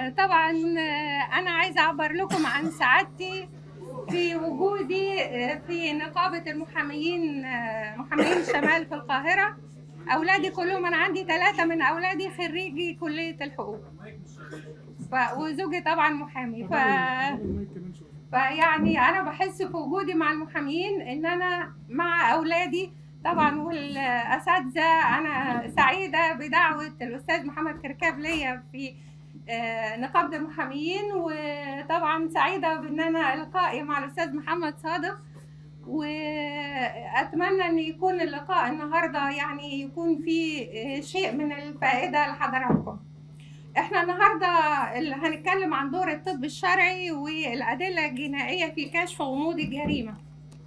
آه، طبعا آه، انا عايزه اعبر لكم عن سعادتي في وجودي آه، في نقابه المحاميين آه، محامين الشمال في القاهره اولادي كلهم انا عندي ثلاثه من اولادي خريجي كليه الحقوق ف... وزوجي طبعا محامي ف... فيعني انا بحس في وجودي مع المحاميين ان انا مع اولادي طبعا والاساتذه انا سعيده بدعوه الاستاذ محمد كركاب ليا في آه، نقابه المحاميين وطبعا سعيده بان انا لقائي مع الاستاذ محمد صادق واتمنى ان يكون اللقاء النهارده يعني يكون فيه آه، شيء من الفائده لحضراتكم احنا النهارده اللي هنتكلم عن دور الطب الشرعي والادله الجنائيه في كشف غموض الجريمه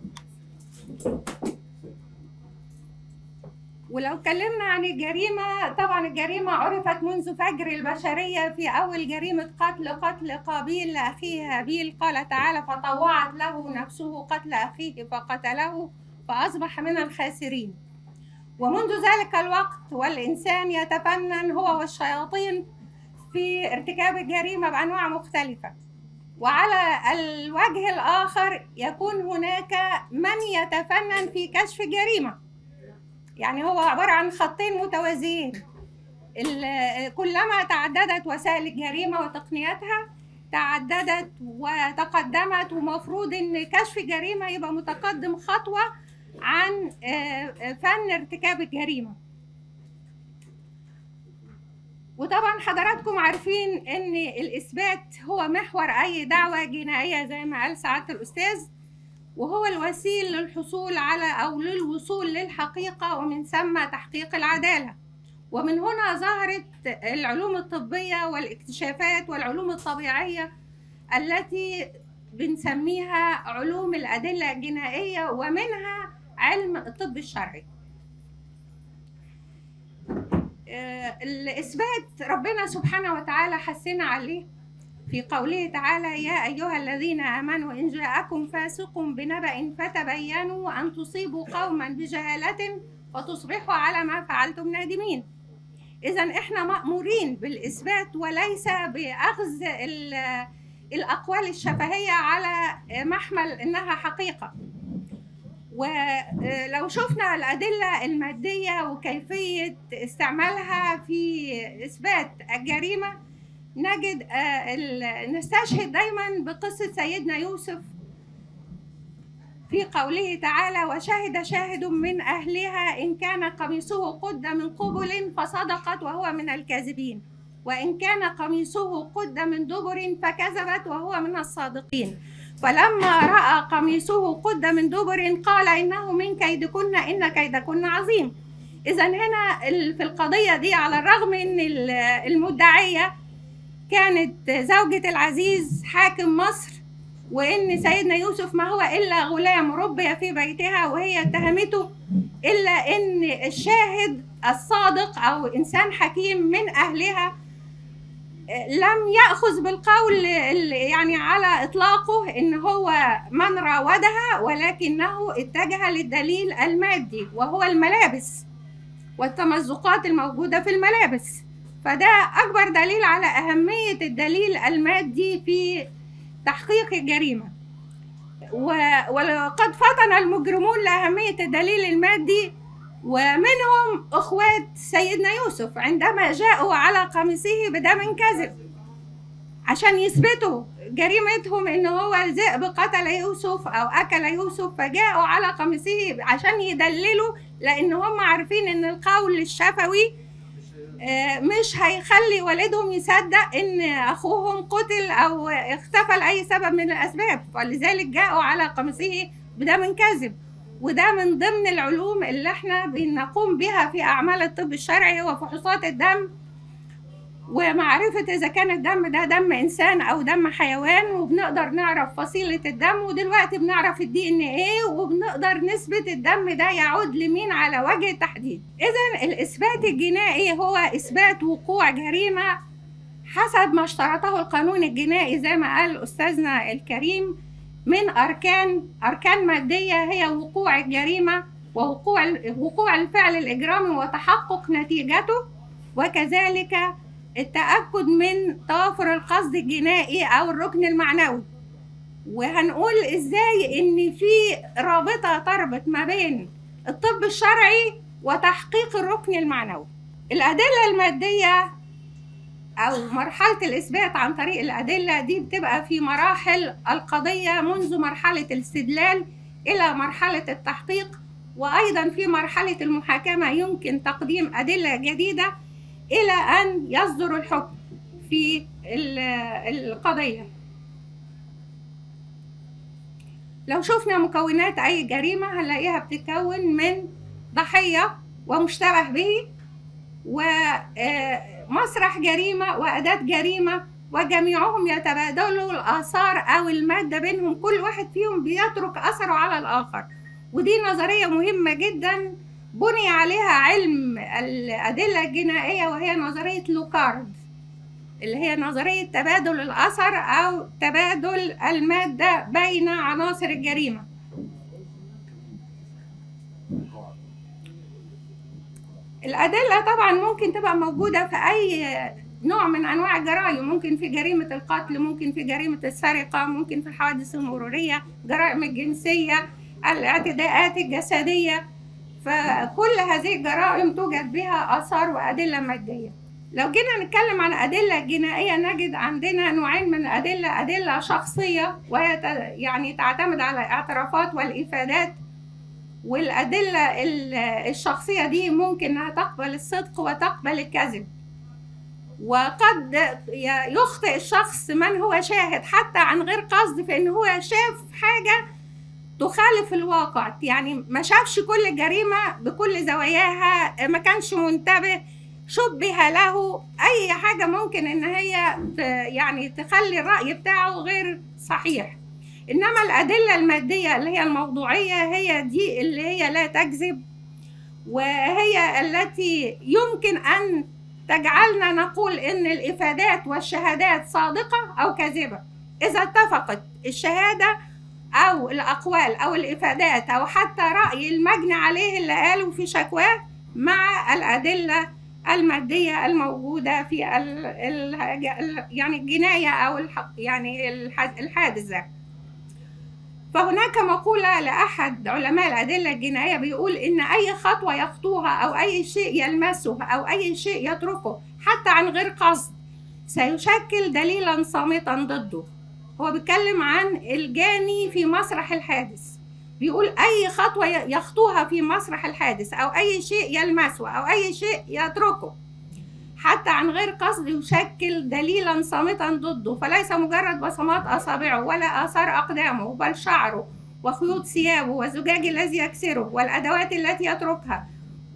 ولو اتكلمنا عن الجريمة طبعا الجريمة عرفت منذ فجر البشرية في أول جريمة قتل قتل قابيل لأخيه هابيل قال تعالى فطوعت له نفسه قتل أخيه فقتله فأصبح من الخاسرين ومنذ ذلك الوقت والإنسان يتفنن هو والشياطين في ارتكاب الجريمة بأنواع مختلفة وعلى الوجه الآخر يكون هناك من يتفنن في كشف الجريمة يعني هو عبارة عن خطين متوازيين ال- كلما تعددت وسائل الجريمة وتقنياتها تعددت وتقدمت ومفروض ان كشف الجريمة يبقى متقدم خطوة عن آه، آه، فن ارتكاب الجريمة وطبعا حضراتكم عارفين ان الاثبات هو محور اي دعوة جنائية زي ما قال سعادة الاستاذ وهو الوسيل للحصول على أو للوصول للحقيقة ومن ثم تحقيق العدالة ومن هنا ظهرت العلوم الطبية والاكتشافات والعلوم الطبيعية التي بنسميها علوم الأدلة الجنائية ومنها علم الطب الشرعي آه، الإثبات ربنا سبحانه وتعالى حسنا عليه في قوله تعالى يا أيها الذين آمنوا إن جاءكم فاسق بنبأ فتبينوا أن تصيبوا قوما بجهالة فتصبحوا على ما فعلتم نادمين إذا إحنا مأمورين بالإثبات وليس بأخذ ال- الأقوال الشفهية على محمل إنها حقيقة ولو شفنا الأدلة المادية وكيفية استعمالها في إثبات الجريمة نجد آه، ال- نستشهد دايما بقصة سيدنا يوسف في قوله تعالى وشهد شاهد من أهلها إن كان قميصه قد من قبل فصدقت وهو من الكاذبين وإن كان قميصه قد من دبر فكذبت وهو من الصادقين فلما رأى قميصه قد من دبر قال إنه من كيدكن إن كيدكن عظيم إذا هنا ال- في القضية دي على الرغم إن ال- المدعية كانت زوجة العزيز حاكم مصر وإن سيدنا يوسف ما هو إلا غلام ربي في بيتها وهي اتهمته إلا إن الشاهد الصادق أو إنسان حكيم من أهلها لم يأخذ بالقول ال- يعني على إطلاقه إن هو من راودها ولكنه اتجه للدليل المادي وهو الملابس والتمزقات الموجودة في الملابس فده أكبر دليل على أهمية الدليل المادي في تحقيق الجريمة و- ولقد فطن المجرمون لأهمية الدليل المادي ومنهم أخوات سيدنا يوسف عندما جاءوا على قميصه بدم كذب عشان يثبتوا جريمتهم ان هو الذئب قتل يوسف او اكل يوسف فجاءوا على قميصه عشان يدللوا لان هم عارفين ان القول الشفوي آه، مش هيخلي والدهم يصدق ان اخوهم قتل او اختفى لاي سبب من الاسباب ولذلك جاءوا على قميصه بدم كذب وده من ضمن العلوم اللي احنا بنقوم بها في اعمال الطب الشرعي وفحوصات الدم ومعرفة إذا كان الدم ده دم إنسان أو دم حيوان وبنقدر نعرف فصيلة الدم ودلوقتي بنعرف الدي إن إيه وبنقدر نثبت الدم ده يعود لمين على وجه التحديد إذا الإثبات الجنائي هو إثبات وقوع جريمة حسب ما اشترطه القانون الجنائي زي ما قال أستاذنا الكريم من أركان أركان مادية هي وقوع الجريمة ووقوع وقوع الفعل الإجرامي وتحقق نتيجته وكذلك التأكد من توافر القصد الجنائي أو الركن المعنوي وهنقول ازاي ان في رابطة تربط ما بين الطب الشرعي وتحقيق الركن المعنوي الأدلة المادية أو مرحلة الإثبات عن طريق الأدلة دي بتبقى في مراحل القضية منذ مرحلة الاستدلال إلى مرحلة التحقيق وأيضا في مرحلة المحاكمة يمكن تقديم أدلة جديدة إلى أن يصدر الحكم في القضية لو شفنا مكونات أي جريمة هنلاقيها بتتكون من ضحية ومشتبه به ومسرح جريمة وأداة جريمة وجميعهم يتبادلوا الآثار أو المادة بينهم كل واحد فيهم بيترك أثره على الآخر ودي نظرية مهمة جدا بني عليها علم الأدلة الجنائية وهي نظرية لوكارد اللي هي نظرية تبادل الأثر أو تبادل المادة بين عناصر الجريمة الأدلة طبعا ممكن تبقى موجودة في أي نوع من أنواع الجرائم ممكن في جريمة القتل ممكن في جريمة السرقة ممكن في الحوادث المرورية جرائم الجنسية الاعتداءات الجسدية فكل هذه الجرائم توجد بها آثار وأدلة مادية لو جينا نتكلم عن أدلة جنائية نجد عندنا نوعين من الأدلة أدلة شخصية وهي يعني تعتمد على الاعترافات والإفادات والأدلة الشخصية دي ممكن إنها تقبل الصدق وتقبل الكذب وقد يخطئ الشخص من هو شاهد حتى عن غير قصد في إن هو شاف حاجة تخالف الواقع يعني ما شافش كل جريمة بكل زواياها ما كانش منتبه شبه له اي حاجه ممكن ان هي يعني تخلي الراي بتاعه غير صحيح انما الادله الماديه اللي هي الموضوعيه هي دي اللي هي لا تكذب وهي التي يمكن ان تجعلنا نقول ان الافادات والشهادات صادقه او كاذبه اذا اتفقت الشهاده او الاقوال او الافادات او حتى راي المجني عليه اللي قاله في شكواه مع الادله المادية الموجودة في ال ال يعني الجناية أو الحق يعني الحادثة فهناك مقولة لأحد علماء الأدلة الجنائية بيقول إن أي خطوة يخطوها أو أي شيء يلمسه أو أي شيء يتركه حتى عن غير قصد سيشكل دليلا صامتا ضده هو بيتكلم عن الجاني في مسرح الحادث بيقول أي خطوة يخطوها في مسرح الحادث أو أي شيء يلمسه أو أي شيء يتركه حتى عن غير قصد يشكل دليلا صامتا ضده فليس مجرد بصمات أصابعه ولا آثار أقدامه بل شعره وخيوط ثيابه والزجاج الذي يكسره والأدوات التي يتركها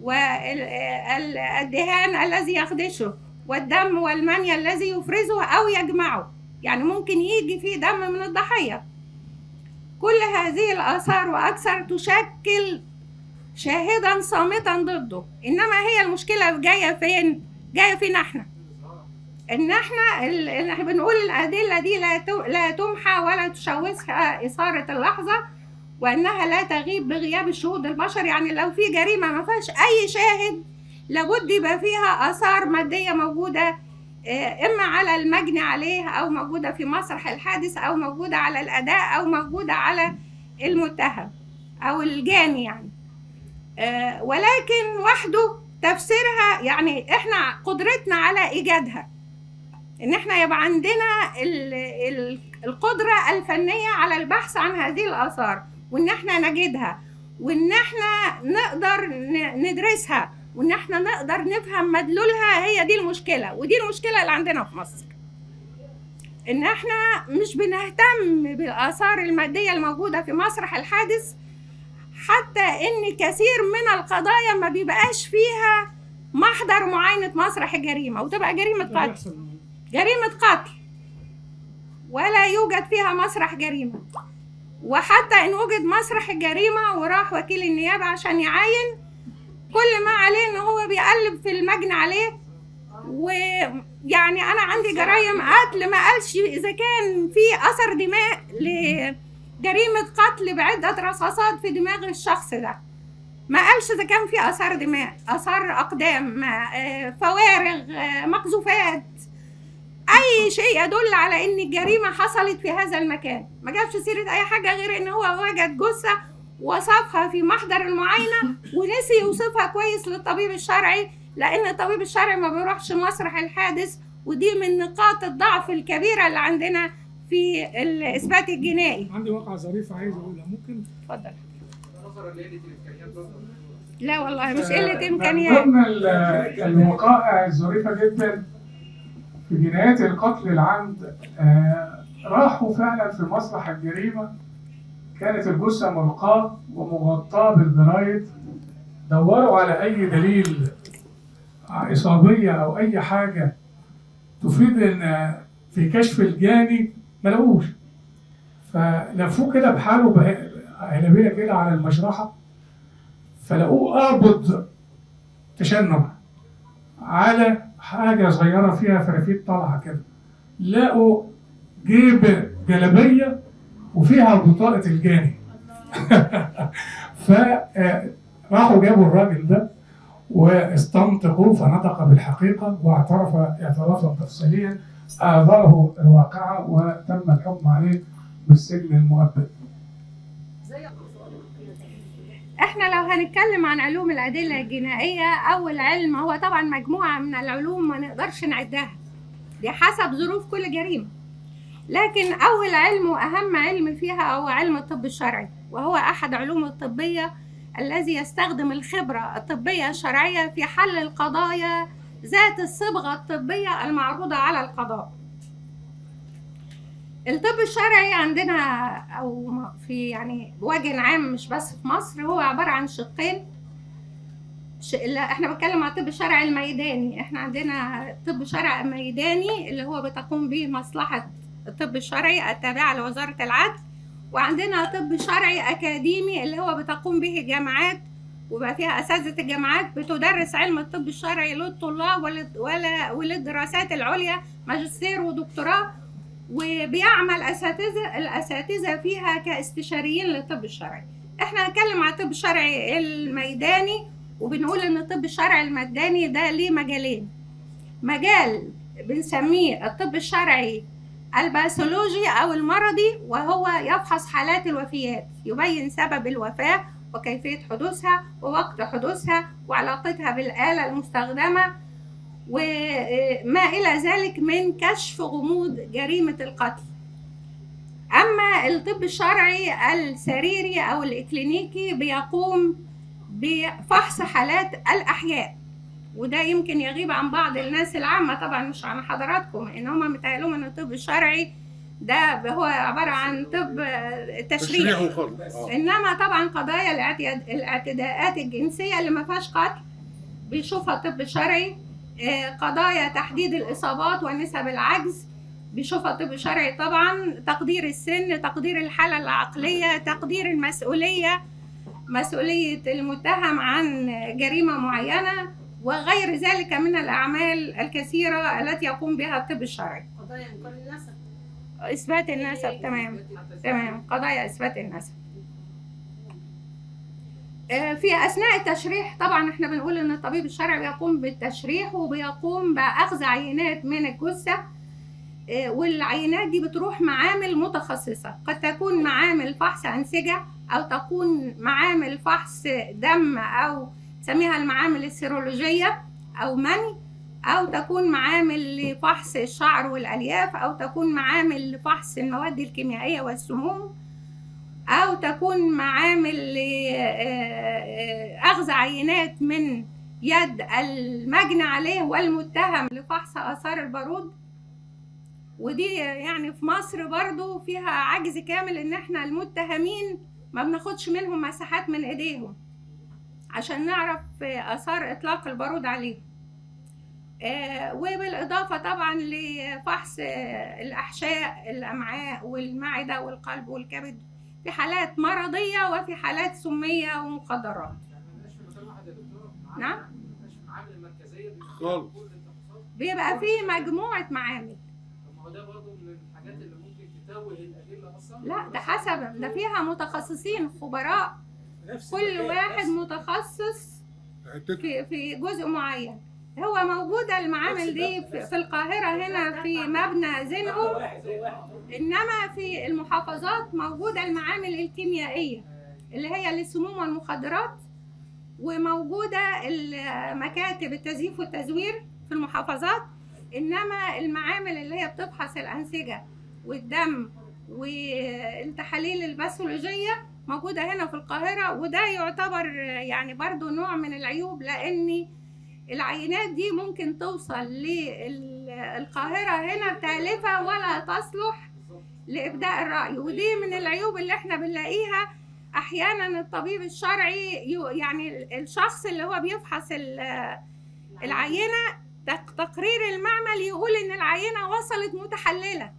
والدهان الذي يخدشه والدم والمني الذي يفرزه أو يجمعه يعني ممكن يجي فيه دم من الضحية كل هذه الآثار وأكثر تشكل شاهدا صامتا ضده إنما هي المشكلة جاية فين؟ جاية فينا احنا إن احنا اللي احنا بنقول الأدلة دي لا لا تمحى ولا تشوشها إثارة اللحظة وإنها لا تغيب بغياب الشهود البشر يعني لو في جريمة ما فيهاش أي شاهد لابد يبقى فيها آثار مادية موجودة آه، اما على المجني عليه او موجوده في مسرح الحادث او موجوده على الاداء او موجوده على المتهم او الجاني يعني آه، ولكن وحده تفسيرها يعني احنا قدرتنا على ايجادها ان احنا يبقى عندنا القدره الفنيه على البحث عن هذه الاثار وان احنا نجدها وان احنا نقدر ندرسها وان احنا نقدر نفهم مدلولها هي دي المشكله ودي المشكله اللي عندنا في مصر ان احنا مش بنهتم بالاثار الماديه الموجوده في مسرح الحادث حتى ان كثير من القضايا ما بيبقاش فيها محضر معاينه مسرح الجريمه وتبقى جريمه قتل جريمه قتل ولا يوجد فيها مسرح جريمه وحتى ان وجد مسرح الجريمه وراح وكيل النيابه عشان يعاين كل ما عليه ان هو بيقلب في المجني عليه ويعني انا عندي جرايم قتل ما قالش اذا كان في اثر دماء لجريمه قتل بعده رصاصات في دماغ الشخص ده ما قالش اذا كان في اثار دماء اثار اقدام آه، فوارغ آه، مقذوفات اي شيء يدل على ان الجريمه حصلت في هذا المكان ما جابش سيره اي حاجه غير ان هو وجد جثه وصفها في محضر المعاينه ونسي يوصفها كويس للطبيب الشرعي لان الطبيب الشرعي ما بيروحش مسرح الحادث ودي من نقاط الضعف الكبيره اللي عندنا في الاثبات الجنائي عندي واقعة ظريفة عايز أقولها ممكن اتفضل نظرا لقله الامكانيات برضه لا والله مش آه، قله من امكانيات ضمن ال- الوقائع الظريفة جدا في جنايات القتل العمد آه، راحوا فعلا في مسرح الجريمة كانت الجثة ملقاة ومغطاة بالجرايد دوروا على أي دليل إصابية أو أي حاجة تفيد إن في كشف الجاني ما لقوش فلفوه كده بحاله به- عنبية كده على المشرحة فلقوه قابض تشنج على حاجة صغيرة فيها فرافيت طالعة كده لقوا جيب جلبية وفيها بطاقة الجاني فراحوا جابوا الراجل ده واستنطقوا فنطق بالحقيقة واعترف اعترافا تفصيليا آذره الواقعة وتم الحكم عليه بالسجن المؤبد احنا لو هنتكلم عن علوم الأدلة الجنائية أول علم هو طبعا مجموعة من العلوم ما نقدرش نعدها دي حسب ظروف كل جريمة لكن أول علم وأهم علم فيها هو علم الطب الشرعي وهو أحد علوم الطبية الذي يستخدم الخبرة الطبية الشرعية في حل القضايا ذات الصبغة الطبية المعروضة على القضاء الطب الشرعي عندنا او في يعني بوجه عام مش بس في مصر هو عباره عن شقين ش... لا احنا بنتكلم عن الطب الشرعي الميداني احنا عندنا طب شرعي ميداني اللي هو بتقوم به مصلحه الطب الشرعي التابعه لوزاره العدل وعندنا طب شرعي اكاديمي اللي هو بتقوم به الجامعات وبقى فيها اساتذه الجامعات بتدرس علم الطب الشرعي للطلاب ولل- ولا وللدراسات العليا ماجستير ودكتوراه وبيعمل اساتذه الاساتذه فيها كاستشاريين للطب الشرعي احنا هنتكلم عن الطب الشرعي الميداني وبنقول ان الطب الشرعي الميداني ده ليه مجالين مجال بنسميه الطب الشرعي الباثولوجي او المرضي وهو يفحص حالات الوفيات يبين سبب الوفاه وكيفيه حدوثها ووقت حدوثها وعلاقتها بالاله المستخدمه وما إلى ذلك من كشف غموض جريمة القتل أما الطب الشرعي السريري أو الإكلينيكي بيقوم بفحص حالات الأحياء وده يمكن يغيب عن بعض الناس العامة طبعا مش عن حضراتكم إن هم متهيألهم إن الطب الشرعي ده هو عبارة عن طب تشريح تشريح وخلق اه انما طبعا قضايا الاعتياد- الاعتداءات الجنسيه اللي ما فيهاش قتل بيشوفها الطب الشرعي آه، قضايا تحديد الاصابات ونسب العجز بيشوفها الطب الشرعي طبعا تقدير السن تقدير الحاله العقليه تقدير المسؤوليه مسؤوليه المتهم عن جريمه معينه وغير ذلك من الاعمال الكثيره التي يقوم بها الطب الشرعي قضايا انكار النسب اثبات النسب تمام تمام قضايا اثبات النسب آه، في اثناء التشريح طبعا احنا بنقول ان الطبيب الشرعي بيقوم بالتشريح وبيقوم باخذ عينات من الجثه آه، والعينات دي بتروح معامل متخصصه قد تكون معامل فحص انسجه او تكون معامل فحص دم او نسميها المعامل السيرولوجيه او مني او تكون معامل لفحص الشعر والالياف او تكون معامل لفحص المواد الكيميائيه والسموم او تكون معامل لاخذ عينات من يد المجني عليه والمتهم لفحص اثار البارود ودي يعني في مصر برضو فيها عجز كامل ان احنا المتهمين ما بناخدش منهم مساحات من ايديهم عشان نعرف اثار اطلاق البارود عليهم آه، وبالإضافة طبعا لفحص آه، الأحشاء الأمعاء والمعدة والقلب والكبد في حالات مرضية وفي حالات سمية ومخدرات يعني مبقاش في مكان واحد يا دكتوره نعم. مبقاش في معامل المركزيه بيبقى فيها خالص. كل التخصصات بيبقى في مجموعة معامل طب ما هو ده برضه من الحاجات اللي ممكن تتوه الادله اصلا لا ده حسب ده فيها متخصصين خبراء كل واحد متخصص في في جزء معين هو موجودة المعامل دي في في القاهرة هنا في مبنى زينهو إنما في المحافظات موجودة المعامل الكيميائية اللي هي للسموم والمخدرات وموجودة ال- مكاتب التزييف والتزوير في المحافظات إنما المعامل اللي هي بتفحص الأنسجة والدم والتحاليل الباثولوجية موجودة هنا في القاهرة وده يعتبر يعني برضو نوع من العيوب لأن العينات دي ممكن توصل للقاهرة هنا تالفة ولا تصلح لإبداء الرأي ودي من العيوب اللي احنا بنلاقيها أحيانا الطبيب الشرعي يو- يعني الشخص اللي هو بيفحص ال- العينة تق- تقرير المعمل يقول إن العينة وصلت متحللة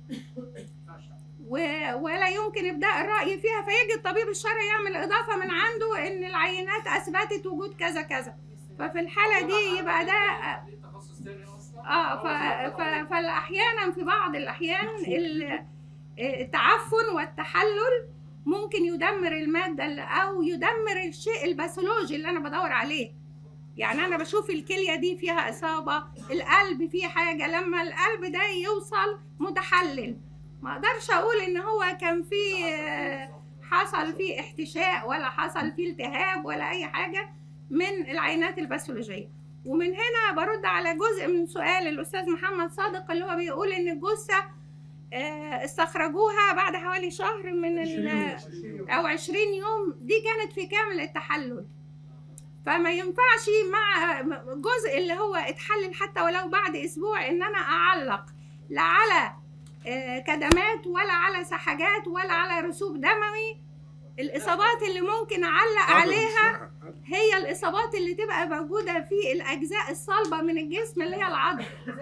و- ولا يمكن ابداء الراي فيها فيجي الطبيب الشرعي يعمل اضافه من عنده ان العينات اثبتت وجود كذا كذا ففي الحاله دي يبقى ده ليه تخصص تاني اصلا اه ف... ف... فاحيانا في بعض الاحيان ال- التعفن والتحلل ممكن يدمر الماده اللي- او يدمر الشيء الباثولوجي اللي انا بدور عليه يعني انا بشوف الكليه دي فيها اصابه القلب فيه حاجه لما القلب ده يوصل متحلل ما اقدرش اقول ان هو كان فيه آه، حصل فيه احتشاء ولا حصل فيه التهاب ولا اي حاجه من العينات الباثولوجيه ومن هنا برد على جزء من سؤال الاستاذ محمد صادق اللي هو بيقول ان الجثه آه، استخرجوها بعد حوالي شهر من ال- او 20 يوم دي كانت في كامل التحلل فما ينفعش مع جزء اللي هو اتحلل حتى ولو بعد اسبوع ان انا اعلق لا على آه، كدمات ولا على سحجات ولا على رسوب دموي الاصابات اللي ممكن اعلق عليها هي الاصابات اللي تبقى موجوده في الاجزاء الصلبه من الجسم اللي هي العظم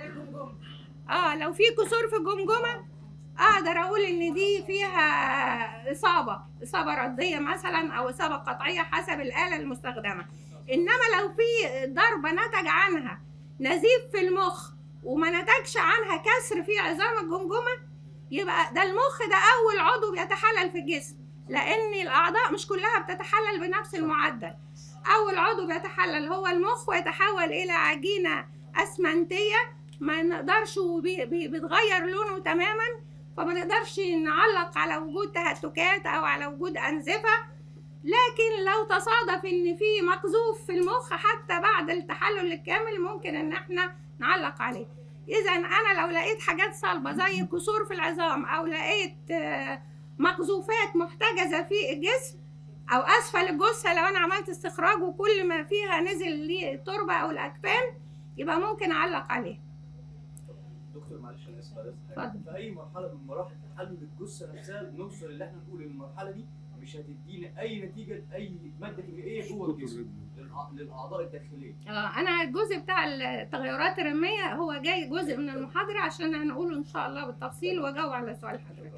اه لو في كسور في الجمجمه اقدر اقول ان دي فيها اصابه اصابه رديه مثلا او اصابه قطعيه حسب الاله المستخدمه انما لو في ضربه نتج عنها نزيف في المخ وما نتجش عنها كسر في عظام الجمجمه يبقى ده المخ ده اول عضو بيتحلل في الجسم لان الاعضاء مش كلها بتتحلل بنفس المعدل اول عضو بيتحلل هو المخ ويتحول الى عجينه اسمنتيه ما نقدرش وبي- بي- بيتغير لونه تماما فما نقدرش نعلق على وجود تهتكات او على وجود انزفه لكن لو تصادف ان في مقذوف في المخ حتى بعد التحلل الكامل ممكن ان احنا نعلق عليه اذا انا لو لقيت حاجات صلبه زي كسور في العظام او لقيت آه، مقذوفات محتجزه في الجسم او اسفل الجثه لو انا عملت استخراج وكل ما فيها نزل للتربه او الاكفان يبقى ممكن اعلق عليه دكتور معلش انا اسف على حضرتك. اتفضل. في اي مرحله من مراحل تحلل الجثه نفسها بنوصل اللي احنا نقول ان المرحله دي مش هتدينا اي نتيجه لاي ماده كيميائيه جوه الجسم للأع- للاعضاء الداخليه آه، انا الجزء بتاع التغيرات الرميه هو جاي جزء من المحاضره عشان هنقوله ان شاء الله بالتفصيل واجاوب على سؤال حضرتك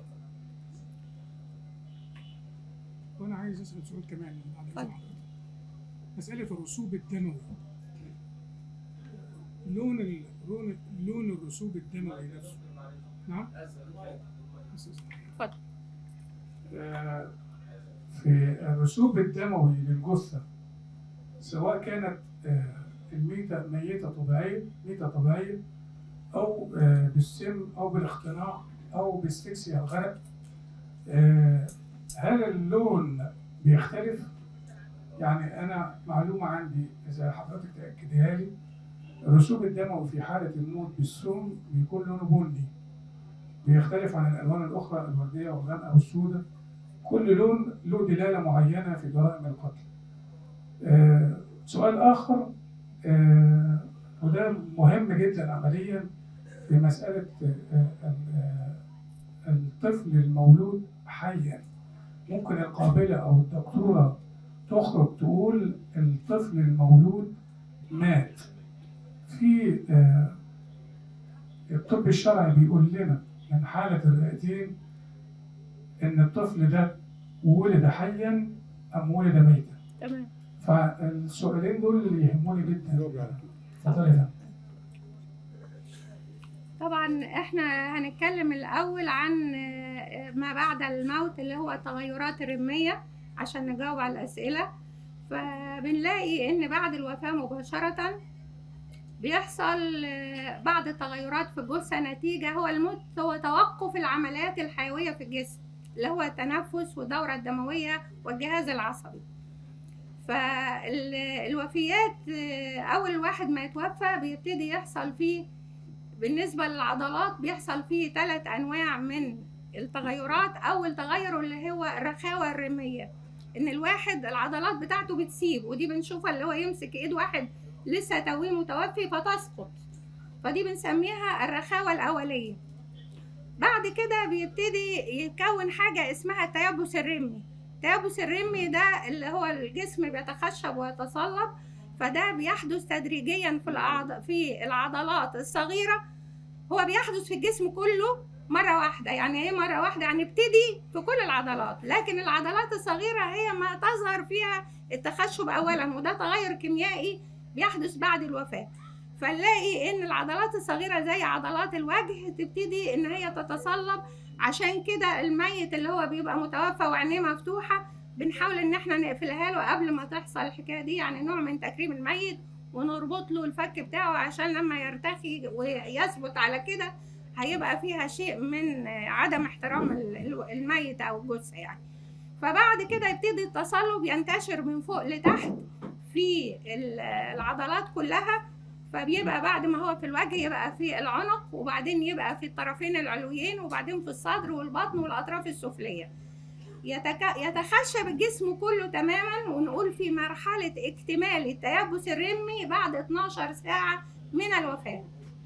وانا عايز اسال سؤال كمان بعد إذن اتفضل. حضرتك. مساله الرسوب الدموي لون ال... لون لون الرسوب الدموي نفسه نعم اتفضل. آه، في الرسوب الدموي للجثه سواء كانت آه، الميتة ميتة طبيعية ميتة طبيعية أو آه، بالسم أو بالاختناق أو باسفكسيا الغرق آه، هل اللون بيختلف؟ يعني أنا معلومة عندي إذا حضرتك تأكدها لي الرسوب الدموي في حالة الموت بالسم بيكون لونه بني بيختلف عن الألوان الأخرى الوردية والغامقة والسوداء كل لون له دلالة معينة في جرائم القتل آه، سؤال آخر آه، وده مهم جدا عمليا في مسألة آه، ال- آه، الطفل المولود حيا ممكن القابلة أو الدكتورة تخرج تقول الطفل المولود مات في آه، الطب الشرعي بيقول لنا من حالة الرئتين إن الطفل ده ولد حيا أم ولد ميتا تمام فالسؤالين دول اللي يهموني جدا اتفضل يا فندم. طبعا احنا هنتكلم الاول عن آه، ما بعد الموت اللي هو التغيرات الرميه عشان نجاوب على الأسئلة فبنلاقي إن بعد الوفاة مباشرة بيحصل آه، بعض التغيرات في الجثة نتيجة هو الموت هو توقف العمليات الحيوية في الجسم اللي هو التنفس والدورة الدموية والجهاز العصبي فالوفيات أول واحد ما يتوفى بيبتدي يحصل فيه بالنسبة للعضلات بيحصل فيه ثلاث أنواع من التغيرات أول تغير اللي هو الرخاوة الرمية إن الواحد العضلات بتاعته بتسيب ودي بنشوفها اللي هو يمسك إيد واحد لسه تويه متوفي فتسقط فدي بنسميها الرخاوة الأولية بعد كده بيبتدي يتكون حاجة اسمها التيبس الرمي التيبس الرمي ده اللي هو الجسم بيتخشب ويتصلب فده بيحدث تدريجيا في الأعض... في العضلات الصغيرة هو بيحدث في الجسم كله مرة واحدة يعني ايه مرة واحدة يعني ابتدي في كل العضلات لكن العضلات الصغيرة هي ما تظهر فيها التخشب أولا وده تغير كيميائي بيحدث بعد الوفاة فنلاقي ان العضلات الصغيرة زي عضلات الوجه تبتدي ان هي تتصلب عشان كده الميت اللي هو بيبقى متوفى وعينيه مفتوحة بنحاول ان احنا نقفلها له قبل ما تحصل الحكاية دي يعني نوع من تكريم الميت ونربط له الفك بتاعه عشان لما يرتخي ويثبت على كده هيبقى فيها شيء من عدم احترام الميت او الجثة يعني فبعد كده يبتدي التصلب ينتشر من فوق لتحت في العضلات كلها فبيبقى بعد ما هو في الوجه يبقى في العنق وبعدين يبقى في الطرفين العلويين وبعدين في الصدر والبطن والاطراف السفليه يتك... يتخشب الجسم كله تماما ونقول في مرحله اكتمال التيبس الرمي بعد 12 ساعه من الوفاه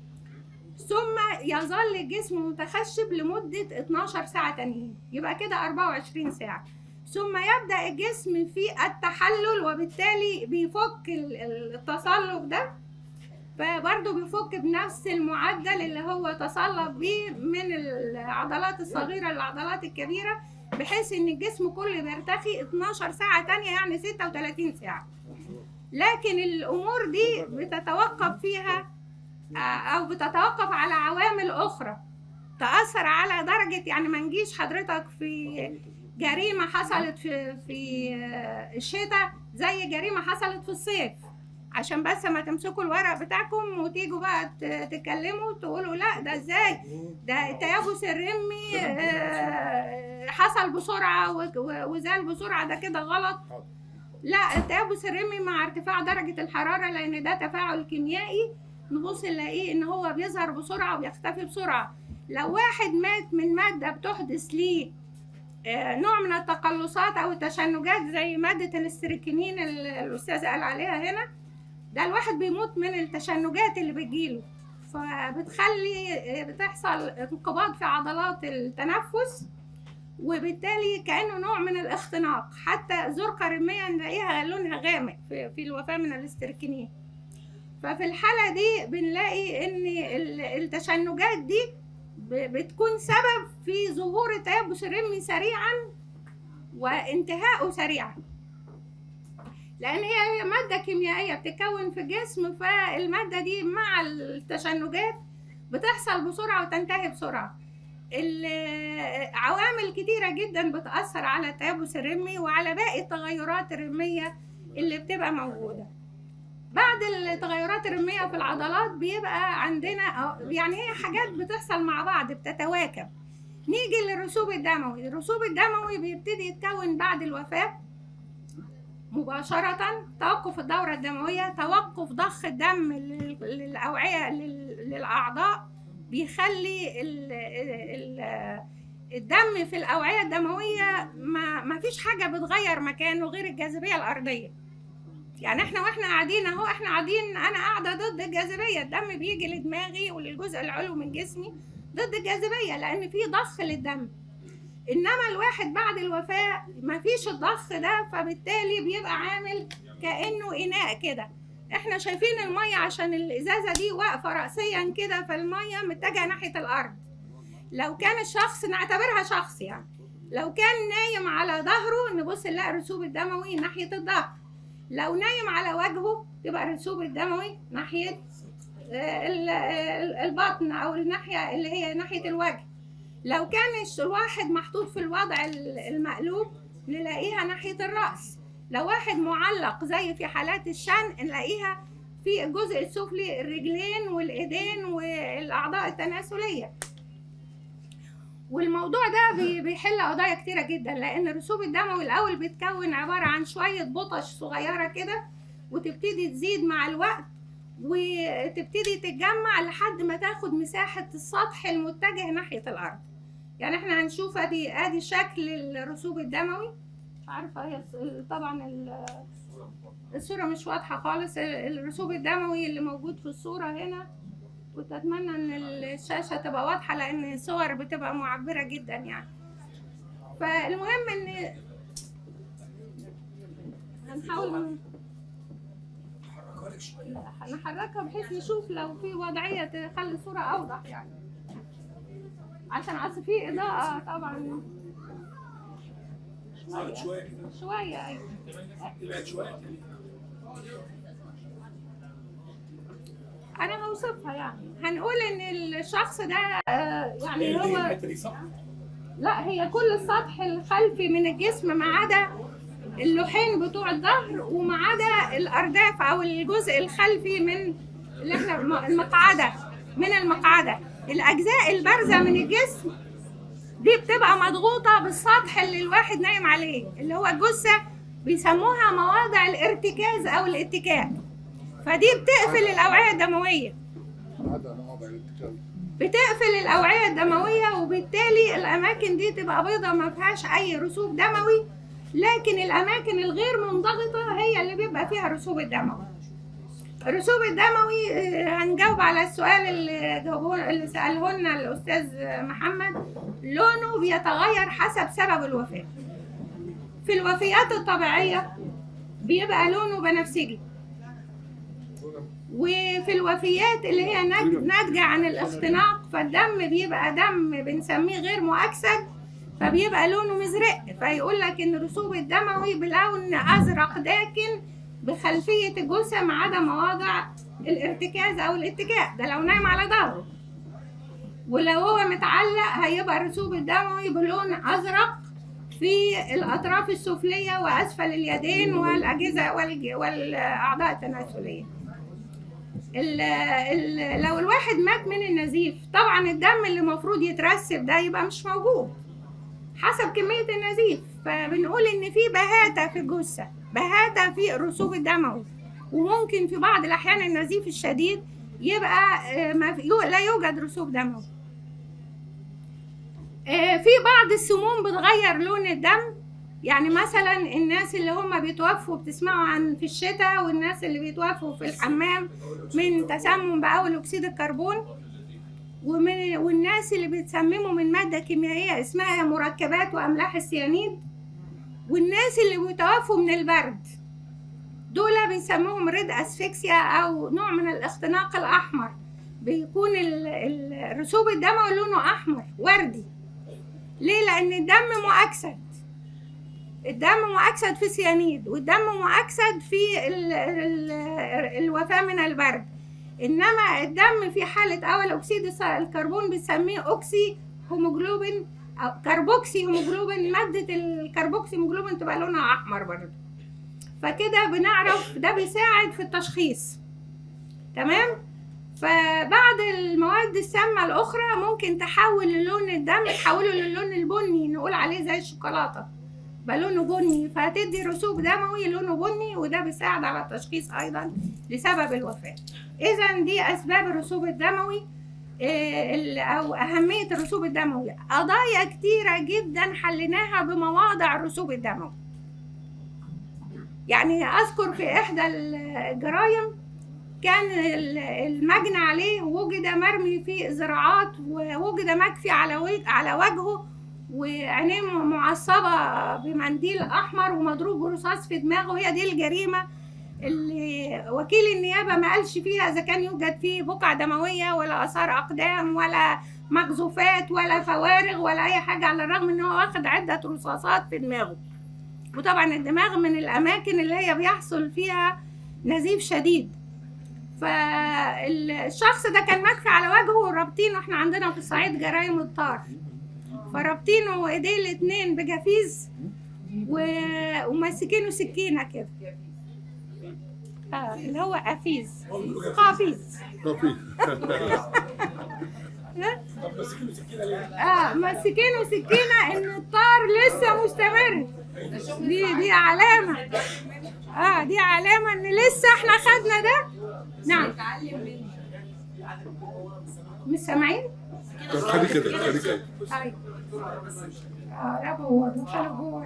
ثم يظل الجسم متخشب لمدة 12 ساعة تانيين يبقى كده 24 ساعة ثم يبدأ الجسم في التحلل وبالتالي بيفك التصلب ده فبرضه بيفك بنفس المعدل اللي هو تصلب بيه من العضلات الصغيرة للعضلات الكبيرة بحيث ان الجسم كله بيرتخي 12 ساعة تانية يعني 36 ساعة لكن الامور دي بتتوقف فيها او بتتوقف على عوامل اخرى تأثر على درجة يعني ما نجيش حضرتك في جريمة حصلت في في الشتاء زي جريمة حصلت في الصيف عشان بس ما تمسكوا الورق بتاعكم وتيجوا بقى تتكلموا تقولوا لا ده ازاي ده التيبس الرمي حصل بسرعة وزال بسرعة ده كده غلط لا التيبس الرمي مع ارتفاع درجة الحرارة لأن ده تفاعل كيميائي نبص نلاقيه إن هو بيظهر بسرعة وبيختفي بسرعة لو واحد مات من مادة بتحدث ليه نوع من التقلصات أو التشنجات زي مادة الاستريكنين اللي الأستاذ قال عليها هنا ده الواحد بيموت من التشنجات اللي بتجيله فبتخلي بتحصل انقباض في عضلات التنفس وبالتالي كانه نوع من الاختناق حتى زرقه رميه نلاقيها لونها غامق في, في الوفاه من الاستركنين ففي الحاله دي بنلاقي ان التشنجات دي بتكون سبب في ظهور التيبس الرمي سريعا وانتهائه سريعا لان هي ماده كيميائيه بتتكون في الجسم فالماده دي مع التشنجات بتحصل بسرعه وتنتهي بسرعه عوامل كتيره جدا بتاثر على التيبس الرمي وعلى باقي التغيرات الرميه اللي بتبقى موجوده بعد التغيرات الرميه في العضلات بيبقى عندنا يعني هي حاجات بتحصل مع بعض بتتواكب نيجي للرسوب الدموي الرسوب الدموي بيبتدي يتكون بعد الوفاه مباشرة توقف الدورة الدموية توقف ضخ الدم للأوعية للأعضاء بيخلي ال ال الدم في الأوعية الدموية ما, ما فيش حاجة بتغير مكانه غير الجاذبية الأرضية يعني احنا واحنا قاعدين اهو احنا قاعدين انا قاعدة ضد الجاذبية الدم بيجي لدماغي وللجزء العلوي من جسمي ضد الجاذبية لأن في ضخ للدم انما الواحد بعد الوفاه مفيش الضخ ده فبالتالي بيبقى عامل كانه اناء كده احنا شايفين الميه عشان الازازه دي واقفه راسيا كده فالميه متجهه ناحيه الارض لو كان الشخص نعتبرها شخص يعني لو كان نايم على ظهره نبص نلاقي الرسوب الدموي ناحيه الظهر لو نايم على وجهه يبقى الرسوب الدموي ناحيه البطن او الناحيه اللي هي ناحيه الوجه لو كان الواحد محطوط في الوضع المقلوب نلاقيها ناحية الرأس لو واحد معلق زي في حالات الشن نلاقيها في الجزء السفلي الرجلين والايدين والاعضاء التناسليه والموضوع ده بي- بيحل قضايا كتيرة جدا لأن الرسوب الدموي الأول بيتكون عبارة عن شوية بطش صغيرة كده وتبتدي تزيد مع الوقت وتبتدي تتجمع لحد ما تاخد مساحة السطح المتجه ناحية الأرض يعني احنا هنشوف ادي ادي شكل الرسوب الدموي مش عارفة هي الص- طبعا ال- الصورة مش واضحة خالص ال- الرسوب الدموي اللي موجود في الصورة هنا كنت اتمنى ان الشاشة تبقى واضحة لان الصور بتبقى معبرة جدا يعني فالمهم ان هنحاول لا، نحركها بحيث نشوف لو في وضعية تخلي الصورة اوضح يعني عشان اصل في اضاءة طبعا زود شويه كده شوية ايوه تبعد شويه انا هوصفها يعني هنقول ان الشخص ده آه، يعني هي دي هو الحته دي صح؟ لا هي كل السطح الخلفي من الجسم ما عدا اللوحين بتوع الظهر وما عدا الارداف او الجزء الخلفي من اللي احنا الم- المقعده من المقعده الاجزاء البارزه من الجسم دي بتبقى مضغوطه بالسطح اللي الواحد نايم عليه اللي هو الجثه بيسموها مواضع الارتكاز او الاتكاء فدي بتقفل الاوعيه الدمويه هذا مواضع الاتجاه بتقفل الأوعية الدموية وبالتالي الأماكن دي تبقى بيضة ما فيهاش أي رسوب دموي لكن الأماكن الغير منضغطة هي اللي بيبقى فيها الرسوب الدموي الرسوب الدموي آه، هنجاوب على السؤال اللي جاوبوه اللي سأله لنا الأستاذ محمد لونه بيتغير حسب سبب الوفاة في الوفيات الطبيعية بيبقى لونه بنفسجي وفي الوفيات اللي هي نات- ناتجة عن الاختناق فالدم بيبقى دم بنسميه غير مؤكسد فبيبقى لونه مزرق فيقول لك ان الرسوب الدموي بلون ازرق داكن بخلفية الجثة ما عدا مواضع الارتكاز او الاتكاء ده لو نايم على ظهره ولو هو متعلق هيبقى الرسوب الدموي بلون ازرق في الاطراف السفلية واسفل اليدين والاجهزة والج- والاعضاء التناسلية ال ال لو الواحد مات من النزيف طبعا الدم اللي المفروض يترسب ده يبقى مش موجود حسب كمية النزيف فبنقول ان في بهاتة في الجثة بهاتة في الرسوب الدموي وممكن في بعض الاحيان النزيف الشديد يبقى آه، ما في يو- لا يوجد رسوب دموي آه، في بعض السموم بتغير لون الدم يعني مثلا الناس اللي هم بيتوفوا بتسمعوا عن في الشتاء والناس اللي بيتوفوا في الحمام من تسمم بأول أكسيد الكربون ومن والناس اللي بيتسمموا من مادة كيميائية اسمها مركبات وأملاح السيانيد والناس اللي بيتوفوا من البرد دول بنسموهم ريد اسفكسيا أو نوع من الاختناق الأحمر بيكون ال- ال- الرسوب الدموي لونه أحمر وردي ليه؟ لأن الدم مؤكسد الدم مؤكسد في سيانيد والدم مؤكسد في ال ال الوفاة من البرد إنما الدم في حالة أول أكسيد الص- الكربون بنسميه أوكسي هيموجلوبين أو كربوكسي هيموجلوبين مادة الكربوكسي هيموجلوبين تبقى لونها أحمر برضه فكده بنعرف ده بيساعد في التشخيص تمام فبعض المواد السامة الأخرى ممكن تحول للون الدم تحوله للون البني نقول عليه زي الشوكولاتة بقى لونه بني فهتدي رسوب دموي لونه بني وده بيساعد على التشخيص ايضا لسبب الوفاه اذا دي اسباب الرسوب الدموي إيه، ال- او اهميه الرسوب الدموي قضايا كتيره جدا حليناها بمواضع الرسوب الدموي يعني اذكر في احدى الجرائم كان ال- المجني عليه وجد مرمي في زراعات ووجد مكفي على وجه على وجهه وعينيه معصبة بمنديل أحمر ومضروب برصاص في دماغه هي دي الجريمة اللي وكيل النيابة ما قالش فيها إذا كان يوجد فيه بقع دموية ولا آثار أقدام ولا مجزوفات ولا فوارغ ولا أي حاجة على الرغم إن هو واخد عدة رصاصات في دماغه وطبعا الدماغ من الأماكن اللي هي بيحصل فيها نزيف شديد فالشخص ده كان مكفي على وجهه ورابطينه احنا عندنا في الصعيد جرايم الطار فرابطينه ايديه الاتنين بجفيز و- وماسكينه سكينه كده اه اللي هو قفيز قافيز كافي اه ماسكينه سكينه ان الطار لسه مستمر دي دي علامه اه دي علامه ان لسه احنا خدنا ده نعم مش سامعين؟ طب خلي كده خلي كده طيب اه لا جوه دخلوا جوه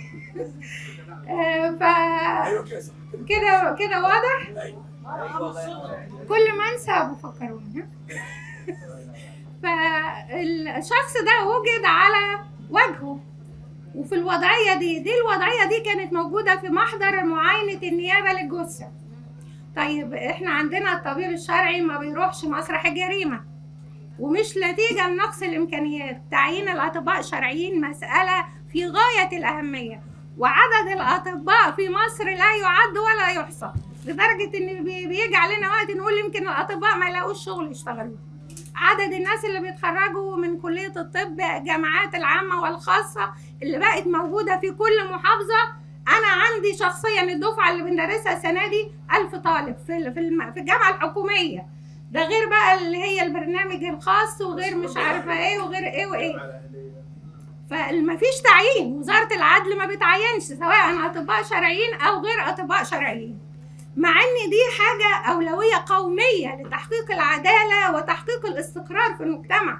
آه، ف كده كده واضح كل ما انسى بفكروني ها؟ فالشخص ده وجد على وجهه وفي الوضعيه دي دي الوضعيه دي كانت موجوده في محضر معاينه النيابه للجثه طيب احنا عندنا الطبيب الشرعي ما بيروحش مسرح الجريمه ومش نتيجة لنقص الإمكانيات تعيين الأطباء الشرعيين مسألة في غاية الأهمية وعدد الأطباء في مصر لا يعد ولا يحصى لدرجة إن بي- بيجي علينا وقت نقول يمكن الأطباء ما يلاقوش شغل يشتغلوه عدد الناس اللي بيتخرجوا من كلية الطب الجامعات العامة والخاصة اللي بقت موجودة في كل محافظة أنا عندي شخصيا الدفعة اللي بندرسها السنة دي ألف طالب في في الم- في الجامعة الحكومية ده غير بقى اللي هي البرنامج الخاص وغير مش عارفه ايه وغير ايه وايه فمفيش تعيين وزاره العدل ما بتعينش سواء اطباء شرعيين او غير اطباء شرعيين مع ان دي حاجه اولويه قوميه لتحقيق العداله وتحقيق الاستقرار في المجتمع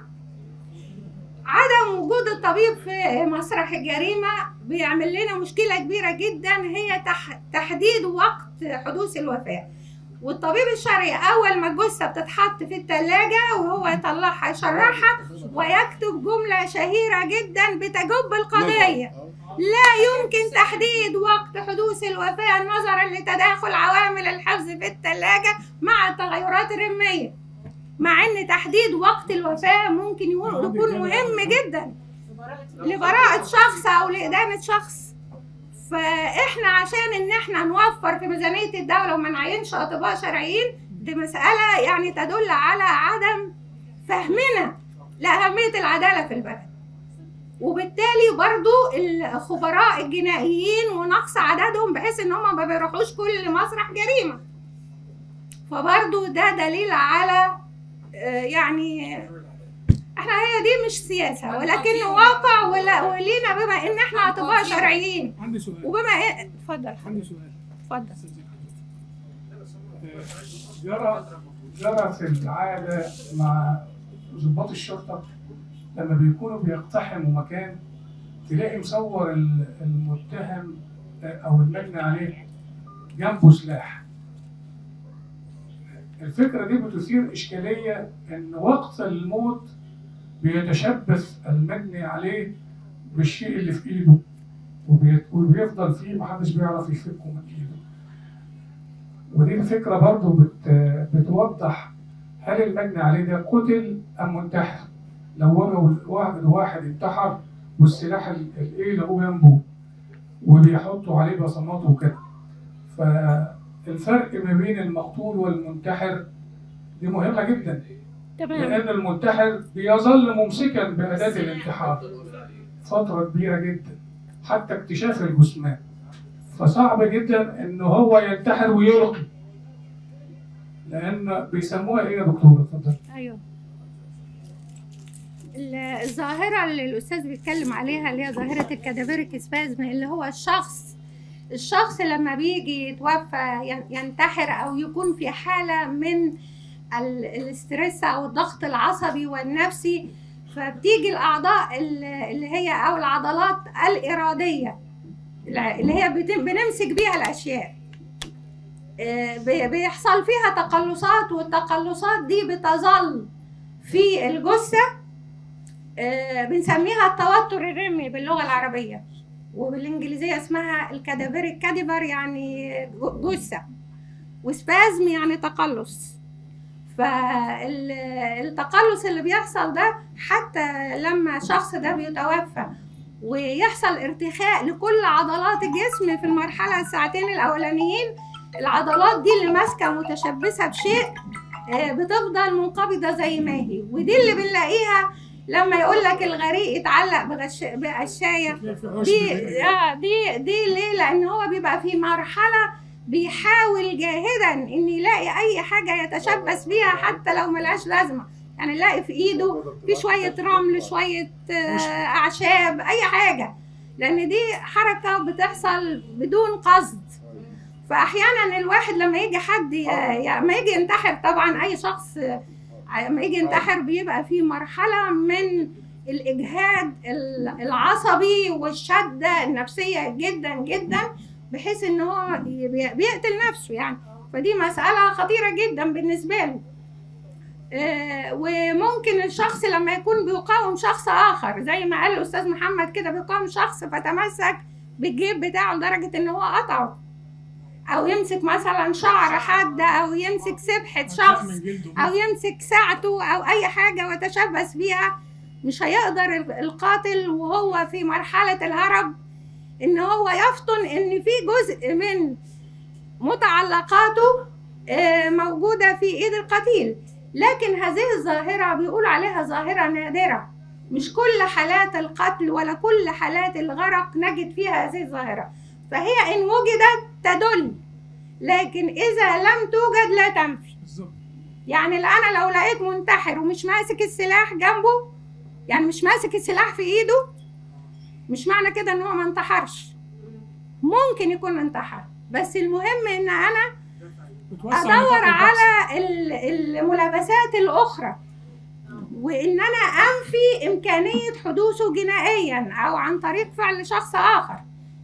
عدم وجود الطبيب في مسرح الجريمه بيعمل لنا مشكله كبيره جدا هي تح- تحديد وقت حدوث الوفاه والطبيب الشرعي اول ما الجثه بتتحط في الثلاجه وهو يطلعها يشرحها ويكتب جمله شهيره جدا بتجب القضيه لا يمكن تحديد وقت حدوث الوفاه نظرا لتداخل عوامل الحفظ في الثلاجه مع التغيرات الرميه مع ان تحديد وقت الوفاه ممكن يكون يكون مهم جدا لبراءه شخص او لادانه شخص فاحنا عشان ان احنا نوفر في ميزانيه الدوله وما نعينش اطباء شرعيين دي مساله يعني تدل على عدم فهمنا لاهميه العداله في البلد وبالتالي برضو الخبراء الجنائيين ونقص عددهم بحيث ان هم ما بيروحوش كل مسرح جريمه فبرضو ده دليل على آه، يعني احنا هي دي مش سياسه ولكن واقع ولا ولينا بما ان احنا اطباء شرعيين عندي سؤال وبما ايه اتفضل عندي سؤال اتفضل آه، جرى جرى في العادة مع ضباط الشرطة لما بيكونوا بيقتحموا مكان تلاقي مصور ال- المتهم آه، أو المجني عليه جنبه سلاح الفكرة دي بتثير إشكالية إن وقت الموت بيتشبث المجني عليه بالشيء اللي في إيده وبي- وبيفضل فيه محدش بيعرف يفكه من إيده ودي الفكرة برضو بت بتوضح هل المجني عليه ده قتل أم منتحر لو هو واحد واحد انتحر والسلاح ال- الايه لقوه جنبه وبيحطوا عليه بصمات وكده فالفرق ما بين المقتول والمنتحر دي مهمة جدا تمام لأن المنتحر بيظل ممسكا بأداة الانتحار فترة كبيرة جدا حتى اكتشاف الجثمان فصعب جدا ان هو ينتحر ويلقي لان بيسموها ايه يا دكتور اتفضل ايوه ال- الظاهرة اللي الأستاذ بيتكلم عليها اللي هي ظاهرة الكادافيريك سبازم اللي هو الشخص الشخص لما بيجي يتوفى ين- ينتحر أو يكون في حالة من ال- الاسترس أو الضغط العصبي والنفسي فبتيجي الأعضاء ال- اللي هي أو العضلات الإرادية الع- اللي هي بت- بنمسك بيها الأشياء آه، بي- بيحصل فيها تقلصات والتقلصات دي بتظل في الجثة آه، بنسميها التوتر الرمي باللغة العربية وبالإنجليزية اسمها الكادافيريك كاديفر يعني ج- جثة وسبازم يعني تقلص فالتقلص اللي بيحصل ده حتى لما الشخص ده بيتوفى ويحصل ارتخاء لكل عضلات الجسم في المرحلة الساعتين الأولانيين العضلات دي اللي ماسكة متشبثة بشيء آه، بتفضل منقبضة زي ما هي ودي اللي بنلاقيها لما يقول لك الغريق يتعلق بغش... بقشايه تلاقي في عشب دي غريب. اه دي دي ليه لان هو بيبقى في مرحله بيحاول جاهدا ان يلاقي اي حاجه يتشبث بيها حتى لو ملهاش لازمه يعني يلاقي في ايده في شويه رمل شويه آه، اعشاب اي حاجه لان دي حركه بتحصل بدون قصد فاحيانا الواحد لما يجي حد ي- ي- لما يجي ينتحر طبعا اي شخص آه، لما يجي ينتحر بيبقى في مرحله من الاجهاد ال- العصبي والشده النفسيه جدا جدا بحيث ان هو ي- بي- بيقتل نفسه يعني فدي مساله خطيره جدا بالنسبه له آه، وممكن الشخص لما يكون بيقاوم شخص اخر زي ما قال الاستاذ محمد كده بيقاوم شخص فتمسك بالجيب بتاعه لدرجه ان هو قطعه او يمسك مثلا شعر حد او يمسك سبحه شخص من جلده او يمسك ساعته او اي حاجه ويتشبث بيها مش هيقدر ال- القاتل وهو في مرحله الهرب ان هو يفطن ان في جزء من متعلقاته آه، موجوده في ايد القتيل لكن هذه الظاهره بيقول عليها ظاهره نادره مش كل حالات القتل ولا كل حالات الغرق نجد فيها هذه الظاهره فهي ان وجدت تدل لكن اذا لم توجد لا تنفي بالظبط يعني لا انا لو لقيت منتحر ومش ماسك السلاح جنبه يعني مش ماسك السلاح في ايده مش معنى كده ان هو ما انتحرش ممكن يكون انتحر بس المهم ان انا بتوسع ادور نطاق البحث. على ال- الملابسات الاخرى وان انا انفي امكانيه حدوثه جنائيا او عن طريق فعل شخص اخر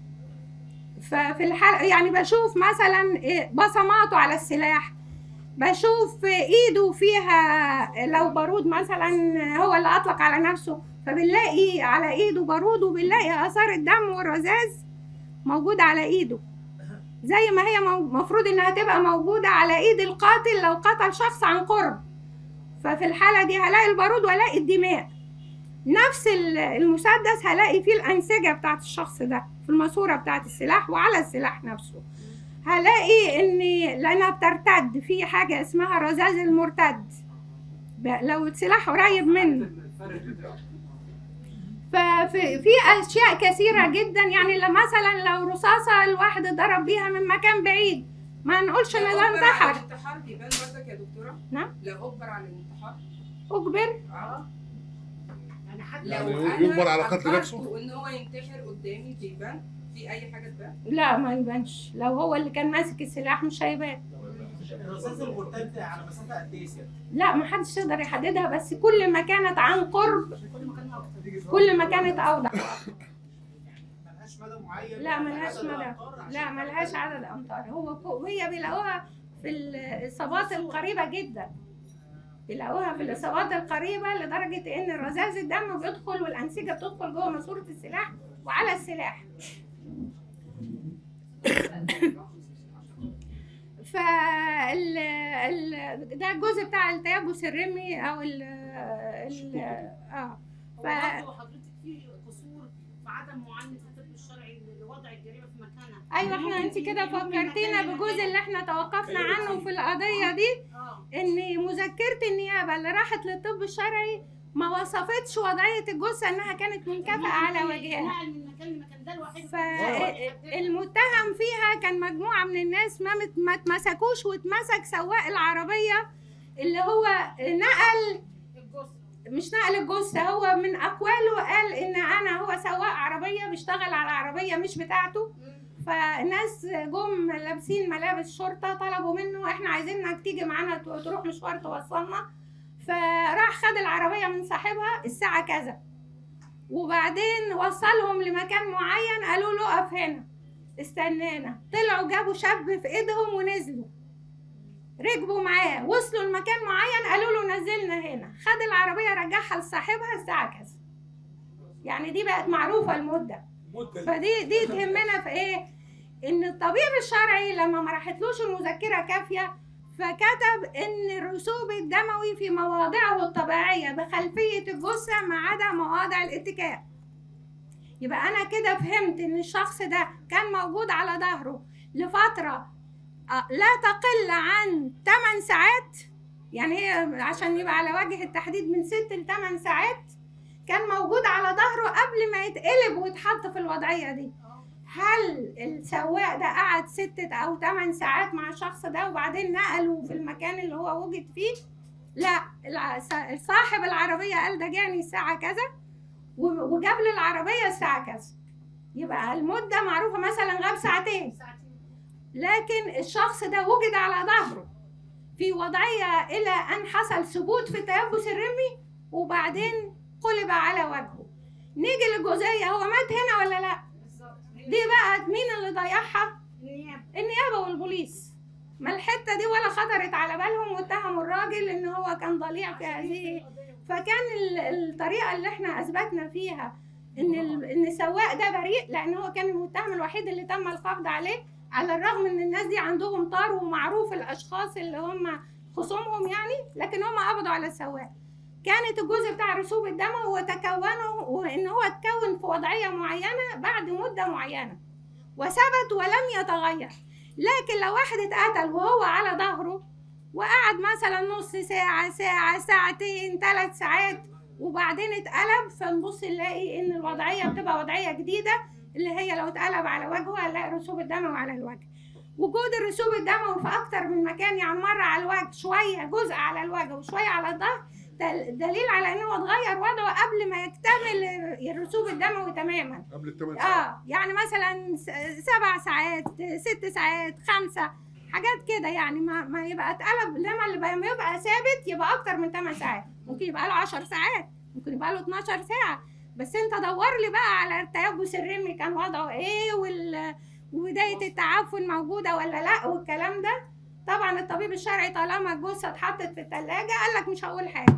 ففي الحال يعني بشوف مثلا إيه بصماته على السلاح بشوف ايده فيها لو بارود مثلا هو اللي اطلق على نفسه فبنلاقي على ايده بارود وبنلاقي اثار الدم والرذاذ موجود على ايده زي ما هي المفروض انها تبقى موجوده على ايد القاتل لو قتل شخص عن قرب ففي الحاله دي هلاقي البارود والاقي الدماء نفس ال- المسدس هلاقي فيه الانسجه بتاعت الشخص ده في الماسوره بتاعت السلاح وعلى السلاح نفسه هلاقي ان لانها بترتد في حاجه اسمها رذاذ المرتد ب- لو السلاح قريب منه ففي في اشياء كثيره جدا يعني لما مثلا لو رصاصه الواحد اتضرب بيها من مكان بعيد ما نقولش ان لو ده أجبر على انتحر الانتحار بيبان برضك يا دكتورة؟ نعم. لو أجبر على الانتحار اجبر اه يعني حتى لو يعني أنا يجبر على قتل أجبرته نفسه؟ إن هو ينتحر قدامي بيبان في أي حاجة تبان؟ لا ما يبانش لو هو اللي كان ماسك السلاح مش هيبان الرصاص المرتد على مسافه قد ايه سيادة؟ لا ما حدش يقدر يحددها بس كل ما كانت عن قرب كل ما كان اكتر كل ما كانت اوضح ملهاش مدى معين لا ملهاش عدد مدى الأمتار عشان لا ملهاش عدد امتار هو فوق وهي بيلاقوها في الاصابات القريبه جدا بيلاقوها في الاصابات القريبه لدرجه ان رذاذ الدم بيدخل والانسجه بتدخل جوه ماسوره السلاح وعلى السلاح فال ال... ده الجزء بتاع التيبس الرمي او ال ال اه ف... وبرضه حضرتك في قصور في عدم معالجه الطب الشرعي لوضع الجريمه في مكانها ايوه احنا انت كده فكرتينا بالجزء اللي احنا توقفنا عنه في القضيه دي اه ان مذكره النيابه اللي راحت للطب الشرعي ما وصفتش وضعيه الجثه انها كانت منكفئه على وجهها نقل من مكان لمكان ده الوحيد فالمتهم فيها كان مجموعه من الناس ما مت- ما اتمسكوش واتمسك سواق العربيه اللي هو نقل الجثه مش نقل الجثه هو من اقواله قال ان انا هو سواق عربيه بيشتغل على عربيه مش بتاعته فناس جم لابسين ملابس شرطه طلبوا منه احنا عايزينك تيجي معانا ت- تروح مشوار توصلنا فراح خد العربيه من صاحبها الساعه كذا وبعدين وصلهم لمكان معين قالوا له اقف هنا استنانا طلعوا جابوا شاب في ايدهم ونزلوا ركبوا معاه وصلوا لمكان معين قالوا له نزلنا هنا خد العربيه رجعها لصاحبها الساعه كذا يعني دي بقت معروفه المده فدي دي تهمنا في ايه ان الطبيب الشرعي لما ما راحتلوش المذكره كافيه فكتب ان الرسوب الدموي في مواضعه الطبيعيه بخلفيه الجثه ما عدا مواضع الاتكاء يبقى انا كده فهمت ان الشخص ده كان موجود على ظهره لفتره آه، لا تقل عن 8 ساعات يعني هي عشان يبقى على وجه التحديد من 6 ل 8 ساعات كان موجود على ظهره قبل ما يتقلب ويتحط في الوضعيه دي هل السواق ده قعد ستة أو ثمان ساعات مع الشخص ده وبعدين نقله في المكان اللي هو وجد فيه؟ لا الع- صا- صاحب العربية قال ده جاني الساعة كذا و- وجاب لي العربية الساعة كذا يبقى المدة معروفة مثلا غاب ساعتين ساعتين لكن الشخص ده وجد على ظهره في وضعية إلى أن حصل ثبوت في التيبس الرمي وبعدين قلب على وجهه نيجي للجزئية هو مات هنا ولا لا بالظبط دي بقى مين اللي ضيعها النيابه النيابة والبوليس ما الحتة دي ولا خطرت على بالهم واتهموا الراجل ان هو كان ضليع في هذه فكان ال- الطريقة اللي احنا اثبتنا فيها ان ال- ان السواق ده بريء لان هو كان المتهم الوحيد اللي تم القبض عليه على الرغم ان الناس دي عندهم طار ومعروف الاشخاص اللي هم خصومهم يعني لكن هم قبضوا على السواق كانت الجزء بتاع رسوب الدم وتكونه وان هو اتكون في وضعيه معينه بعد مده معينه وثبت ولم يتغير لكن لو واحد اتقتل وهو على ظهره وقعد مثلا نص ساعة ساعة ساعتين ثلاث ساعات وبعدين اتقلب فنبص نلاقي ان الوضعية بتبقى وضعية جديدة اللي هي لو اتقلب على وجهه هنلاقي رسوب الدم على الوجه وجود الرسوب الدموي في اكتر من مكان يعني مرة على الوجه شوية جزء على الوجه وشوية على الظهر دل- دليل على ان هو اتغير وضعه قبل ما يكتمل الرسوب الدموي تماما قبل الثمان ساعات اه يعني مثلا س- سبع ساعات ست ساعات خمسة حاجات كده يعني ما, ما يبقى اتقلب لما اللي بقى- ما يبقى ثابت يبقى اكتر من 8 ساعات ممكن يبقى له 10 ساعات ممكن يبقى له 12 ساعة بس انت دور لي بقى على التيبس الرمي كان وضعه ايه وال وبداية التعفن موجودة ولا لا والكلام ده طبعا الطبيب الشرعي طالما الجثة اتحطت في التلاجة قال لك مش هقول حاجة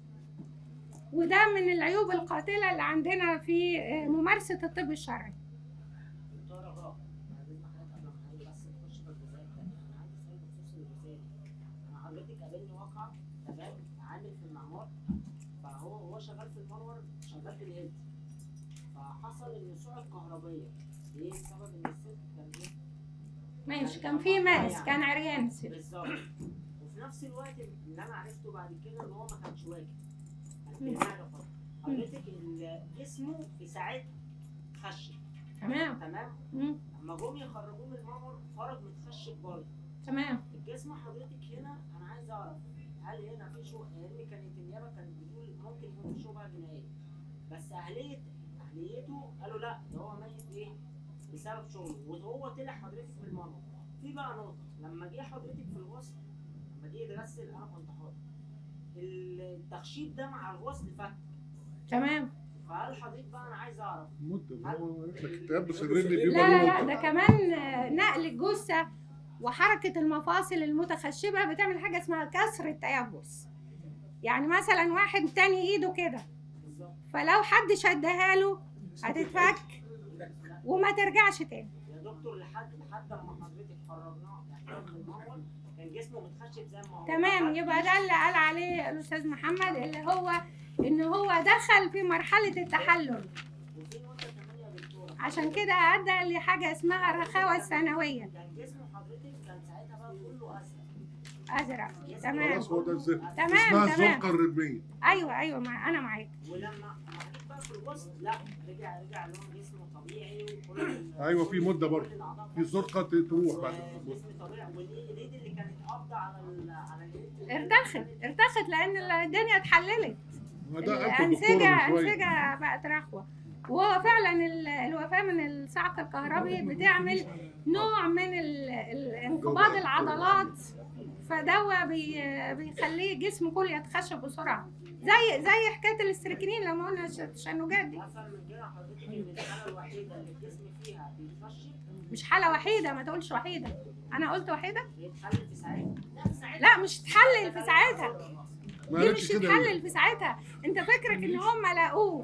وده من العيوب القاتلة اللي عندنا في آه، ممارسة الطب الشرعي دكتورة رغم بعد اذن حضرتك قبل ما حضرتك بس نخش في الجزئيه الثانيه انا عندي سؤال بخصوص الجزئيه دي انا حضرتك قابلني واقعه تمام عامل في المعمار فهو هو شغال في المنور شغال في الهيلز فحصل ان السرعه الكهربيه دي بسبب ان الست كان ايه ماشي كان في ماس كان عريان الست. بالظبط وفي نفس الوقت اللي انا عرفته بعد كده ان هو ما كانش واجد كان في مم. حاجه خالص حضرتك ال- جسمه في ساعات خشب تمام تمام مم. لما جم يخرجوه من الممر خرج متخشب برضه تمام الجسم حضرتك هنا انا عايز اعرف هل هنا في شو لان كانت النيابه كانت بتقول ممكن يكون في شبهه جنائيه بس اهليه اهليته قالوا لا ده هو ميت ايه بسبب شغله وهو طلع حضرتك في الممر في بقى نقطه لما جه حضرتك في الغسل لما جه يتغسل انا كنت حاضر التخشيب ده مع الغسل فك تمام فهل حضرتك بقى انا عايز اعرف مده ما هو قلت لك التيبس الرمي لا بيبقى لا له لا مده ده كمان آه، نقل الجثة وحركة المفاصل المتخشبة بتعمل حاجة اسمها كسر التيبس يعني مثلا واحد تاني ايده كده بالظبط فلو حد شدها له هتتفك وما ترجعش تاني يا دكتور لحد لحد ما حضرتك خرجناه احنا من المول كان جسمه متخشب زي ما هو تمام ما يبقى ده اللي قال عليه الاستاذ محمد اللي هو ان هو دخل في مرحله التحلل وفي نقطه كمان يا دكتوره عشان كده ادى لحاجه اسمها الرخاوه الثانويه كان جسم حضرتك كان ساعتها بقى كله ازرق ازرق تمام خلاص هو ده الزفت تمام، اسمها تمام. الزرقه الرميه ايوه ايوه مع انا معاك ولما لما حضرتك بقى في الغسل لا رجع رجع لون جسمه طبيعي وكل ال- ايوه في مده برضه كل الأعضاء في الزرقه ت- تروح بعد الغسل. جسم طبيعي والايد اللي كانت قابضه على ال على اليد ارتخت ارتخت لان الدنيا اتحللت ما ده قالته الدكتوره الانسجه من شويه انسجه بقت رخوه وهو فعلا ال- الوفاه من الصعق الكهربي بتعمل نوع من ال- ال- انقباض العضلات فدوا بي- بيخليه الجسم كله يتخشب بسرعه زي زي حكايه الاستريكنين لما قلنا الش- التشنجات دي افهم من كده حضرتك ان الحاله الوحيده اللي الجسم فيها بيتخشب مش حاله وحيده ما تقولش وحيده انا قلت وحيده بيتحلل في ساعتها لا مش تحلل في ساعتها ما دي قالتش مش كده تتحلل في ساعتها انت فكرك ان هم لقوه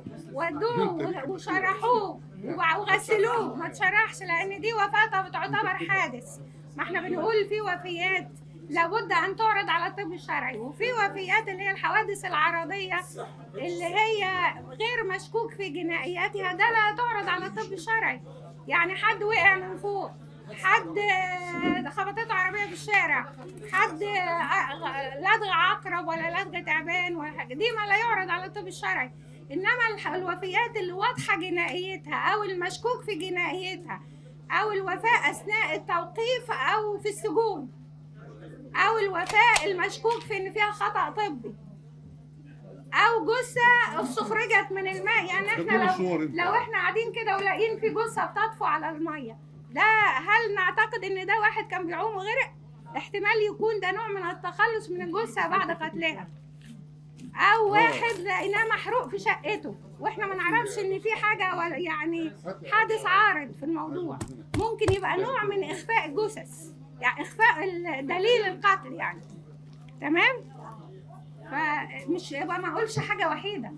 ودوه وشرحوه وبع- وغسلوه ما تشرحش لان دي وفاه تعتبر حادث ما احنا بنقول في وفيات لابد ان تعرض على الطب الشرعي وفي وفيات اللي هي الحوادث العرضيه اللي هي غير مشكوك في جنائياتها ده لا تعرض على الطب الشرعي يعني حد وقع من فوق حد آه، خبطته عربيه في الشارع حد آه، لدغ عقرب ولا لدغ تعبان ولا حاجه دي ما لا يعرض على الطب الشرعي انما الح- الوفيات اللي واضحه جنائيتها او المشكوك في جنائيتها او الوفاة اثناء التوقيف او في السجون او الوفاة المشكوك في ان فيها خطأ طبي او جثة استخرجت من الماء يعني احنا كل لو الصور انت. لو احنا قاعدين كده ولاقيين في جثة بتطفو على المية ده هل نعتقد ان ده واحد كان بيعوم وغرق احتمال يكون ده نوع من التخلص من الجثة بعد قتلها او واحد لقيناه محروق في شقته واحنا ما نعرفش ان في حاجه ولا يعني حادث عارض في الموضوع ممكن يبقى نوع من اخفاء الجثث يعني اخفاء ال- دليل القتل يعني تمام فمش يبقى ما اقولش حاجه وحيده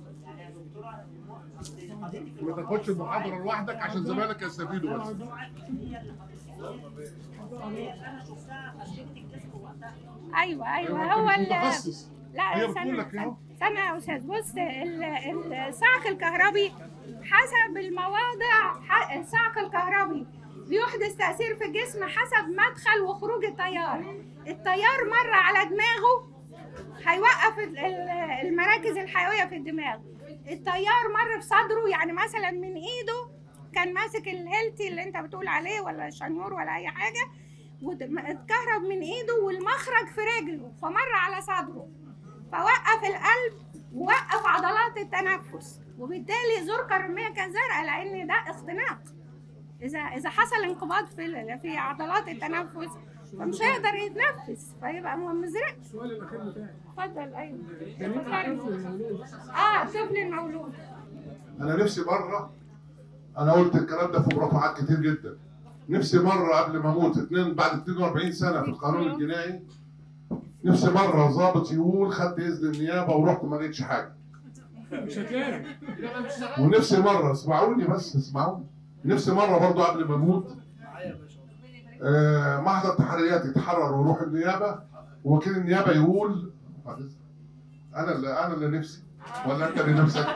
ما تاخدش المحاضره لوحدك عشان زمايلك يستفيدوا بس انا شفتها فشلت الجسم وقتها ايوه ايوه هو ال- متخصص لا هي استنى بتقول لك استنى, اهو. استنى يا استاذ بص ال- الصعق الكهربي حسب المواضع ح- الصعق الكهربي بيحدث تأثير في الجسم حسب مدخل وخروج التيار التيار مرة على دماغه هيوقف ال- ال- المراكز الحيوية في الدماغ التيار مر في صدره يعني مثلا من ايده كان ماسك الهيلتي اللي انت بتقول عليه ولا الشنيور ولا اي حاجة واتكهرب من ايده والمخرج في رجله فمر على صدره فوقف القلب ووقف عضلات التنفس وبالتالي زور كرمية كان زرقاء لان ده اختناق اذا اذا حصل انقباض في ال- في عضلات التنفس فمش هيقدر يتنفس فيبقى مزرق السؤال الاخير بتاعي اتفضل ايوه كان انت عارف المولود اه الطفل المولود انا نفسي مره انا قلت الكلام ده في مرافعات كتير جدا نفسي مره قبل ما اموت اتنين بعد 42 سنه في القانون الجنائي نفسي مره ضابط يقول خدت اذن النيابه ورحت ما لقيتش حاجه مش هتلاقي يبقى مش شغال ونفسي مره اسمعوني بس اسمعوني نفسي مره برضو قبل ما اموت آه، محضر تحريات يتحرر ويروح النيابه ووكيل النيابه يقول انا اللي انا اللي نفسي ولا انت اللي نفسك؟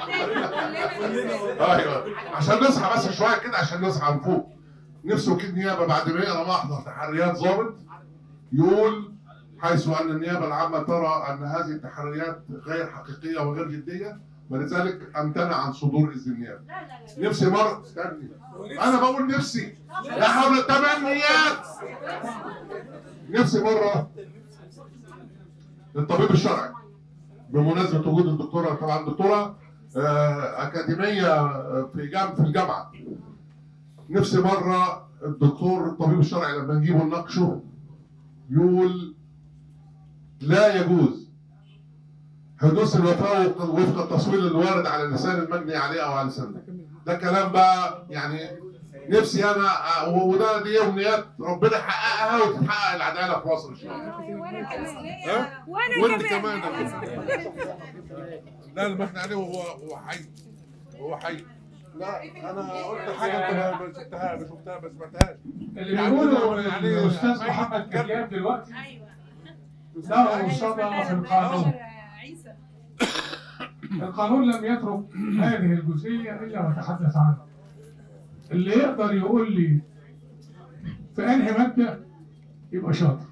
ايوه عشان نصحى بس شويه كده عشان نصحى نفوق نفسي وكيل نيابه بعد ما يقرا محضر تحريات ضابط يقول حيث ان النيابه العامه ترى ان هذه التحريات غير حقيقيه وغير جديه ولذلك امتنع عن صدور اذن النيابه. نفسي مره استني انا بقول نفسي لا حول التمنيات نفسي مره الطبيب الشرعي بمناسبه وجود الدكتوره طبعا الدكتوره آه، اكاديميه آه، في جام في الجامعه نفسي مره الدكتور الطبيب الشرعي لما نجيبه نناقشه يقول لا يجوز حدوث الوفاه وفق وفق التصوير الوارد على لسان المجني عليه او على لسانه ده كلام بقى يعني نفسي انا آه، وده دي امنيات ربنا يحققها وتتحقق العداله في مصر ان شاء الله وانا كمان ها؟ وانا وانت كمان كمان لا المجني عليه وهو هو حي هو حي لا انا قلت حاجه انت ما شفتها ما شفتها ما سمعتهاش اللي يعني بيقوله يعني الاستاذ أي محمد حد يتكلم. كجاب دلوقتي ايوه له صدى في القانون عيسى القانون لم يترك هذه الجزئية إلا وتحدث عنها اللي يقدر يقول لي في أنهي مادة يبقى شاطر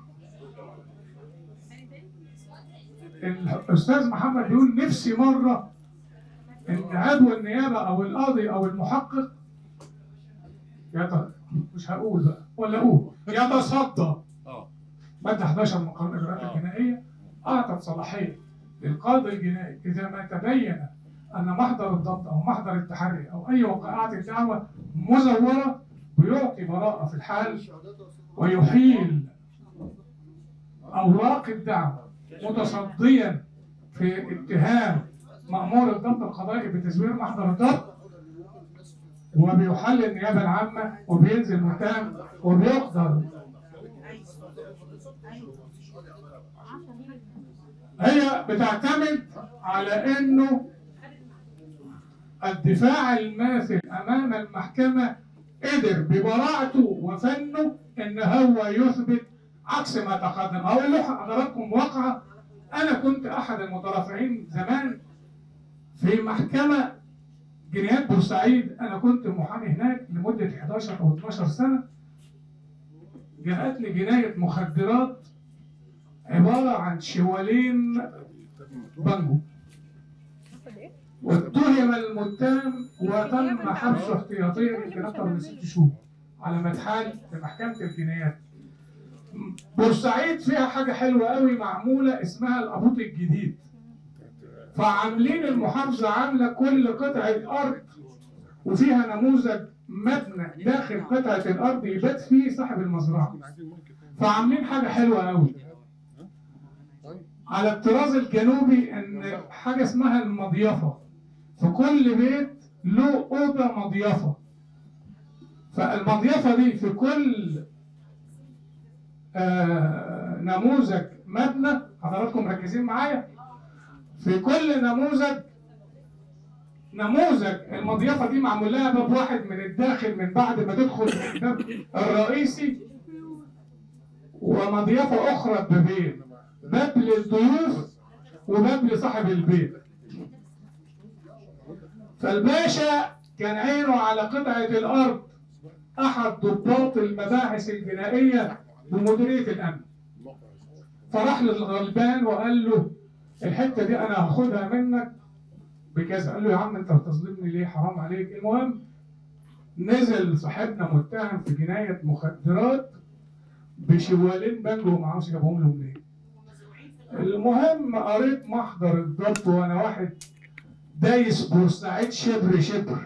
الأستاذ محمد بيقول نفسي مرة إن عضو النيابة أو القاضي أو المحقق يت... مش هقول بقى ولا أقول يتصدى اه مادة 11 من قانون الإجراءات الجنائية أعطت صلاحية للقاضي الجنائي إذا ما تبين أن محضر الضبط أو محضر التحري أو أي وقائعة الدعوة مزورة بيعطي براءة في الحال ويحيل أوراق الدعوة متصديا في اتهام مأمور الضبط القضائي بتزوير محضر الضبط وبيحل النيابة العامة وبينزل متهم وبيقدر هي بتعتمد على انه الدفاع الماثل امام المحكمه قدر ببراعته وفنه ان هو يثبت عكس ما تقدم هقول لحضراتكم واقعه انا كنت احد المترافعين زمان في محكمه جنايات بورسعيد انا كنت محامي هناك لمده 11 او 12 سنه جاءتني جنايه مخدرات عباره عن شوالين بانجو واتهم المتهم وتم حبسه احتياطيا يمكن اكثر من ست شهور على مدحال في محكمه الجنايات. بورسعيد فيها حاجه حلوه قوي معموله اسمها الابوط الجديد. فعاملين المحافظه عامله كل قطعه ارض وفيها نموذج مبنى داخل قطعه الارض يبات فيه صاحب المزرعه. فعاملين حاجه حلوه قوي. على الطراز الجنوبي ان حاجه اسمها المضيفه في كل بيت له اوضه مضيفه فالمضيفه دي في كل آه نموذج مبنى حضراتكم مركزين معايا في كل نموذج نموذج المضيفه دي معمول لها باب واحد من الداخل من بعد ما تدخل من الباب الرئيسي ومضيفه اخرى ببابين باب للضيوف وباب لصاحب البيت فالباشا كان عينه على قطعة الأرض أحد ضباط المباحث الجنائية بمديرية الأمن فراح للغلبان وقال له الحتة دي أنا هاخدها منك بكذا قال له يا عم أنت بتظلمني ليه حرام عليك المهم نزل صاحبنا متهم في جناية مخدرات بشوالين بانجو ومعرفش جابهم له منين المهم قريت محضر الضبط وانا واحد دايس بورسعيد شبر شبر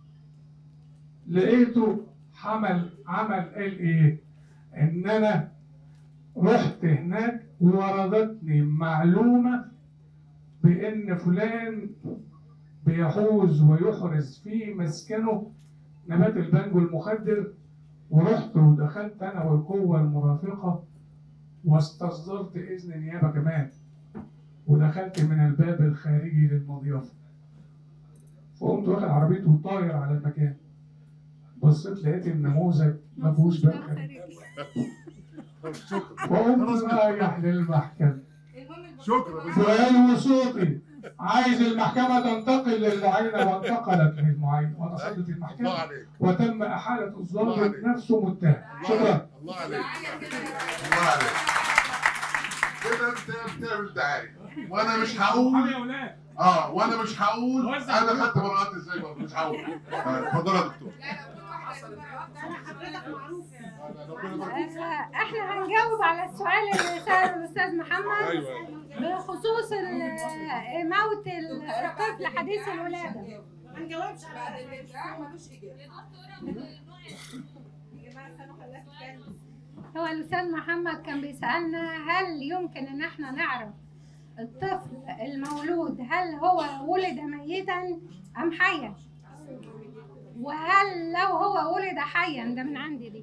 لقيته حمل عمل قال ايه ان انا رحت هناك وردتني معلومة بان فلان بيحوز ويحرز في مسكنه نبات البانجو المخدر ورحت ودخلت انا والقوة المرافقة واستصدرت اذن نيابه كمان ودخلت من الباب الخارجي للمضيافه فقمت واخد عربيتي وطاير على المكان بصيت لقيت النموذج ما فيهوش باب خارجي فقمت رايح للمحكمه شكرا سؤال وصوتي عايز المحكمه تنتقل للمعاينه وانتقلت للمعاينه وتصدت الله المحكمه عليك وتم احاله الله الظالم عليك. نفسه متهم شكرا الله عليك الله عليك كده انت بتعمل دعايه وانا مش هقول يا ولاد اه وانا مش هقول وزع انا خدت براءات ازاي برضه مش هقول آه، اتفضل يا دكتور انا حضرتك معروف آه، احنا هنجاوب على السؤال اللي سأله الاستاذ محمد ايوه بخصوص ال- موت الطفل حديث الولاده ما نجاوبش على هو الاستاذ محمد كان بيسالنا هل يمكن ان احنا نعرف الطفل المولود هل هو ولد ميتا ام حيا وهل لو هو ولد حيا ده من عندي دي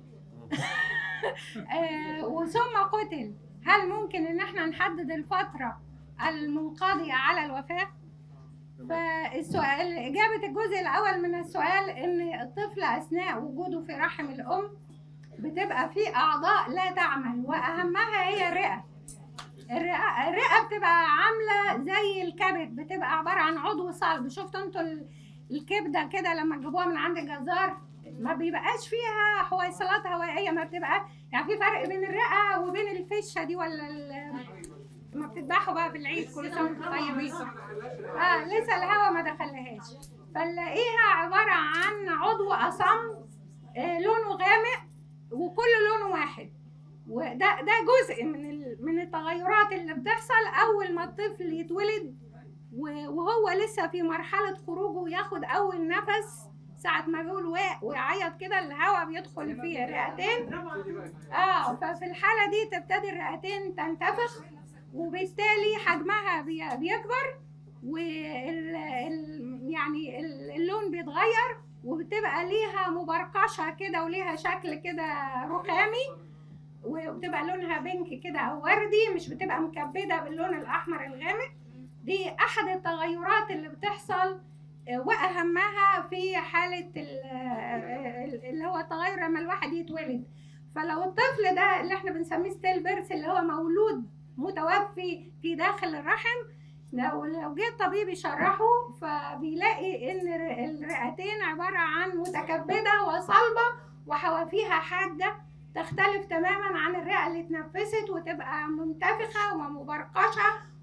آه، وثم قتل هل ممكن ان احنا نحدد الفتره المنقضيه على الوفاه فالسؤال إجابة الجزء الأول من السؤال إن الطفل أثناء وجوده في رحم الأم بتبقى في أعضاء لا تعمل وأهمها هي الرئة الرئة, الرئة بتبقى عاملة زي الكبد بتبقى عبارة عن عضو صلب شفتوا انتوا ال- الكبدة كده لما تجيبوها من عند الجزار ما بيبقاش فيها حويصلات هوائية ما بتبقى يعني في فرق بين الرئة وبين الفشة دي ولا ال- ما بتذبحوا بقى في العيد كل سنة وانتم طيبين اه لسه الهوا ما دخلهاش فنلاقيها عبارة عن عضو أصم آه لونه غامق وكل لونه واحد وده ده جزء من ال- من التغيرات اللي بتحصل أول ما الطفل يتولد و- وهو لسه في مرحلة خروجه ياخد أول نفس ساعة ما بيقول واق ويعيط كده الهواء بيدخل فيه الرئتين اه ففي الحالة دي تبتدي الرئتين تنتفخ وبالتالي حجمها بي- بيكبر وال ال- يعني ال- اللون بيتغير وبتبقى ليها مبرقشة كده وليها شكل كده رخامي وبتبقى لونها بينك كده او وردي مش بتبقى مكبده باللون الاحمر الغامق دي احد التغيرات اللي بتحصل آه، واهمها في حاله ال- آه، اللي هو التغير لما الواحد يتولد فلو الطفل ده اللي احنا بنسميه ستيل بيرث اللي هو مولود متوفي في داخل الرحم لو لو جه الطبيب يشرحه فبيلاقي ان الر- الرئتين عباره عن متكبده وصلبه وحوافيها حاده تختلف تماما عن الرئه اللي اتنفست وتبقى منتفخه ومبرقشه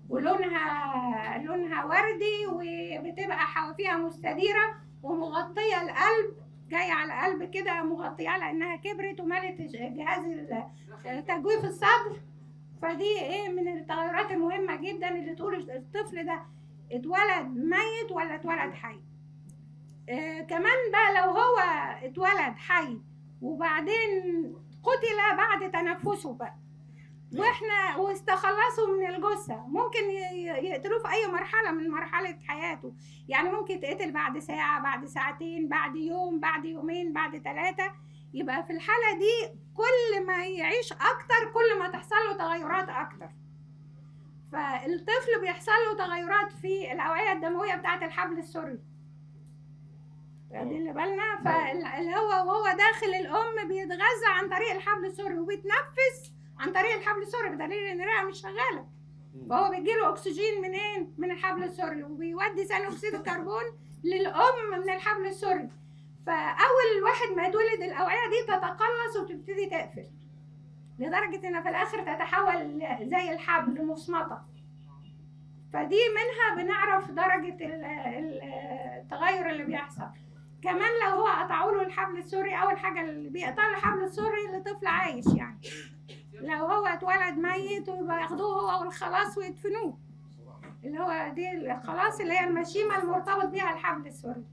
ولونها لونها وردي وبتبقى حوافيها مستديره ومغطيه القلب جايه على القلب كده مغطيه لانها كبرت وملت جهاز ال- تجويف الصدر فدي ايه من التغيرات المهمه جدا اللي تقول الطفل ده اتولد ميت ولا اتولد حي آه كمان بقى لو هو اتولد حي وبعدين قتل بعد تنفسه بقى واحنا واستخلصوا من الجثه ممكن ي- ي- يقتلوه في اي مرحله من مرحله حياته يعني ممكن يتقتل بعد ساعه بعد ساعتين بعد يوم بعد يومين بعد ثلاثه يبقى في الحاله دي كل ما يعيش اكتر كل ما تحصل له تغيرات اكتر فالطفل بيحصل له تغيرات في الاوعيه الدمويه بتاعه الحبل السري واخدين بالنا فاللي هو وهو داخل الام بيتغذى عن طريق الحبل السري وبيتنفس عن طريق الحبل السري بدليل ان الرئه مش شغاله فهو بيجيله اكسجين منين من الحبل السري وبيودي ثاني اكسيد الكربون للام من الحبل السري فاول واحد ما يتولد الاوعيه دي تتقلص وتبتدي تقفل لدرجه انها في الاخر تتحول زي الحبل مصمطه فدي منها بنعرف درجه ال- ال- التغير اللي بيحصل كمان لو هو قطعوا له الحبل السري اول حاجه اللي بيقطعوا الحبل السري لطفل عايش يعني لو هو اتولد ميت ويبقى ياخدوه هو والخلاص ويدفنوه اللي هو دي الخلاص اللي هي المشيمه المرتبط بيها الحبل السري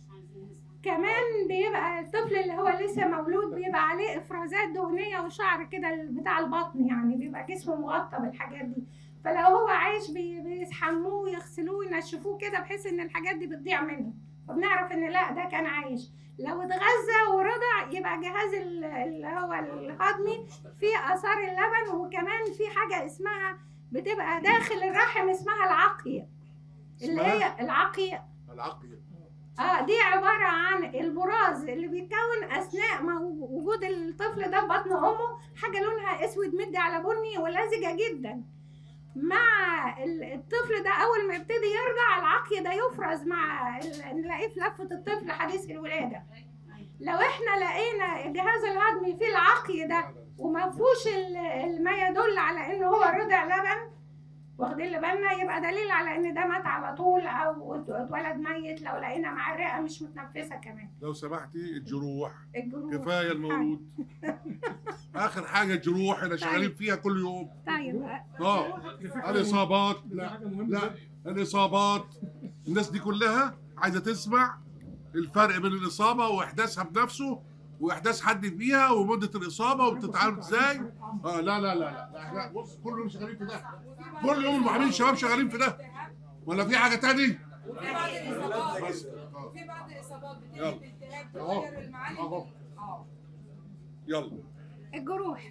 كمان بيبقى الطفل اللي هو لسه مولود بيبقى عليه افرازات دهنيه وشعر كده بتاع البطن يعني بيبقى جسمه مغطى بالحاجات دي فلو هو عايش بي- بيسحموه ويغسلوه ينشفوه كده بحيث ان الحاجات دي بتضيع منه فبنعرف ان لا ده كان عايش لو اتغذى ورضع يبقى جهاز ال- اللي هو الهضمي فيه اثار اللبن وكمان في حاجه اسمها بتبقى داخل الرحم اسمها العقية اللي هي العقية العقية اه دي عبارة عن البراز اللي بيتكون أثناء ما هو- وجود الطفل ده في بطن أمه حاجة لونها أسود مدي على بني ولزجة جدا مع ال- الطفل ده أول ما يبتدي يرضع العقي ده يفرز مع ال- نلاقيه في لفة الطفل حديث الولادة لو احنا لقينا الجهاز الهضمي فيه العقي ده وما فيهوش ال- ما يدل على ان هو رضع لبن واخدين لي بالنا يبقى دليل على ان ده مات على طول او اتولد ميت لو لقينا معاه رئه مش متنفسه كمان لو سمحتي الجروح الجروح كفايه المولود اخر حاجه الجروح اللي شغالين فيها كل يوم طيب اه الاصابات دي لا حاجه مهمه لا الاصابات الناس دي كلها عايزه تسمع الفرق بين الاصابه واحداثها بنفسه واحداث حد فيها ومده الاصابه وبتتعامل ازاي اه لا لا لا لا, لا احنا بص كل يوم شغالين في ده كل يوم المحامين الشباب شغالين في ده ولا في حاجه تاني وفي بعض الاصابات بس آه. وفي بعض الاصابات يلا. بتيجي بالتهاب أهو. تغير المعالم أهو. اه يلا الجروح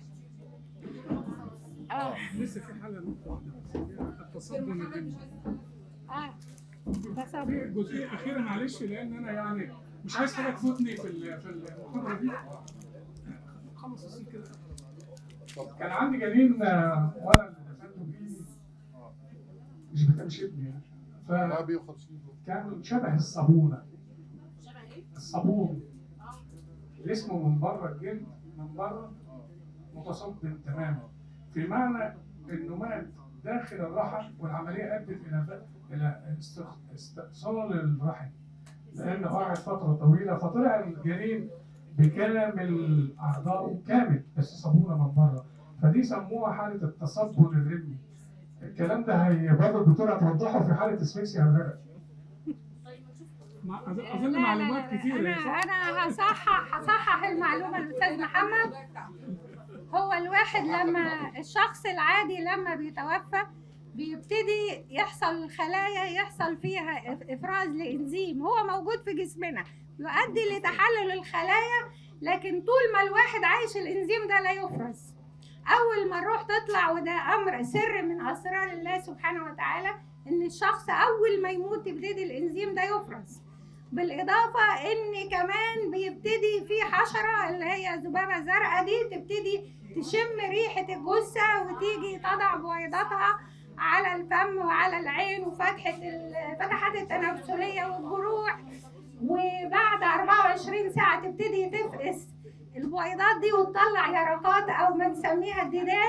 اه لسه في حاله نقطه واحده بس هي التصدم محمد الدموي مش عايز اه تصور في جزئيه اخيره معلش لان انا يعني مش عايز حاجه تفوتني في ال- في المحاضره دي خلص الصوت كده كان عندي جنين آه، ولد دخلته فيه مش بتمشي ابني يعني لا 150 فكان شبه الصابونه شبه ايه؟ الصابون جسمه من بره الجلد من بره متصدم تماما في معنى انه مات داخل الرحم والعمليه ادت الى الى استخ- استئصال الرحم لانه قعد فتره طويله فطلع الجنين بكامل اعضائه كامل بس صابونه من بره فدي سموها حاله التصبن الرمي الكلام ده هي برضه الدكتور هتوضحه في حاله اسفكسيا وغيرها طيب ما نشوف مع- أظن لا، أظن لا، معلومات لا، كتيرة انا صح؟ انا هصحح هصحح المعلومه الاستاذ محمد هو الواحد لما الشخص العادي لما بيتوفى بيبتدي يحصل خلايا يحصل فيها إف- افراز لانزيم هو موجود في جسمنا يؤدي لتحلل الخلايا لكن طول ما الواحد عايش الانزيم ده لا يفرز اول ما الروح تطلع وده امر سر من اسرار الله سبحانه وتعالى ان الشخص اول ما يموت يبتدي الانزيم ده يفرز بالاضافه ان كمان بيبتدي في حشره اللي هي ذبابه زرقاء دي تبتدي تشم ريحه الجثه وتيجي تضع بويضاتها على الفم وعلى العين وفتحه الفتحات التنفسيه والجروح وبعد 24 ساعه تبتدي تفقس البويضات دي وتطلع يرقات او ما نسميها الديدان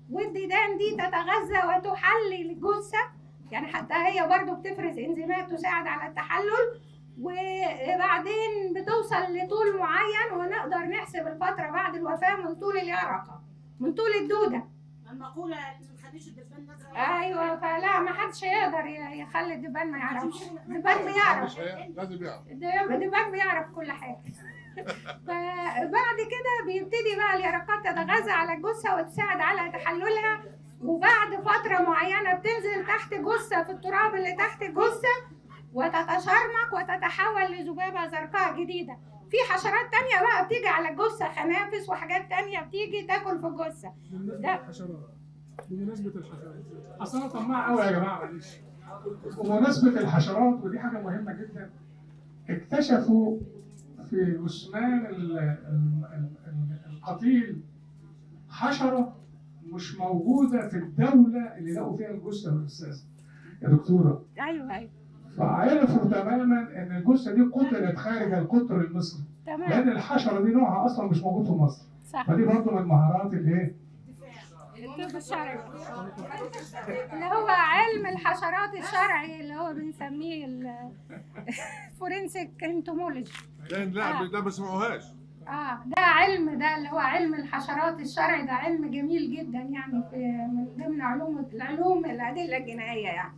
والديدان دي تتغذى وتحلل الجثه يعني حتى هي برضو بتفرز انزيمات تساعد على التحلل وبعدين بتوصل لطول معين ونقدر نحسب الفتره بعد الوفاه من طول اليرقه من طول الدوده المقولة اللي ما تخليش الدبان نازل ايوه فلا ما حدش يقدر ي- يخلي الدبان ما يعرفش الدبان بيعرف مش هي- لازم يعرف الدبان بيعرف كل حاجه فبعد كده بيبتدي بقى اليرقات تتغذى على الجثه وتساعد على تحللها وبعد فتره معينه بتنزل تحت جثه في التراب اللي تحت الجثه وتتشرمق وتتحول لذبابه زرقاء جديده في حشرات تانية بقى بتيجي على الجثة خنافس وحاجات تانية بتيجي تاكل في الجثة بمناسبة الحشرات بمناسبة الحشرات أصل أنا طماع قوي يا جماعة معلش بمناسبة الحشرات ودي حاجة مهمة جدا اكتشفوا في جثمان ال- ال- ال- ال- القتيل حشرة مش موجودة في الدولة اللي لقوا فيها الجثة بالأساس يا دكتورة ايوه ايوه فعرفوا تماما ان الجثة دي قتلت خارج القطر المصري تمام لأن الحشرة دي نوعها أصلا مش موجود في مصر صح فدي برضه من المهارات الايه؟ الطب الشرعي اللي هو علم الحشرات الشرعي اللي هو بنسميه الفورنسيك انتومولوجي لان لا ده ما سمعوهاش اه ده علم ده اللي هو علم الحشرات الشرعي ده علم جميل جدا يعني في من ضمن علوم العلوم الادله الجنائيه يعني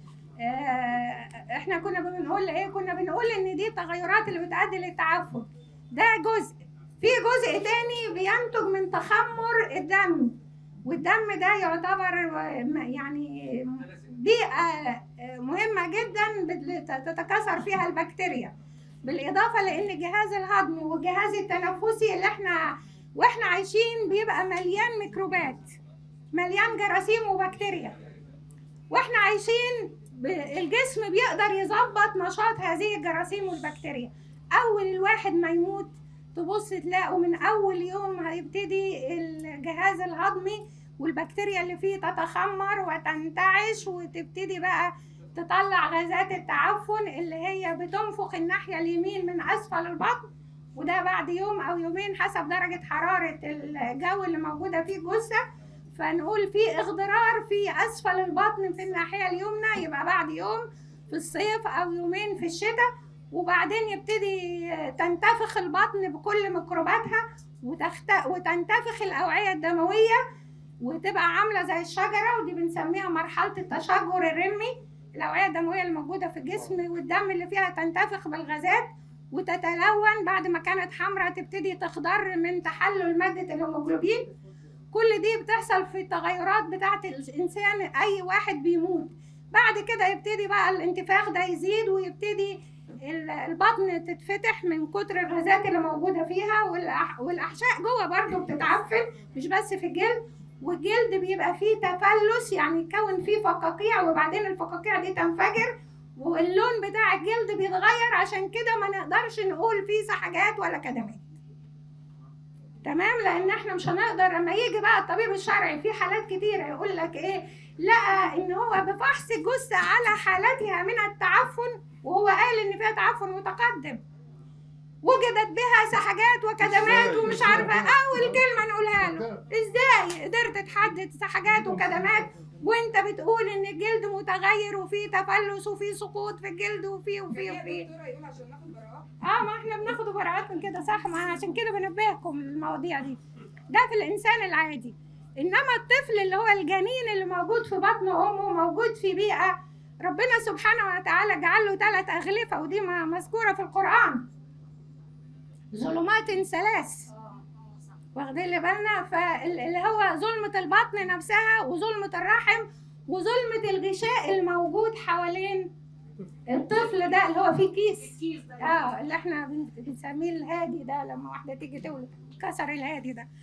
آه احنا كنا بنقول ايه كنا بنقول ان دي التغيرات اللي بتؤدي للتعفن ده جزء في جزء تاني بينتج من تخمر الدم والدم ده يعتبر م- يعني بيئة مهمة جدا بت- تتكاثر فيها البكتيريا بالإضافة لأن الجهاز الهضمي والجهاز التنفسي اللي احنا واحنا عايشين بيبقى مليان ميكروبات مليان جراثيم وبكتيريا واحنا عايشين ب- الجسم بيقدر يظبط نشاط هذه الجراثيم والبكتيريا أول الواحد ما يموت تبص تلاقوا من أول يوم هيبتدي الجهاز الهضمي والبكتيريا اللي فيه تتخمر وتنتعش وتبتدي بقى تطلع غازات التعفن اللي هي بتنفخ الناحية اليمين من أسفل البطن وده بعد يوم أو يومين حسب درجة حرارة الجو اللي موجودة فيه الجثة فنقول في اخضرار في أسفل البطن في الناحية اليمنى يبقى بعد يوم في الصيف أو يومين في الشتاء وبعدين يبتدي تنتفخ البطن بكل ميكروباتها وتخت... وتنتفخ الأوعية الدموية وتبقى عاملة زي الشجرة ودي بنسميها مرحلة التشجر الرمي الأوعية الدموية الموجودة في الجسم والدم اللي فيها تنتفخ بالغازات وتتلون بعد ما كانت حمراء تبتدي تخضر من تحلل مادة الهيموجلوبين كل دي بتحصل في التغيرات بتاعة الإنسان أي واحد بيموت بعد كده يبتدي بقى الانتفاخ ده يزيد ويبتدي ال- البطن تتفتح من كتر الغازات اللي موجودة فيها والأح- والأحشاء جوه برضو بتتعفن مش بس في الجلد والجلد بيبقى فيه تفلس يعني يتكون فيه فقاقيع وبعدين الفقاقيع دي تنفجر واللون بتاع الجلد بيتغير عشان كده ما نقدرش نقول فيه سحجات ولا كدمات تمام لان احنا مش هنقدر لما يجي بقى الطبيب الشرعي في حالات كتيره يقول لك ايه لقى ان هو بفحص الجثه على حالتها من التعفن وهو قال ان فيها تعفن متقدم وجدت بها سحجات وكدمات إزاي؟ ومش إزاي؟ عارفه اول كلمه نقولها له ازاي قدرت تحدد سحجات وكدمات وانت بتقول ان الجلد متغير وفيه تفلس وفيه سقوط في الجلد وفيه وفيه وفيه الدكتوره يقول عشان ناخد براءات اه ما احنا بناخد براءات من كده صح ما عشان كده بنبهكم المواضيع دي ده في الانسان العادي انما الطفل اللي هو الجنين اللي موجود في بطن امه موجود في بيئه ربنا سبحانه وتعالى جعل له ثلاث اغلفه ودي ما- مذكوره في القران ظلمات ثلاث واخدين اللي بالنا فاللي هو ظلمة البطن نفسها وظلمة الرحم وظلمة الغشاء الموجود حوالين الطفل ده اللي هو فيه كيس الكيس ده اه اللي احنا بن- بنسميه الهادي ده لما واحده تيجي تولد كسر الهادي ده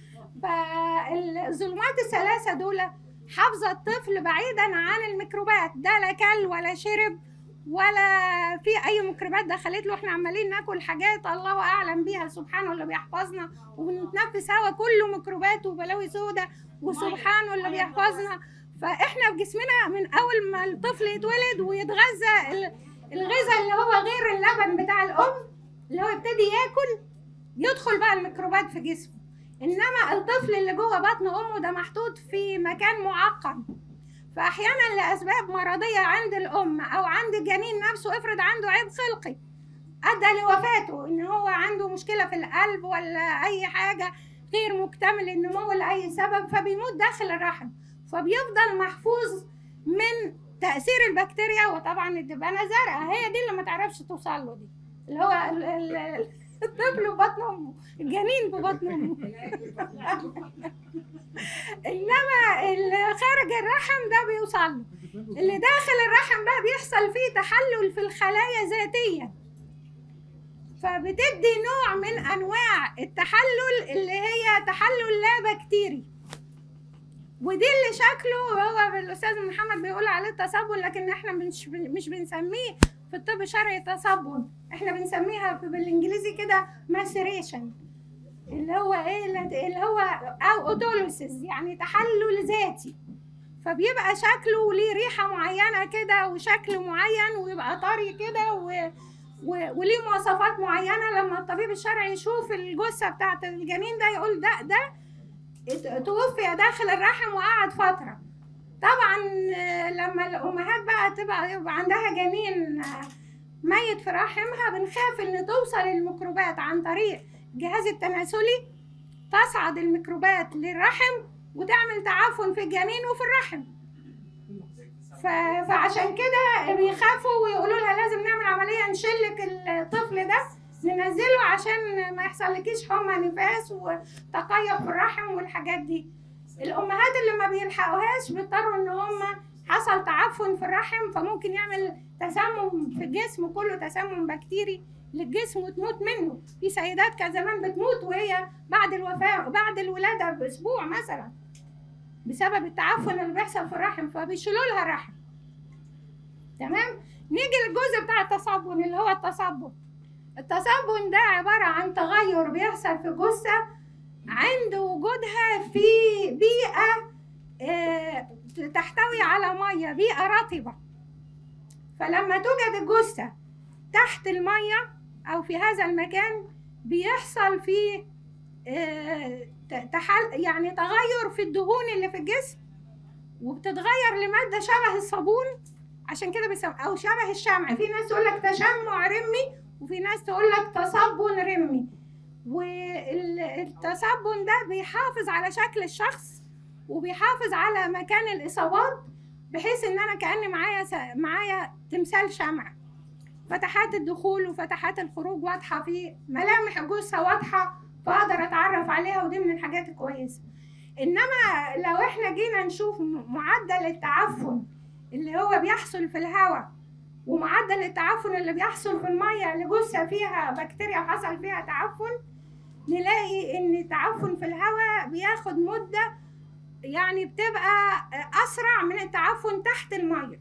فالظلمات الثلاثه دول حافظه الطفل بعيدا عن الميكروبات ده لا كل ولا شرب ولا في اي ميكروبات دخلت له احنا عمالين ناكل حاجات الله اعلم بيها سبحانه اللي بيحفظنا وبنتنفس هوا كله ميكروبات وبلاوي سودا وسبحانه اللي بيحفظنا فاحنا في جسمنا من اول ما الطفل يتولد ويتغذى ال- الغذاء اللي هو غير اللبن بتاع الام اللي هو يبتدي ياكل يدخل بقى الميكروبات في جسمه انما الطفل اللي جوه بطن امه ده محطوط في مكان معقم فاحيانا لاسباب مرضيه عند الام او عند الجنين نفسه افرض عنده عيب خلقي ادى لوفاته ان هو عنده مشكله في القلب ولا اي حاجه غير مكتمل النمو لاي سبب فبيموت داخل الرحم فبيفضل محفوظ من تاثير البكتيريا وطبعا الدبانه زرقاء هي دي اللي ما تعرفش توصل له دي اللي هو ال- ال- الطفل في بطن امه الجنين في بطن امه انما اللي خارج الرحم ده بيوصل له اللي داخل الرحم بقى بيحصل فيه تحلل في الخلايا ذاتيا فبتدي نوع من انواع التحلل اللي هي تحلل لا بكتيري ودي اللي شكله هو الاستاذ محمد بيقول عليه تصبن لكن احنا مش مش بنسميه في الطب الشرعي تصبن احنا بنسميها في بالانجليزي كده ماسيريشن اللي هو ايه اللي هو او اوتولوسيس يعني تحلل ذاتي فبيبقى شكله ليه ريحه معينه كده وشكل معين ويبقى طري كده و... و... وليه مواصفات معينه لما الطبيب الشرعي يشوف الجثه بتاعت الجنين ده يقول ده ده ات- توفي داخل الرحم وقعد فتره طبعا آه، لما الامهات بقى تبقى يبقى عندها جنين آه، ميت في رحمها بنخاف ان توصل الميكروبات عن طريق الجهاز التناسلي تصعد الميكروبات للرحم وتعمل تعفن في الجنين وفي الرحم ف... فعشان كده بيخافوا ويقولوا لها لازم نعمل عمليه نشلك الطفل ده ننزله عشان ما يحصلكيش حمى نفاس وتقيؤ في الرحم والحاجات دي الامهات اللي ما بيلحقوهاش بيضطروا ان هم حصل تعفن في الرحم فممكن يعمل تسمم في الجسم كله تسمم بكتيري للجسم وتموت منه في سيدات كان زمان بتموت وهي بعد الوفاه بعد الولاده باسبوع مثلا بسبب التعفن اللي بيحصل في الرحم فبيشيلوا لها الرحم تمام نيجي للجزء بتاع التصبن اللي هو التصبن التصبن ده عبارة عن تغير بيحصل في الجثة عند وجودها في بيئة آه، تحتوي على مية بيئة رطبة فلما توجد الجثة تحت المية أو في هذا المكان بيحصل فيه آه، ت- تحل يعني تغير في الدهون اللي في الجسم وبتتغير لمادة شبه الصابون عشان كده بيسمى أو شبه الشمع في ناس تقول لك تشمع رمي وفي ناس تقول لك تصبن رمي والتصبن ده بيحافظ على شكل الشخص وبيحافظ على مكان الإصابات بحيث إن أنا كأن معايا س- معايا تمثال شمع فتحات الدخول وفتحات الخروج واضحة فيه ملامح الجثة واضحة فأقدر أتعرف عليها ودي من الحاجات الكويسة إنما لو إحنا جينا نشوف م- معدل التعفن اللي هو بيحصل في الهواء ومعدل التعفن اللي بيحصل في المية لجثة فيها بكتيريا حصل فيها تعفن نلاقي إن التعفن في الهواء بياخد مدة يعني بتبقى أسرع من التعفن تحت المية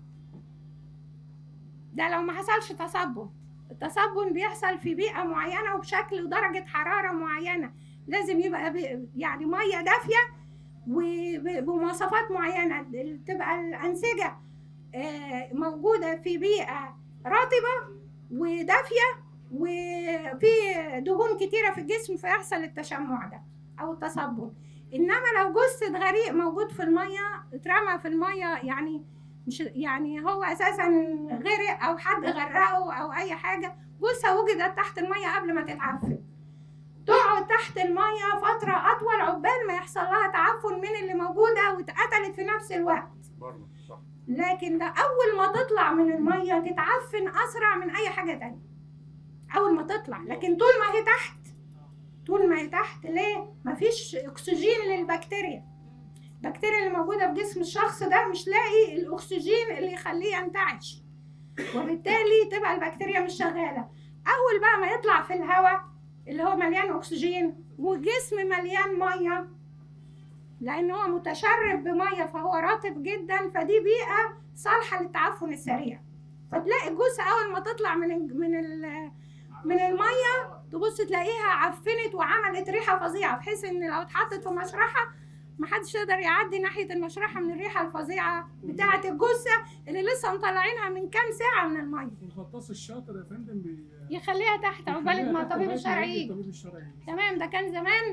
ده لو ما حصلش تصبن التصبن بيحصل في بيئة معينة وبشكل ودرجة حرارة معينة لازم يبقى بي- يعني مية دافية وبمواصفات معينة تبقى الأنسجة آه، موجودة في بيئة رطبة ودافية وفي دهون كتيرة في الجسم فيحصل التشمع ده أو التصبن إنما لو جثة غريق موجود في المية اترمى في المية يعني مش يعني هو أساسا غرق أو حد غرقه أو أي حاجة جثة وجدت تحت المية قبل ما تتعفن تقعد تحت المية فترة أطول عقبال ما يحصل لها تعفن من اللي موجودة واتقتلت في نفس الوقت برضه صح لكن ده اول ما تطلع من الميه تتعفن اسرع من اي حاجه تانية اول ما تطلع لكن طول ما هي تحت طول ما هي تحت ليه مفيش اكسجين للبكتيريا البكتيريا اللي موجوده في جسم الشخص ده مش لاقي الاكسجين اللي يخليه ينتعش وبالتالي تبقى البكتيريا مش شغاله اول بقى ما يطلع في الهواء اللي هو مليان اكسجين والجسم مليان ميه لان هو متشرب بميه فهو رطب جدا فدي بيئه صالحه للتعفن السريع فتلاقي الجثه اول ما تطلع من ال من ال من الميه تبص تلاقيها عفنت وعملت ريحه فظيعه بحيث ان لو اتحطت في مشرحه محدش يقدر يعدي ناحيه المشرحه من الريحه الفظيعه بتاعه الجثه اللي لسه مطلعينها من كام ساعه من الميه والغطاس الشاطر يا فندم بي- يخليها تحت عقبال ما الطبيب لغاية الشرعي يجي يجي الطبيب الشرعي تمام ده كان زمان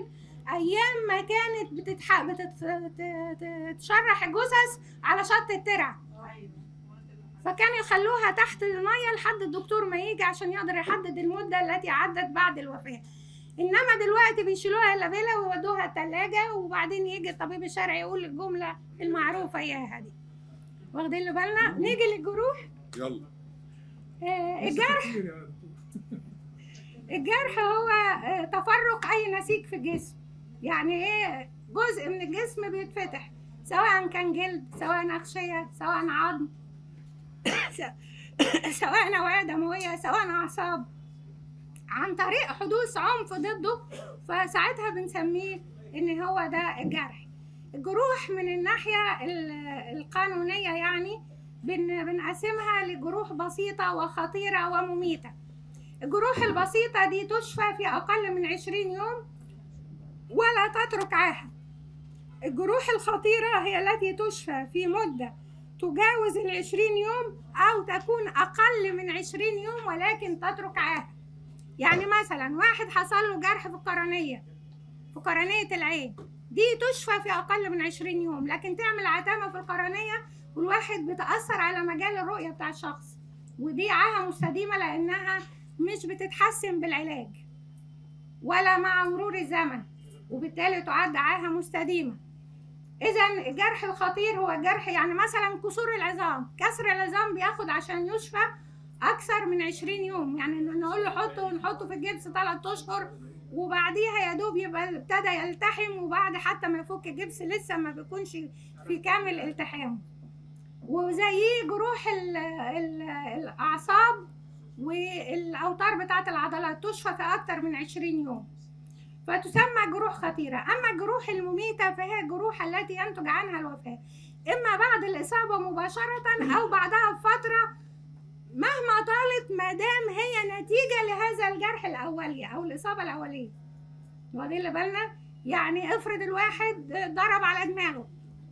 ايام ما كانت بتتح... بتت... ت- تتشرح الجثث على شط الترع فكانوا يخلوها تحت المية لحد الدكتور ما يجي عشان يقدر يحدد المدة التي عدت بعد الوفاة انما دلوقتي بيشيلوها اللبلة ويودوها التلاجة وبعدين يجي الطبيب الشرعي يقول الجملة المعروفة اياها دي واخدين اللي بالنا نيجي للجروح يلا آه، الجرح الجرح هو آه، تفرق اي نسيج في الجسم يعني ايه جزء من الجسم بيتفتح سواء كان جلد سواء أغشية سواء عظم سواء نوايا دموية سواء أعصاب عن طريق حدوث عنف ضده فساعتها بنسميه إن هو ده الجرح الجروح من الناحية ال- القانونية يعني بن بنقسمها لجروح بسيطة وخطيرة ومميتة الجروح البسيطة دي تشفى في أقل من عشرين يوم ولا تترك عاهة الجروح الخطيرة هي التي تشفى في مدة تجاوز العشرين يوم أو تكون أقل من عشرين يوم ولكن تترك عاهة يعني مثلا واحد حصل له جرح في القرنية في قرنية العين دي تشفى في أقل من عشرين يوم لكن تعمل عتامة في القرنية والواحد بتأثر على مجال الرؤية بتاع الشخص ودي عاهة مستديمة لأنها مش بتتحسن بالعلاج ولا مع مرور الزمن وبالتالي تعد عاهة مستديمة إذا الجرح الخطير هو الجرح يعني مثلا كسور العظام كسر العظام بياخد عشان يشفى أكثر من عشرين يوم يعني نقول له حطه ونحطه في الجبس ثلاث أشهر وبعديها يا دوب يبقى ابتدى يلتحم وبعد حتى ما يفك الجبس لسه ما بيكونش في كامل التحامه وزيه جروح ال ال الأعصاب والأوتار بتاعة العضلات تشفى في أكتر من عشرين يوم فتسمى جروح خطيرة أما الجروح المميتة فهي الجروح التي ينتج عنها الوفاة إما بعد الإصابة مباشرة أو بعدها بفترة مهما طالت ما دام هي نتيجة لهذا الجرح الأولي أو الإصابة الأولية واخدين اللي بالنا يعني افرض الواحد ضرب على دماغه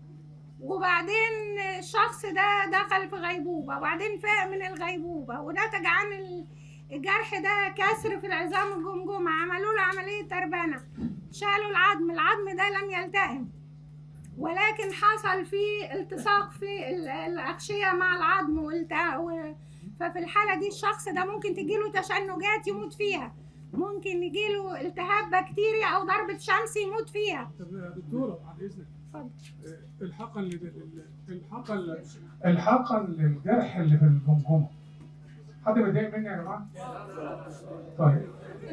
وبعدين الشخص ده دخل في غيبوبة وبعدين فاق من الغيبوبة ونتج عن ال- الجرح ده كسر في العظام الجمجمة عملوا له عملية تربانة شالوا العظم العظم ده لم يلتئم ولكن حصل فيه التصاق في ال- الأغشية مع العظم والت- و- ففي الحالة دي الشخص ده ممكن تجيله تشنجات يموت فيها ممكن يجيله التهاب بكتيري أو ضربة شمس يموت فيها طب يا دكتورة بعد اذنك اتفضل. آه، الحقن لل- لل- الحقن الحقن للجرح اللي في الجمجمه حد متضايق مني يا جماعه؟ طيب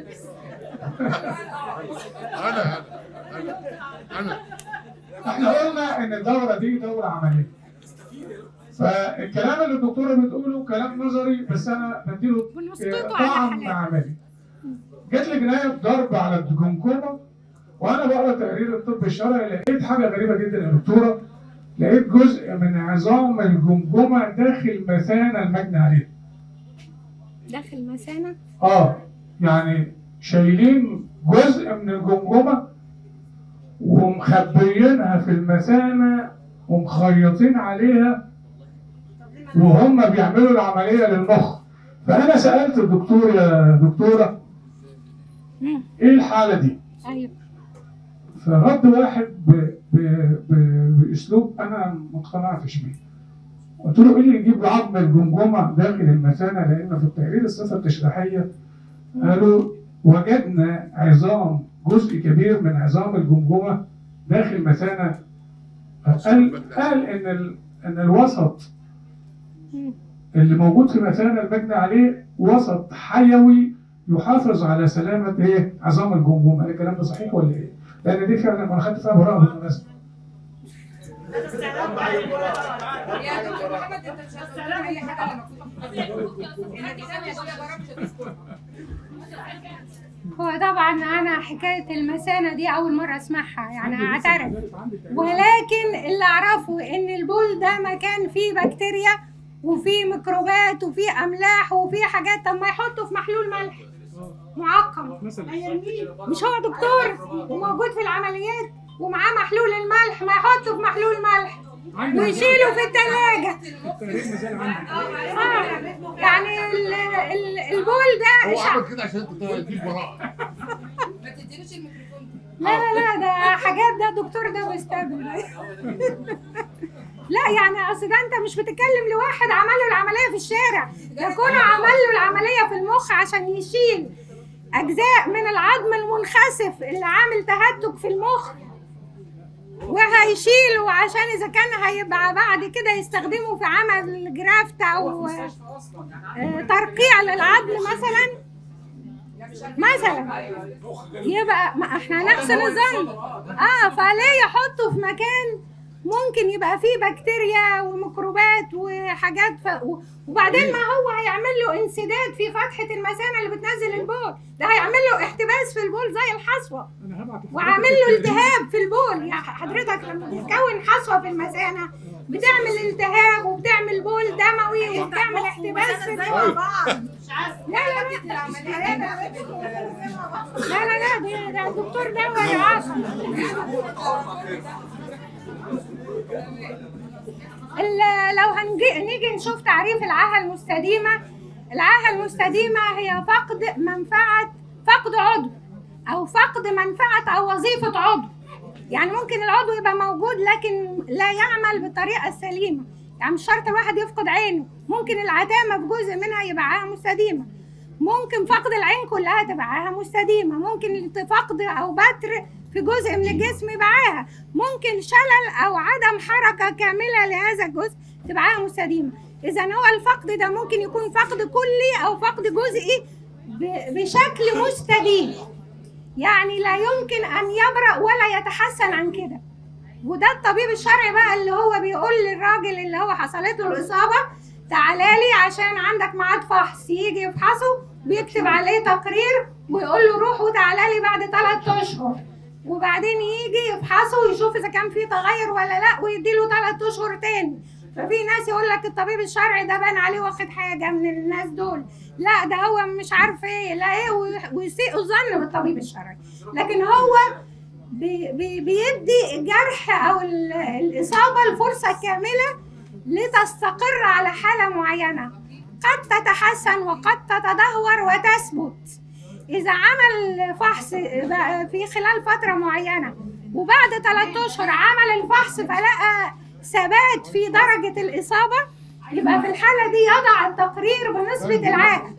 انا انا انا احنا قلنا ان الدوره دي دوره عمليه فالكلام اللي الدكتوره بتقوله كلام نظري بس انا بديله ونسقطه طعم على حالات عملي جات لي جنايه ضرب على الجمجمه وانا بقرا تقرير الطب الشرعي لقيت حاجه غريبه جدا يا دكتوره لقيت جزء من عظام الجمجمه داخل مثانه المجني عليه داخل مثانة اه يعني شايلين جزء من الجمجمه ومخبيينها في المثانه ومخيطين عليها وهم بيعملوا العمليه للمخ فانا سالت الدكتور يا دكتوره مم. ايه الحاله دي؟ أيوه فرد واحد ب... ب... ب... باسلوب انا ما اقتنعتش بيه. قلت له ايه اللي يجيب عظم الجمجمه داخل المثانه لان في التقرير الصفه التشريحيه قالوا وجدنا عظام جزء كبير من عظام الجمجمه داخل مثانه قال قال ان ال... ان الوسط مم. اللي موجود في مثانه المجني عليه وسط حيوي يحافظ على سلامه ايه عظام الجمجمه، هل الكلام ده صحيح ولا ايه؟ لان دي فعلا انا خدت فيها براءه بالمناسبه. يا دكتور محمد انت مش هتقول اي حاجه لما كنت انك ثانيه دول جربت هو طبعا انا حكايه المثانه دي اول مره اسمعها يعني عندي لسه اعترف مدارس عندي تقريباً. ولكن اللي اعرفه ان البول ده مكان فيه بكتيريا وفيه ميكروبات وفيه املاح وفيه حاجات طب ما يحطه في محلول ملح معقم مثلا مش هو دكتور وموجود في العمليات ومعاه محلول الملح ما يحطه في محلول ملح عندي ويشيله في الثلاجه التقرير مثال عندي آه يعني ال- ال- البول ده هو شع- عمل كده عشان انت تجيب براءه ما تديلوش الميكروفون لا لا لا ده حاجات ده دكتور ده بيستقبل لا يعني اصل ده انت مش بتتكلم لواحد عمل له العمليه في الشارع ده كونه عمل له العمليه في المخ عشان يشيل اجزاء من العظم المنخسف اللي عامل تهتك في المخ وهيشيله عشان اذا كان هيبقى بعد كده يستخدمه في عمل جرافت او آه، ترقيع للعظم مثلا مثلا يبقى ما احنا نحسن الظن اه فليه يحطه في مكان ممكن يبقى فيه بكتيريا وميكروبات وحاجات ف... و- وبعدين ما هو هيعمل له انسداد في فتحة المثانة اللي بتنزل البول ده هيعمل له احتباس في البول زي الحصوة انا هبعت وعامل له التهاب في البول يعني حضرتك لما بتكون حصوة في المثانة بتعمل التهاب وبتعمل بول دموي وبتعمل احتباس في البول مش عارفه لا لا لا لا لا لا ده ده الدكتور ده هو يعاقب ال- لو هنجي نيجي نشوف تعريف العاهة المستديمة العاهة المستديمة هي فقد منفعة فقد عضو أو فقد منفعة أو وظيفة عضو يعني ممكن العضو يبقى موجود لكن لا يعمل بالطريقة السليمة يعني مش شرط الواحد يفقد عينه ممكن العتامة في جزء منها يبقى عاهة مستديمة ممكن فقد العين كلها تبقى عاهة مستديمة ممكن فقد أو بتر في جزء من الجسم يبقى عاهة ممكن شلل أو عدم حركة كاملة لهذا الجزء تبقى عاهة مستديمة إذا هو الفقد ده ممكن يكون فقد كلي أو فقد جزئي ب- بشكل مستديم يعني لا يمكن أن يبرأ ولا يتحسن عن كده وده الطبيب الشرعي بقى اللي هو بيقول للراجل اللي هو حصلت له الإصابة تعالى لي عشان عندك ميعاد فحص يجي يفحصه بيكتب عليه تقرير ويقول له روح وتعالى لي بعد ثلاث أشهر وبعدين يجي يفحصه ويشوف إذا كان في تغير ولا لا ويديله ثلاث أشهر تاني ففي ناس يقول لك الطبيب الشرعي ده بان عليه واخد حاجة من الناس دول لا ده هو مش عارف ايه لا ايه وي- ويسيء الظن بالطبيب الشرعي لكن هو بي بي بيدي الجرح او ال- الاصابه الفرصه كامله لتستقر على حاله معينه قد تتحسن وقد تتدهور وتثبت اذا عمل فحص بقى في خلال فتره معينه وبعد ثلاثة اشهر عمل الفحص فلقى ثبات في درجه الاصابه يبقى في الحاله دي يضع التقرير بنسبه العاهه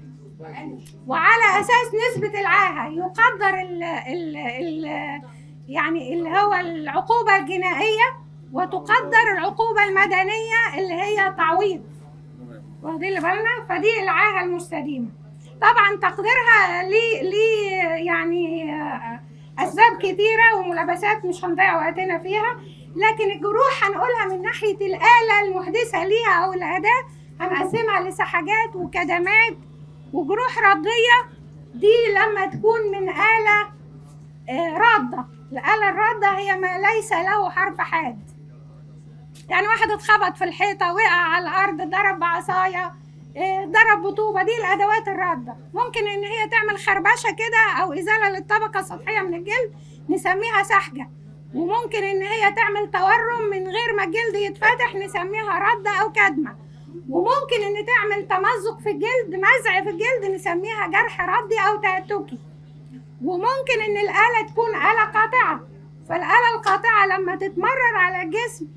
وعلى اساس نسبه العاهه يقدر ال ال ال يعني اللي هو العقوبه الجنائيه وتقدر العقوبه المدنيه اللي هي تعويض واخدين اللي بالنا فدي العاهه المستديمه طبعا تقديرها ليه ليه يعني آه، اسباب كتيره وملابسات مش هنضيع وقتنا فيها لكن الجروح هنقولها من ناحيه الاله المحدثه ليها او الاداه هنقسمها لسحاجات وكدمات وجروح رضيه دي لما تكون من اله آه، راده الاله الراده هي ما ليس له حرف حاد يعني واحد اتخبط في الحيطه وقع على الارض ضرب بعصايه آه، ضرب بطوبه دي الادوات الراده ممكن ان هي تعمل خربشه كده او ازاله للطبقه السطحيه من الجلد نسميها سحجه وممكن ان هي تعمل تورم من غير ما الجلد يتفتح نسميها رده او كدمه وممكن ان تعمل تمزق في الجلد مزع في الجلد نسميها جرح ردي او تهتكي وممكن ان الاله تكون اله قاطعه فالاله القاطعه لما تتمرر على الجسم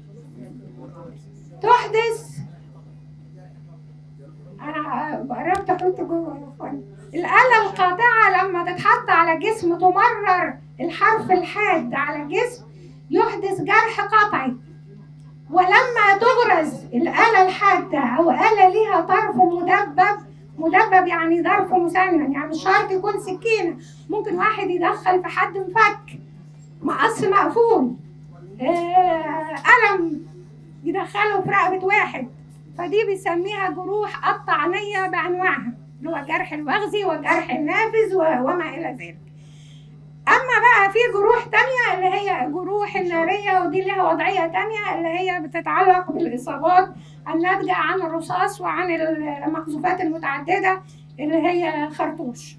تحدث انا قربت احط جوه يا اخوان الاله القاطعه لما تتحط على جسم تمرر الحرف الحاد على الجسم يحدث جرح قطعي ولما تغرز الآلة الحادة أو آلة ليها طرف مدبب مدبب يعني ظرف مسنن يعني مش شرط يكون سكينة ممكن واحد يدخل في حد مفك مقص مقفول آه، قلم يدخله في رقبة واحد فدي بيسميها جروح الطعنية بأنواعها اللي هو الجرح الوغزي والجرح النافذ و- وما إلى ذلك اما بقى في جروح تانية اللي هي جروح النارية ودي لها وضعية تانية اللي هي بتتعلق بالاصابات الناتجة عن الرصاص وعن المقذوفات المتعددة اللي هي خرطوش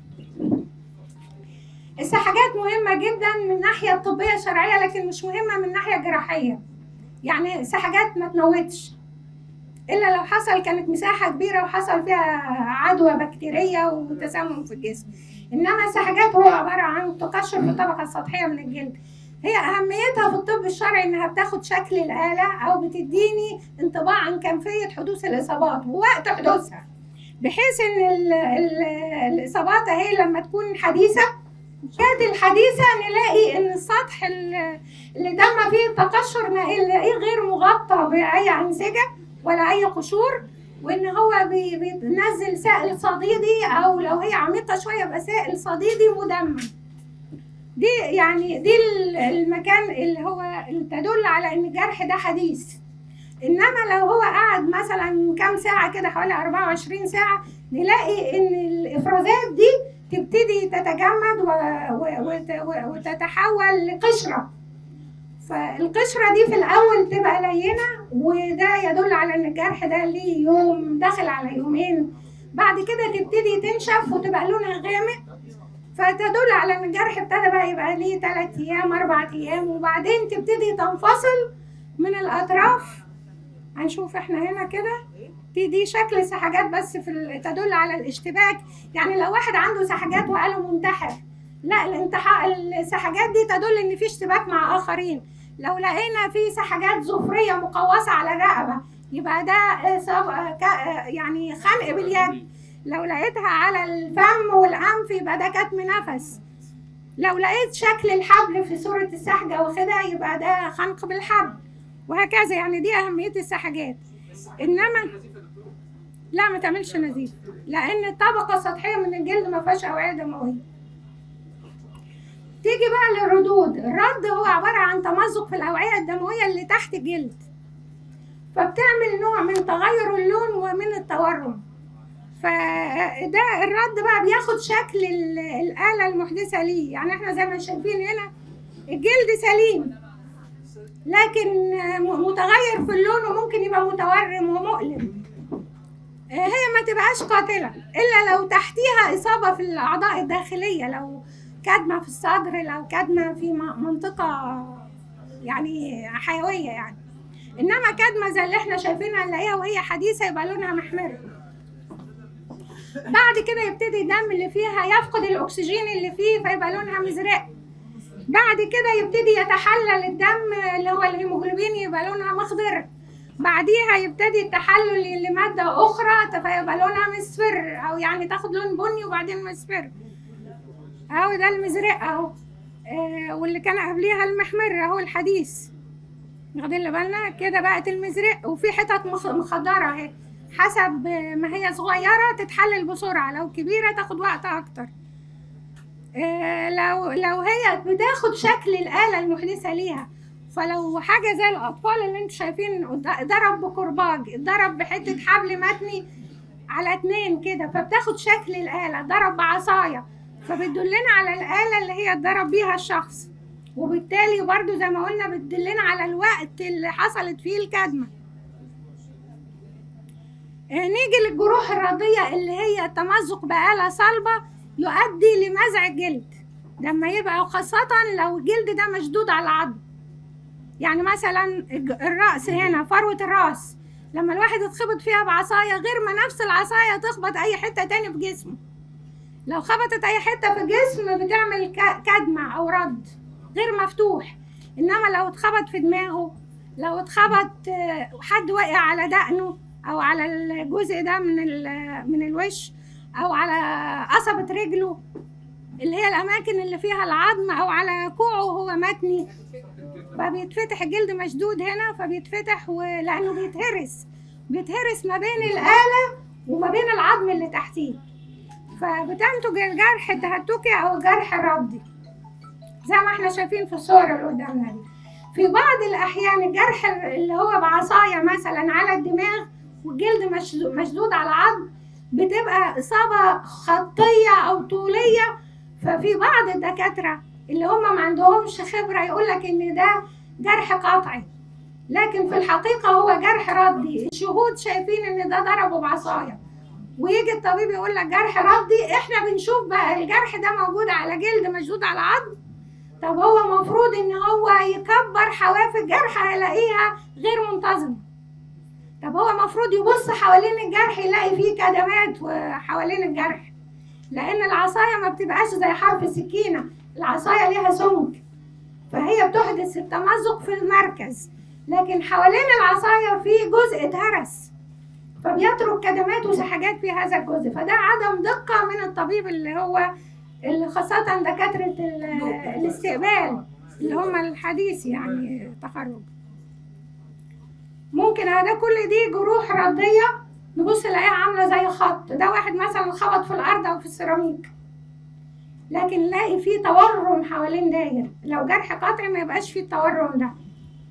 السحاجات مهمة جدا من الناحية الطبية الشرعية لكن مش مهمة من الناحية الجراحية يعني السحاجات ما تموتش إلا لو حصل كانت مساحة كبيرة وحصل فيها عدوى بكتيرية وتسمم في الجسم انما السحجات هو عباره عن تقشر في الطبقه السطحيه من الجلد هي اهميتها في الطب الشرعي انها بتاخد شكل الاله او بتديني انطباع عن كيفيه حدوث الاصابات ووقت حدوثها بحيث ان ال ال الاصابات اهي لما تكون حديثه كانت الحديثه نلاقي ان السطح ال- اللي تم فيه التقشر نلاقيه غير مغطى باي انسجه ولا اي قشور وان هو بي- بينزل سائل صديدي او لو هي عميقه شويه يبقى سائل صديدي مدمم دي يعني دي ال- المكان اللي هو اللي تدل على ان الجرح ده حديث انما لو هو قعد مثلا كام ساعه كده حوالي 24 ساعه نلاقي ان الافرازات دي تبتدي تتجمد و... و... وت... و- وتتحول لقشره فالقشره دي في الاول تبقى لينه وده يدل على ان الجرح ده ليه يوم داخل على يومين بعد كده تبتدي تنشف وتبقى لونها غامق فتدل على ان الجرح ابتدى بقى يبقى ليه ثلاث ايام اربع ايام وبعدين تبتدي تنفصل من الاطراف هنشوف احنا هنا كده دي دي شكل سحجات بس في ال- تدل على الاشتباك يعني لو واحد عنده سحجات وقاله منتحر لا الانتحاء السحجات دي تدل ان في اشتباك مع اخرين لو لقينا في سحجات ظفريه مقوسه على الرقبه يبقى ده إصابة- ك- يعني خنق باليد لو لقيتها على الفم والانف يبقى ده كتم نفس لو لقيت شكل الحبل في صورة السحجة واخدها يبقى ده خنق بالحبل وهكذا يعني دي أهمية السحجات إنما لا ما تعملش نزيف لأن الطبقة السطحية من الجلد ما فيهاش أوعية دموية تيجي بقى للردود الرد هو عبارة عن تمزق في الأوعية الدموية اللي تحت الجلد فبتعمل نوع من تغير اللون ومن التورم فده الرد بقى بياخد شكل ال- الآلة المحدثة ليه يعني احنا زي ما شايفين هنا الجلد سليم لكن م- متغير في اللون وممكن يبقى متورم ومؤلم آه، هي ما تبقاش قاتلة إلا لو تحتيها إصابة في الأعضاء الداخلية لو كدمة في الصدر لو كدمة في م- منطقة يعني حيوية يعني إنما كدمة زي اللي احنا شايفينها نلاقيها وهي حديثة يبقى لونها محمر بعد كده يبتدي الدم اللي فيها يفقد الاكسجين اللي فيه فيبقى لونها مزرق بعد كده يبتدي يتحلل الدم اللي هو الهيموجلوبين يبقى لونها مخضر بعديها يبتدي التحلل لمادة أخرى فيبقى لونها مصفر أو يعني تاخد لون بني وبعدين مصفر أهو ده المزرق أهو آه واللي كان قبليها المحمر أهو الحديث واخدين اللي بالنا كده بقت المزرق وفي حتت مخ- مخضرة اهي حسب ما هي صغيرة تتحلل بسرعة لو كبيرة تاخد وقت أكتر آه، لو لو هي بتاخد شكل الآلة المحدثة ليها فلو حاجة زي الأطفال اللي انتوا شايفين قد- ضرب بكرباج ضرب بحتة حبل متني على اتنين كده فبتاخد شكل الآلة ضرب بعصاية فبتدلنا على الآلة اللي هي اتضرب بيها الشخص وبالتالي برضو زي ما قلنا بتدلنا على الوقت اللي حصلت فيه الكدمة آه، نيجي للجروح الرضية اللي هي التمزق بآلة صلبة يؤدي لمزع الجلد لما يبقى خاصة لو الجلد ده مشدود على العظم يعني مثلا الج- الرأس هنا فروة الرأس لما الواحد يتخبط فيها بعصاية غير ما نفس العصاية تخبط أي حتة تاني في جسمه لو خبطت أي حتة في الجسم بتعمل ك- كدمة أو رد غير مفتوح إنما لو اتخبط في دماغه لو اتخبط آه، حد وقع على دقنه أو على الجزء ده من ال- من الوش أو على قصبة رجله اللي هي الأماكن اللي فيها العظم أو على كوعه وهو متني فبيتفتح الجلد مشدود هنا فبيتفتح ولأنه بيتهرس بيتهرس ما بين الآلة وما بين العظم اللي تحتيه فبتنتج الجرح التهتكي أو الجرح الربضي زي ما احنا شايفين في الصور اللي قدامنا دي في بعض الأحيان الجرح اللي هو بعصاية مثلا على الدماغ والجلد مشدو- مشدود على العظم بتبقى إصابة خطية أو طولية ففي بعض الدكاترة اللي هم ما عندهمش خبرة يقول لك إن ده جرح قطعي لكن في الحقيقة هو جرح ردي الشهود شايفين إن ده ضربه بعصاية ويجي الطبيب يقول لك جرح ردي احنا بنشوف بقى الجرح ده موجود على جلد مشدود على عظم طب هو مفروض ان هو يكبر حواف الجرح هيلاقيها غير منتظمه طب هو مفروض يبص حوالين الجرح يلاقي فيه كدمات وحوالين الجرح لان العصايه ما بتبقاش زي حرف السكينه العصايه ليها سمك فهي بتحدث التمزق في المركز لكن حوالين العصايه في جزء اتهرس فبيترك كدمات وسحاجات في هذا الجزء فده عدم دقه من الطبيب اللي هو اللي خاصه دكاتره ال- الاستقبال اللي هم الحديث يعني تخرج ممكن هذا كل دي جروح رديه نبص نلاقيها عامله زي خط ده واحد مثلا خبط في الارض او في السيراميك لكن نلاقي فيه تورم حوالين داير لو جرح قطعي ما يبقاش فيه التورم ده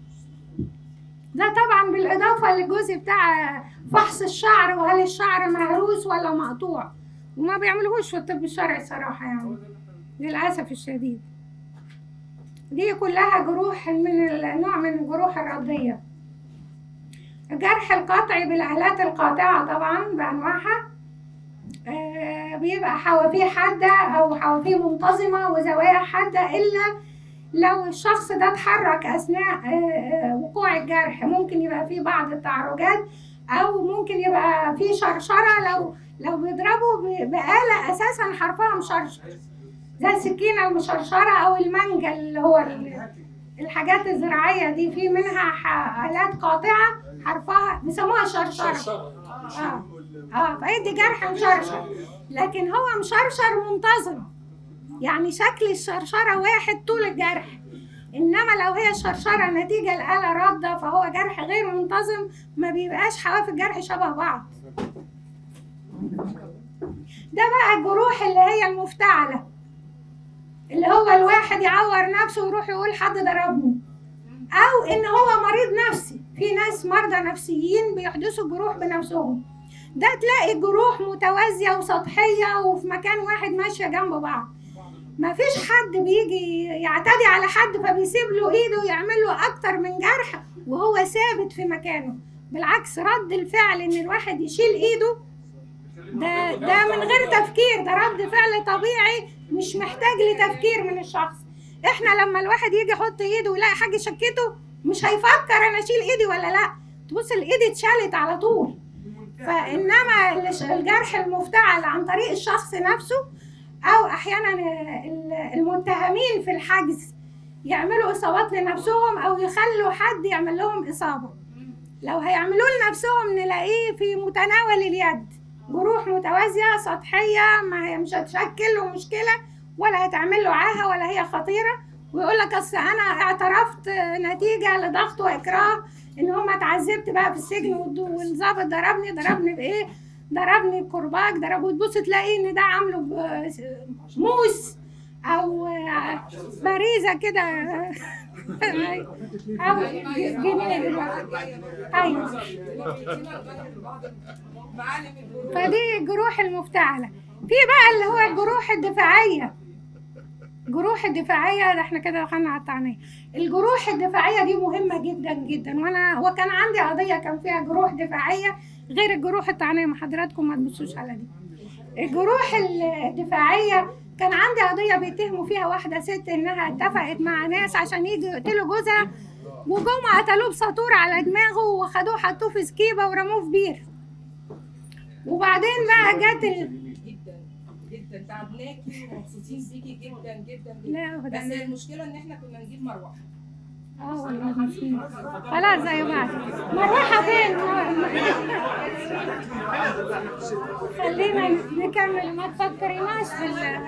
ده طبعا بالاضافه للجزء بتاع فحص الشعر وهل الشعر مهروس ولا مقطوع وما بيعملوهوش في الطب الشرعي صراحه يعني للاسف الشديد دي كلها جروح من النوع من الجروح الرديه الجرح القطعي بالآلات القاطعة طبعا بأنواعها آه، بيبقى حوافيه حادة أو حوافيه منتظمة وزوايا حادة إلا لو الشخص ده اتحرك أثناء آه، آه، وقوع الجرح ممكن يبقى فيه بعض التعرجات أو ممكن يبقى فيه شرشرة لو لو بيضربوا ب- بآلة أساسا حرفها مشرشر زي السكينة المشرشرة أو المنجل اللي هو ال- الحاجات الزراعية دي في منها ح- آلات قاطعة حرفها بيسموها شرشرة اه اه فيدي جرح مشرشر لكن هو مشرشر منتظم يعني شكل الشرشرة واحد طول الجرح انما لو هي الشرشرة نتيجة الآلة رادة فهو جرح غير منتظم ما بيبقاش حواف الجرح شبه بعض ده بقى الجروح اللي هي المفتعلة اللي هو الواحد يعور نفسه ويروح يقول حد ضربني او ان هو مريض نفسي في ناس مرضى نفسيين بيحدثوا جروح بنفسهم ده تلاقي الجروح متوازية وسطحية وفي مكان واحد ماشية جنب بعض ما فيش حد بيجي يعتدي على حد فبيسيب له ايده ويعمل له اكتر من جرح وهو ثابت في مكانه بالعكس رد الفعل ان الواحد يشيل ايده ده ده من غير تفكير ده رد فعل طبيعي مش محتاج لتفكير من الشخص احنا لما الواحد يجي يحط ايده ويلاقي حاجه شكته مش هيفكر انا اشيل ايدي ولا لا تبص الايد اتشالت على طول فانما الش- الجرح المفتعل عن طريق الشخص نفسه او احيانا ال- المتهمين في الحجز يعملوا اصابات لنفسهم او يخلوا حد يعمل لهم اصابه لو هيعملوا لنفسهم نلاقيه في متناول اليد جروح متوازيه سطحيه ما هي مش هتشكل له مشكله ولا هتعمل له عاهه ولا هي خطيره ويقول لك اصل انا اعترفت نتيجه لضغط واكراه ان هم اتعذبت بقى في السجن والد- والظابط ضربني ضربني بايه ضربني بكرباج ضرب وتبص تلاقي ان ده عامله ب- موس او باريزه كده او جنيه دلوقتي ايوه فدي الجروح المفتعله في بقى اللي هو الجروح الدفاعيه الجروح الدفاعيه ده احنا كده دخلنا على التعنيه الجروح الدفاعيه دي مهمه جدا جدا وانا وكان عندي قضيه كان فيها جروح دفاعيه غير الجروح التعنيه ما حضراتكم ما تبصوش على دي الجروح الدفاعيه كان عندي قضيه بيتهموا فيها واحده ست انها اتفقت مع ناس عشان يجوا يقتلوا جوزها وجم قتلوه بساطور على دماغه وخدوه حطوه في سكيبه ورموه في بير وبعدين بقى جت ال... جدا جدا تعبناكي ومبسوطين بيكي جدا جدا جدا لا بس أبداً. المشكله ان احنا كنا نجيب مروحه اه والله العظيم. خلاص زي بعض مروحة فين؟ خلينا نكمل ما تفكريناش في ال-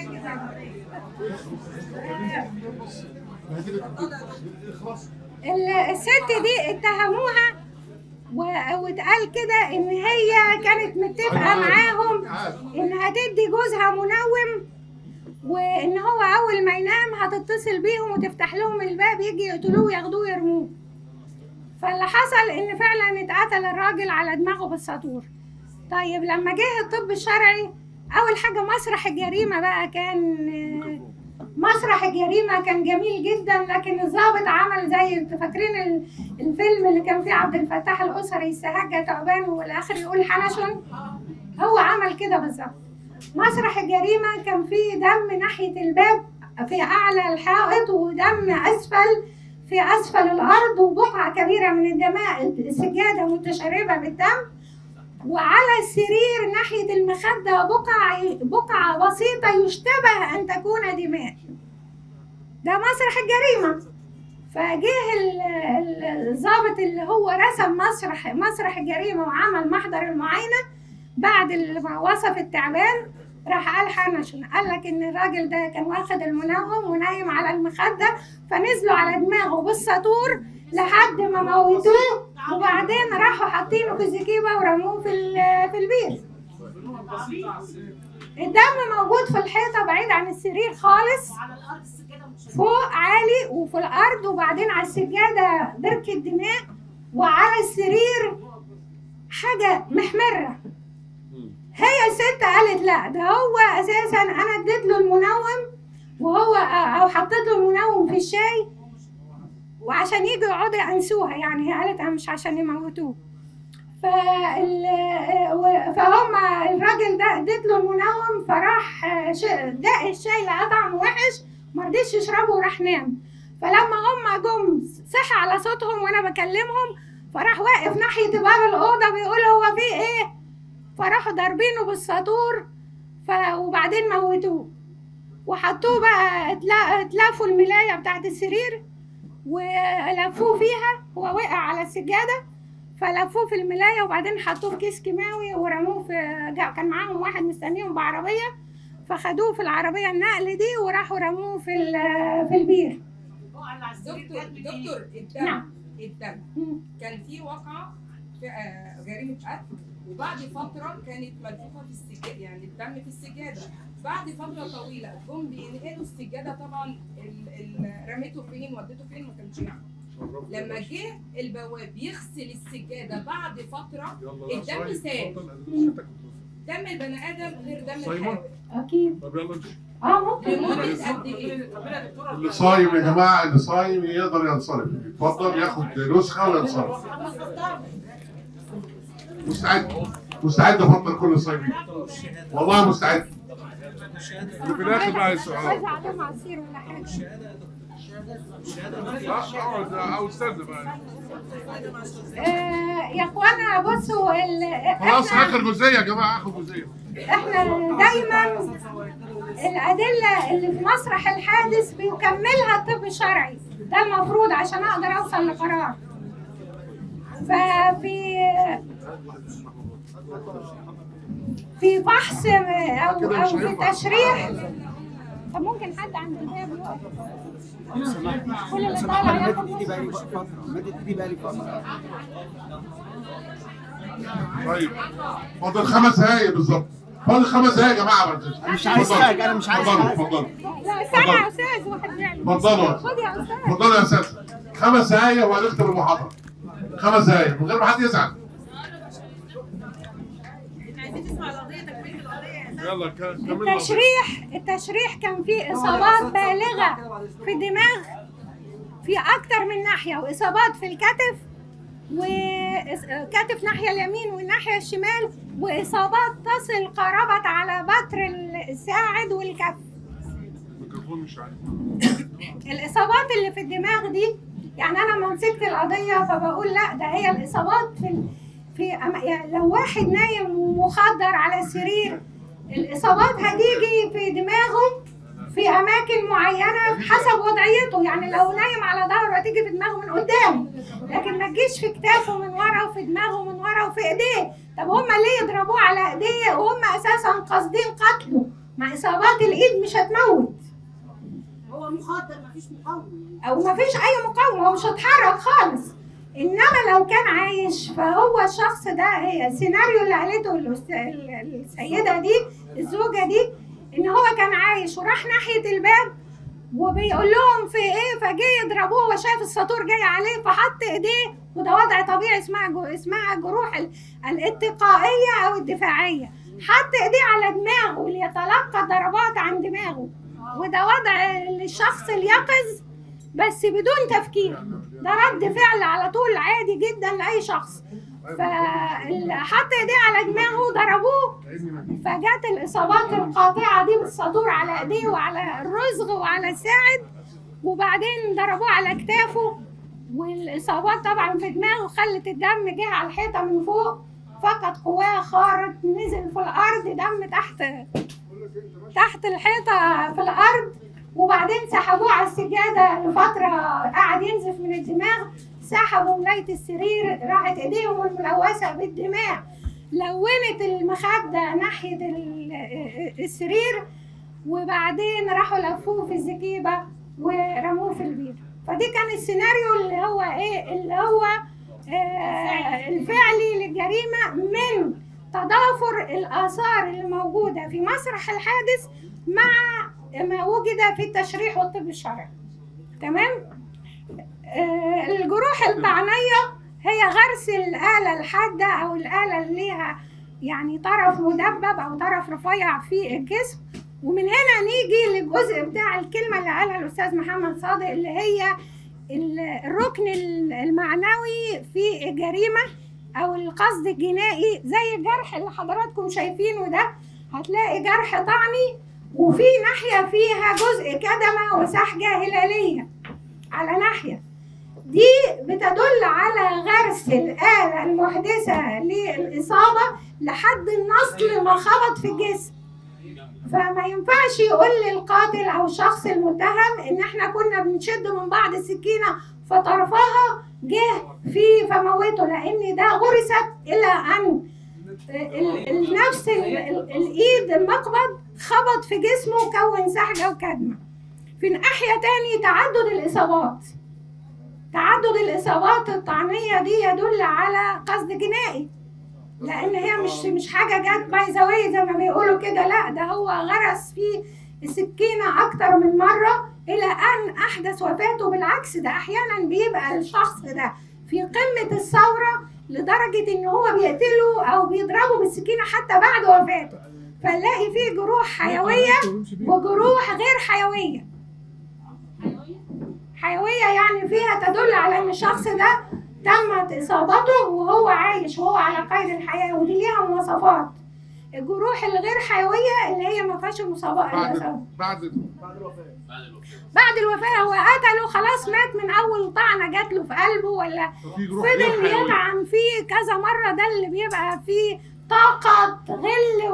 ال- الست دي اتهموها و- واتقال كده ان هي كانت متفقه معاهم انها تدي جوزها منوم وان هو اول ما ينام هتتصل بيهم وتفتح لهم الباب يجي يقتلوه وياخدوه ويرموه فاللي حصل ان فعلا اتقتل الراجل على دماغه بالساطور طيب لما جه الطب الشرعي اول حاجه مسرح الجريمه بقى كان مسرح الجريمه كان جميل جدا لكن الضابط عمل زي انتوا فاكرين ال- الفيلم اللي كان فيه عبد الفتاح الاسري السهجه تعبان والاخر يقول حنشن هو عمل كده بالظبط مسرح الجريمة كان فيه دم ناحية الباب في أعلى الحائط ودم أسفل في أسفل الأرض وبقعة كبيرة من الدماء السجادة متشربة بالدم وعلى السرير ناحية المخدة بقعة بقعة بسيطة يشتبه أن تكون دماء ده مسرح الجريمة فجه ال- ال- الضابط اللي هو رسم مسرح مسرح الجريمة وعمل محضر المعاينة بعد ما وصف التعبان راح قال حنشن قال لك ان الراجل ده كان واخد المنوم ونايم على المخدة فنزلوا على دماغه بالسطور لحد ما موتوه وبعدين راحوا حاطينه في الزكيبة ورموه في ال- في البير بسيطة على السرير الدم موجود في الحيطة بعيد عن السرير خالص وعلى الارض السجاده مش فوق عالي وفي الارض وبعدين على السجاده بركه دماء وعلى السرير حاجه محمره هي الست قالت لا ده هو اساسا انا اديت له المنوم وهو او حطيت له المنوم في الشاي وعشان يجوا يقعدوا يأنسوها يعني هي قالت انا مش عشان يموتوه فال فهم الراجل ده اديت له المنوم فراح ش- دق الشاي لقى طعمه وحش ما رضيش يشربه وراح نام فلما هم جم صحي على صوتهم وانا بكلمهم فراح واقف ناحيه باب الاوضه بيقول هو في ايه فراحوا ضاربينه بالساطور ف... وبعدين موتوه وحطوه بقى اتلا- اتلفوا الملايه بتاعت السرير ولفوه فيها هو وقع على السجاده فلفوه في الملايه وبعدين حطوه في كيس كيماوي ورموه في جا- كان معاهم واحد مستنيهم بعربيه فخدوه في العربيه النقل دي وراحوا رموه في ال- في البير البقعه اللي على السرير دكتور كانت من إيه؟ دكتور الدم نعم. الدم مم. كان في واقعة في آه، جريمة قتل وبعد فترة كانت ملفوفة في السجادة يعني الدم في السجادة بعد فترة طويلة جم بينقلوا السجادة طبعا ال- ال- رميته فين وديته فين ما كانش يعرف لما جه البواب يغسل السجادة بعد فترة الدم سال دم البني آدم غير دم صايمة؟ الحيوان اكيد طب يلا امشي اه ممكن لمدة قد إيه؟ طب يا دكتورة اللي صايم يا جماعه اللي صايم يقدر ينصرف يتفضل ياخد نسخه وينصرف مستعد مستعد افطر كل الصايمين والله مستعد وفي الاخر بقى عايز السؤال عليهم عصير ولا حاجه اقعد او استنى بقى آه، يا اخوانا بصوا ال- خلاص احنا اخر جزئيه يا جماعه اخر جزئيه احنا دايما الادله اللي في مسرح الحادث بيكملها الطب الشرعي ده المفروض عشان اقدر اوصل لقرار ففي في بحث او كده مش او في هينفع. تشريح طب ممكن حد عند الباب يقف كل اللي طالع ياخد مدت ايدي بقالي فتره مدت ايدي بقالي فتره طيب فاضل خمس دقايق بالظبط فاضل خمس دقايق يا جماعه ما تنسوش. مش عايز اتفضلوا. حاجة، أنا مش عايز اتفضلوا حاجة. اتفضلوا لا استنى يا استاذ واحد بيعمل اتفضلوا خد يا استاذ اتفضلوا يا استاذ خمس دقايق وهنختم المحاضره خمس دقايق من غير ما حد يزعل عايزين نسمع القضيه تكمله القضيه يلا كمل التشريح التشريح كان فيه اصابات بالغه في الدماغ في اكتر من ناحيه واصابات في الكتف وكتف ناحيه اليمين والناحيه الشمال واصابات تصل قربت على بطر الساعد والكف الميكروفون مش عارف الاصابات اللي في الدماغ دي يعني انا لما مسكت القضيه فبقول لا ده هي الاصابات في ال- في أما- يعني لو واحد نايم ومخدر على السرير الاصابات هتيجي في دماغه في اماكن معينه حسب وضعيته يعني لو نايم على ظهره هتيجي في دماغه من قدام لكن ما تجيش في كتافه من ورا وفي دماغه من ورا وفي ايديه طب هم ليه يضربوه على ايديه وهم اساسا قاصدين قتله مع اصابات الايد مش هتموت هو مخدر مفيش مقاومه او ما فيش اي مقاومه هو مش هيتحرك خالص انما لو كان عايش فهو الشخص ده هي السيناريو اللي قالته الأست- ال- السيده دي الزوجه دي ان هو كان عايش وراح ناحيه الباب وبيقول لهم في ايه فجه يضربوه وشاف الساطور جاي عليه فحط ايديه وده وضع طبيعي اسمها جو اسمها الجروح ال- الاتقائيه او الدفاعيه حط ايديه على دماغه ليتلقى ضربات عن دماغه وده وضع الشخص اليقظ بس بدون تفكير ده رد فعل على طول عادي جدا لاي شخص فحط ايديه على دماغه ضربوه فجت الاصابات القاطعه دي بالساطور على ايديه وعلى الرزغ وعلى الساعد وبعدين ضربوه على كتافه والاصابات طبعا في دماغه خلت الدم جه على الحيطه من فوق فقد قواه خارج نزل في الارض دم تحت تحت الحيطه في الارض وبعدين سحبوه على السجاده لفتره قعد ينزف من الدماغ سحبوا ملايه السرير راحت ايديهم الملوثه بالدماء لونت المخده ناحيه ال- السرير وبعدين راحوا لفوه في الزكيبه ورموه في البير فدي كان السيناريو اللي هو ايه اللي هو آه الفعلي للجريمه من تضافر الاثار اللي موجوده في مسرح الحادث مع ما وجد في التشريح والطب الشرعي تمام آه الجروح الطعنيه هي غرس الاله الحاده او الاله اللي ليها يعني طرف مدبب او طرف رفيع في الجسم ومن هنا نيجي للجزء بتاع الكلمه اللي قالها الاستاذ محمد صادق اللي هي ال- الركن ال- المعنوي في الجريمه او القصد الجنائي زي الجرح اللي حضراتكم شايفينه ده هتلاقي جرح طعني وفي ناحيه فيها جزء كدمه وسحجه هلاليه على ناحيه دي بتدل على غرس الآلة المحدثة للإصابة لحد النصل ما خبط في الجسم فما ينفعش يقول للقاتل أو الشخص المتهم إن إحنا كنا بنشد من بعض السكينة فطرفها جه في فموته لأن ده غرست إلى أن ال- ال- نفس ال- ال- الإيد المقبض خبط في جسمه وكون سحجة وكدمة في ناحية تاني تعدد الإصابات تعدد الإصابات الطعنية دي يدل على قصد جنائي لأن هي مش مش حاجة جت باي ذا واي زي ما بيقولوا كده لا ده هو غرس في السكينة أكتر من مرة إلى أن أحدث وفاته بالعكس ده أحيانا بيبقى الشخص ده في قمة الثورة لدرجة إن هو بيقتله أو بيضربه بالسكينة حتى بعد وفاته فنلاقي فيه جروح حيوية وجروح غير حيوية حيوية يعني فيها تدل على إن الشخص ده تمت إصابته وهو عايش وهو على قيد الحياة ودي ليها مواصفات الجروح الغير حيوية اللي هي ما فيهاش مصابات بعد بعد بعد الوفاه بعد الوفاة هو قتله خلاص مات من أول طعنة جات له في قلبه ولا في جروح غير فضل حيوية. يطعن فيه كذا مرة ده اللي بيبقى فيه طاقة غل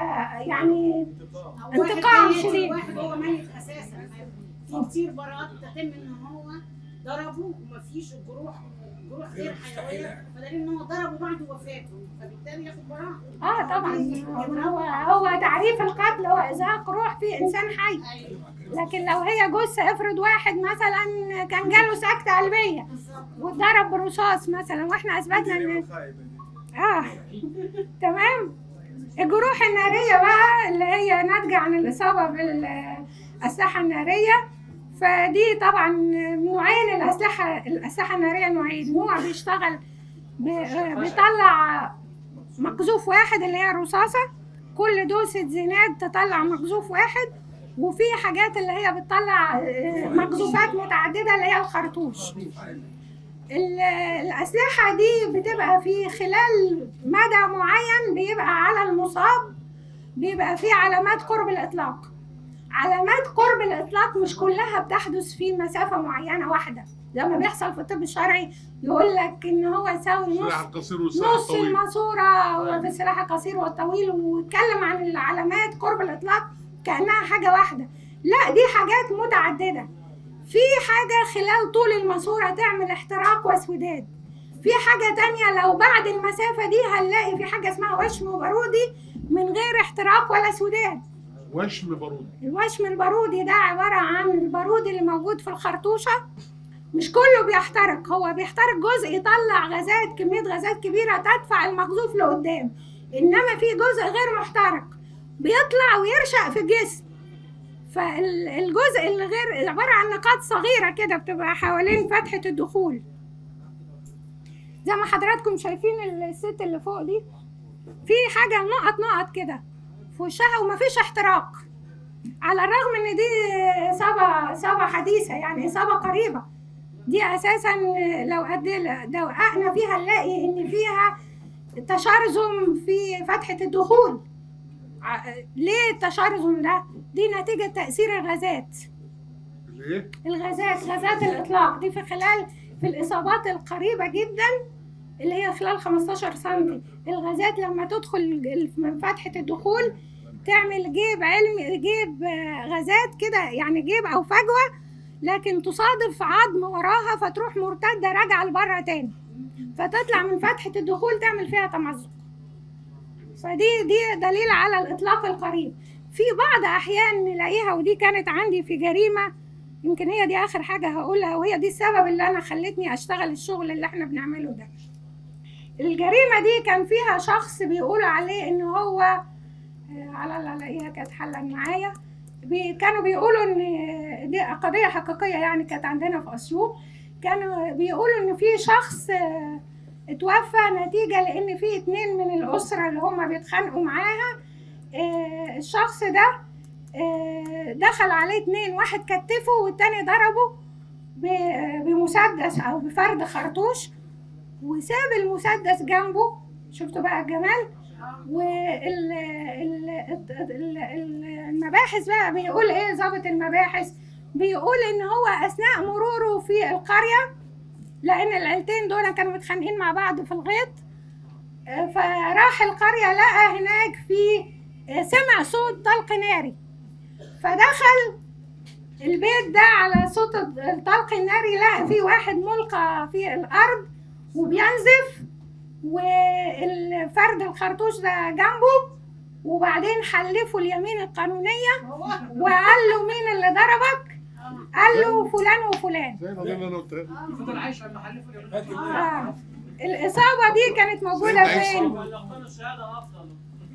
ويعني أو واحد انتقام ميت- شديد. واحد هو ميت اساسا في كتير براءات تتم ان هو ضربه ومفيش الجروح جروح غير حيويه فدليل ان هو ضربه بعد وفاته فبالتالي ياخد براءه اه طبعا هو هو تعريف القتل هو ازهاق روح في انسان حي ايوه لكن لو هي جثه افرض واحد مثلا كان جاله سكته قلبيه بالظبط واتضرب برصاص مثلا واحنا اثبتنا ان اه تمام الجروح الناريه بقى اللي هي ناتجه عن الاصابه بالاسلحه الناريه فدي طبعا نوعين الاسلحه الاسلحه الناريه نوعين نوع بيشتغل ب- بيطلع مقذوف واحد اللي هي الرصاصه كل دوسة زناد تطلع مقذوف واحد وفي حاجات اللي هي بتطلع آه، مقذوفات متعدده اللي هي الخرطوش ال- الأسلحة دي بتبقى في خلال مدى معين بيبقى على المصاب بيبقى في علامات قرب الإطلاق علامات قرب الإطلاق مش كلها بتحدث في مسافة معينة واحدة زي ما بيحصل في الطب الشرعي يقول لك إن هو يساوي السلاح نص القصير والسلاح نص الطويل الماسورة في السلاح القصير والطويل واتكلم عن العلامات قرب الإطلاق كأنها حاجة واحدة لا دي حاجات متعددة في حاجة خلال طول الماسورة تعمل احتراق واسوداد في حاجة تانية لو بعد المسافة دي هنلاقي في حاجة اسمها وشم بارودي من غير احتراق ولا سوداد وشم بارود الوشم البارودي ده عبارة عن البارود اللي موجود في الخرطوشة مش كله بيحترق هو بيحترق جزء يطلع غازات كمية غازات كبيرة تدفع المقذوف لقدام إنما في جزء غير محترق بيطلع ويرشق في الجسم فالجزء اللي غير عبارة عن نقاط صغيرة كده بتبقى حوالين فتحة الدخول زي ما حضراتكم شايفين الست اللي فوق دي في حاجة نقط نقط كده في وشها ومفيش احتراق على الرغم ان دي اصابه اصابه حديثه يعني اصابه قريبه دي اساسا لو قد دققنا فيها نلاقي ان فيها تشرذم في فتحه الدخول ع- ليه التشرذم ده دي نتيجه تاثير الغازات الايه؟ الغازات غازات الاطلاق دي في خلال في الاصابات القريبه جدا اللي هي خلال 15 سم الغازات لما تدخل ال- من فتحة الدخول تعمل جيب علمي جيب آه، غازات كده يعني جيب أو فجوة لكن تصادف عظم وراها فتروح مرتدة راجعة لبره تاني فتطلع من فتحة الدخول تعمل فيها تمزق فدي دي دليل على الإطلاق القريب في بعض أحيان نلاقيها ودي كانت عندي في جريمة يمكن هي دي آخر حاجة هقولها وهي دي السبب اللي أنا خلتني أشتغل الشغل اللي إحنا بنعمله ده الجريمة دي كان فيها شخص بيقولوا عليه إن هو آه، على الله الاقيها كانت حلا معايا بي كانوا بيقولوا ان دي قضيه حقيقيه يعني كانت عندنا في اسيوط كانوا بيقولوا ان في شخص آه، اتوفى نتيجه لان في اتنين من الاسره اللي هم بيتخانقوا معاها آه، الشخص ده آه، دخل عليه اتنين واحد كتفه والتاني ضربه ب- بمسدس او بفرد خرطوش وساب المسدس جنبه شفتوا بقى الجمال والمباحث بقى بيقول ايه ضابط المباحث بيقول ان هو اثناء مروره في القريه لان العيلتين دول كانوا متخانقين مع بعض في الغيط آه، فراح القريه لقى هناك في آه، سمع صوت طلق ناري فدخل البيت ده على صوت الطلق الناري لقى في واحد ملقى في الارض وبينزف والفرد الخرطوش ده جنبه وبعدين حلفوا اليمين القانونية وقال له مين اللي ضربك قال له فلان وفلان زي القضيه اللي انا قلتها فضل عايش لما حلفوا آه. الإصابة دي كانت موجودة فين؟ ولا اختار الشهاده افضل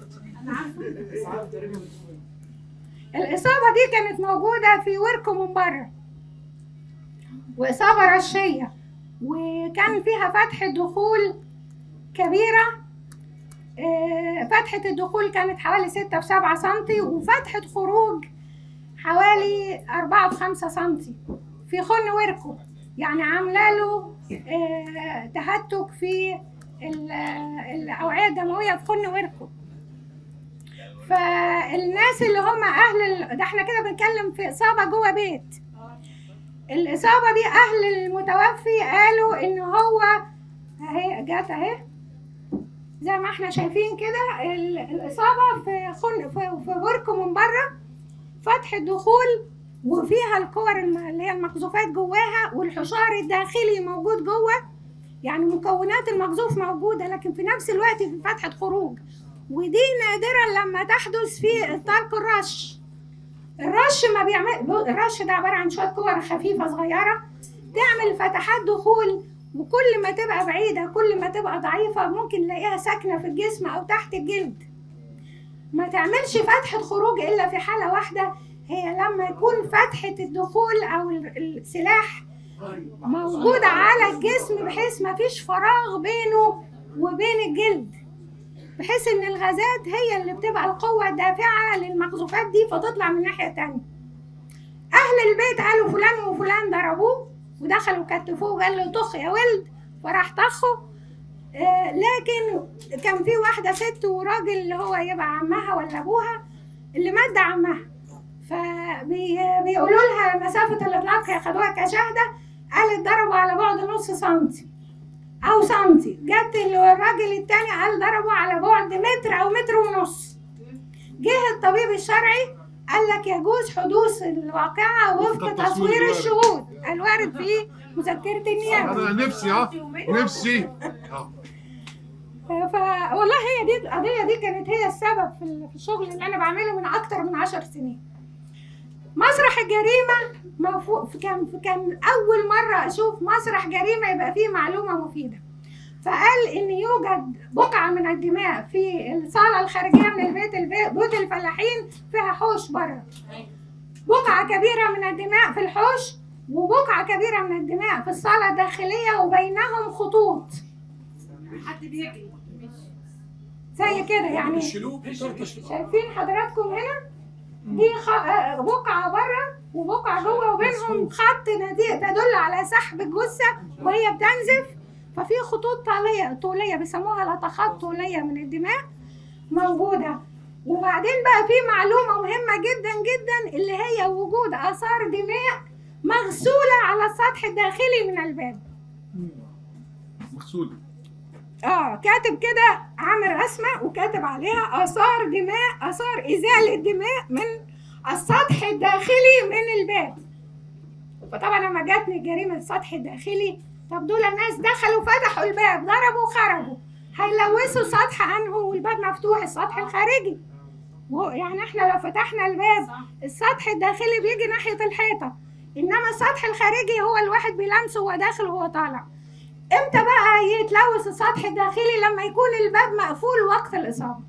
الإصابة دي كانت موجودة في ورك من بره وإصابة رشية وكان فيها فتحة دخول كبيرة آه، فتحة الدخول كانت حوالي ستة في سبعة سنتي وفتحة خروج حوالي أربعة في خمسة سنتي في خن وركه يعني عاملة له آه، تهتك في ال- الأوعية الدموية في خن وركه فالناس اللي هم اهل ال... ده احنا كده بنتكلم في اصابه جوه بيت الاصابه دي اهل المتوفي قالوا ان هو اهي جت اهي زي ما احنا شايفين كده ال- الاصابه في خن في, في برك من بره فتح الدخول وفيها الكور الم- اللي هي المقذوفات جواها والحشار الداخلي موجود جوه يعني مكونات المقذوف موجوده لكن في نفس الوقت في فتحه خروج ودي نادرا لما تحدث في الطلق الرش الرش ما بيعمل الرش ده عباره عن شويه كور خفيفه صغيره تعمل فتحات دخول وكل ما تبقى بعيده كل ما تبقى ضعيفه ممكن نلاقيها ساكنه في الجسم او تحت الجلد ما تعملش فتحه خروج الا في حاله واحده هي لما يكون فتحه الدخول او ال- السلاح موجودة على الجسم بحيث ما فيش فراغ بينه وبين الجلد بحيث ان الغازات هي اللي بتبقى القوة الدافعة للمقذوفات دي فتطلع من ناحية تانية اهل البيت قالوا فلان وفلان ضربوه ودخلوا كتفوه وقال له طخ يا ولد فراح طخه آه، لكن كان في واحدة ست وراجل اللي هو يبقى عمها ولا ابوها اللي مات ده عمها فبيقولوا لها مسافة الإطلاق ياخدوها كشهدة قالت ضربوا على بعد نص سنتي أو سنتي جت الراجل التاني قال ضربوا على بعد متر أو متر ونص جه الطبيب الشرعي قال لك يجوز حدوث الواقعة وفق وفق تصوير تصوير الوارد. الشهود الوارد في مذكرة النيابة انا نفسي اه نفسي اه ف والله هي دي القضية دي كانت هي السبب في ال- في الشغل اللي أنا بعمله من أكتر من عشر سنين. مسرح الجريمة مفو... كان كان أول مرة أشوف مسرح جريمة يبقى فيه معلومة مفيدة. فقال إن يوجد بقعة من الدماء في الصالة الخارجية من البيت البيت بيوت الفلاحين فيها حوش بره. بقعة كبيرة من الدماء في الحوش وبقعة كبيرة من الدماء في الصالة الداخلية وبينهم خطوط. حد بيجري زي كده يعني شايفين حضراتكم هنا دي خ... آه، بقعة بره وبقعة جوه وبينهم خط نتي- تدل على سحب الجثة وهي بتنزف ففي خطوط طولية طولية بيسموها لطخات طولية من الدماء موجودة وبعدين بقى في معلومة مهمة جدا جدا اللي هي وجود آثار دماء مغسولة على السطح الداخلي من الباب مغسول اه كاتب كده عامل رسمه وكاتب عليها اثار دماء اثار ازاله دماء من السطح الداخلي من الباب فطبعا لما جاتني جريمه السطح الداخلي طب دول ناس دخلوا فتحوا الباب ضربوا وخرجوا هيلوثوا سطح انه والباب مفتوح السطح الخارجي وهو- يعني احنا لو فتحنا الباب السطح الداخلي بيجي ناحيه الحيطه انما السطح الخارجي هو الواحد بيلمسه وهو داخل وهو طالع امتى بقى يتلوث السطح الداخلي لما يكون الباب مقفول وقت الاصابه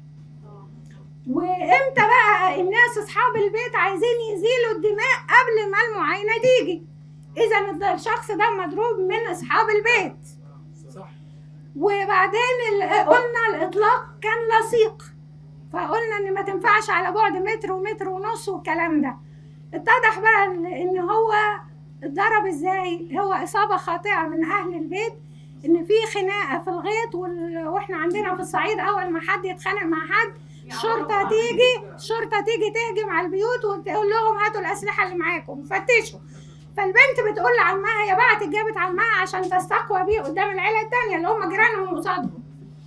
وامتى بقى الناس اصحاب البيت عايزين يزيلوا الدماء قبل ما المعاينه تيجي اذا الشخص ده مضروب من اصحاب البيت صح وبعدين ال- قلنا الاطلاق كان لصيق فقلنا ان ما تنفعش على بعد متر ومتر ونص والكلام ده اتضح بقى ان إن هو اتضرب ازاي هو اصابه خاطئه من اهل البيت ان في خناقه في الغيط وال... واحنا عندنا في الصعيد اول ما حد يتخانق مع حد الشرطه تيجي الشرطه تيجي تهجم على البيوت وتقول لهم هاتوا الاسلحه اللي معاكم فتشوا فالبنت بتقول لعمها هي بعتت جابت عمها عشان تستقوى بيه قدام العيله التانيه اللي هم جيرانهم قصادهم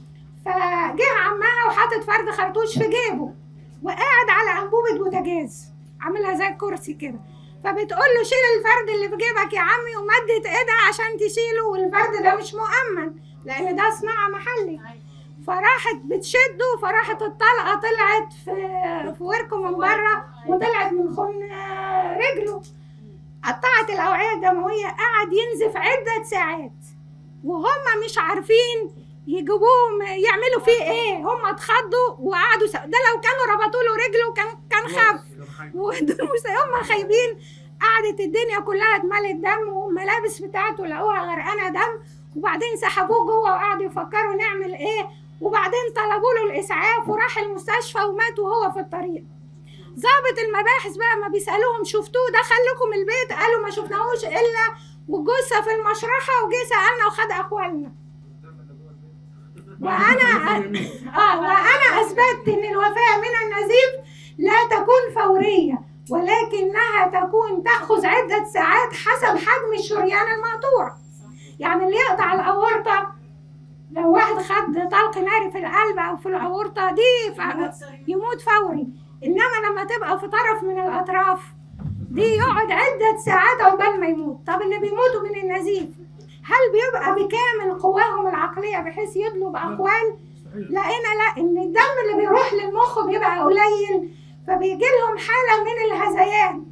فجه عمها وحاطط فرد خرطوش في جيبه وقاعد على انبوبه بوتاجاز عاملها زي الكرسي كده فبتقول له شيل الفرد اللي في جيبك يا عمي ومدت ايدها عشان تشيله والفرد ده مش مؤمن لان ده صناعه محلي فراحت بتشده فراحت الطلقه طلعت في في وركه من بره وطلعت من خن رجله قطعت الاوعيه الدمويه قعد ينزف عده ساعات وهم مش عارفين يجيبوهم يعملوا فيه ايه هم اتخضوا وقعدوا سا... ده لو كانوا ربطوا له رجله كان كان خف ودول مش هم خايبين قعدت الدنيا كلها اتملت دم والملابس بتاعته لقوها غرقانه دم وبعدين سحبوه جوه وقعدوا يفكروا نعمل ايه وبعدين طلبوا له الاسعاف وراح المستشفى ومات وهو في الطريق ضابط المباحث بقى ما بيسالوهم شفتوه دخل لكم البيت قالوا ما شفناهوش الا والجثه في المشرحه وجه سالنا وخد اقوالنا وانا اه وانا اثبتت ان الوفاه من النزيف لا تكون فوريه ولكنها تكون تاخذ عده ساعات حسب حجم الشريان المقطوع يعني اللي يقطع الاورطه لو واحد خد طلق ناري في القلب او في الاورطه دي ف- يموت فوري انما لما تبقى في طرف من الاطراف دي يقعد عده ساعات عقبال ما يموت طب اللي بيموتوا من النزيف هل بيبقى بكامل قواهم العقليه بحيث يدلوا باقوال لقينا لا ان الدم اللي بيروح للمخ بيبقى قليل فبيجي لهم حاله من الهذيان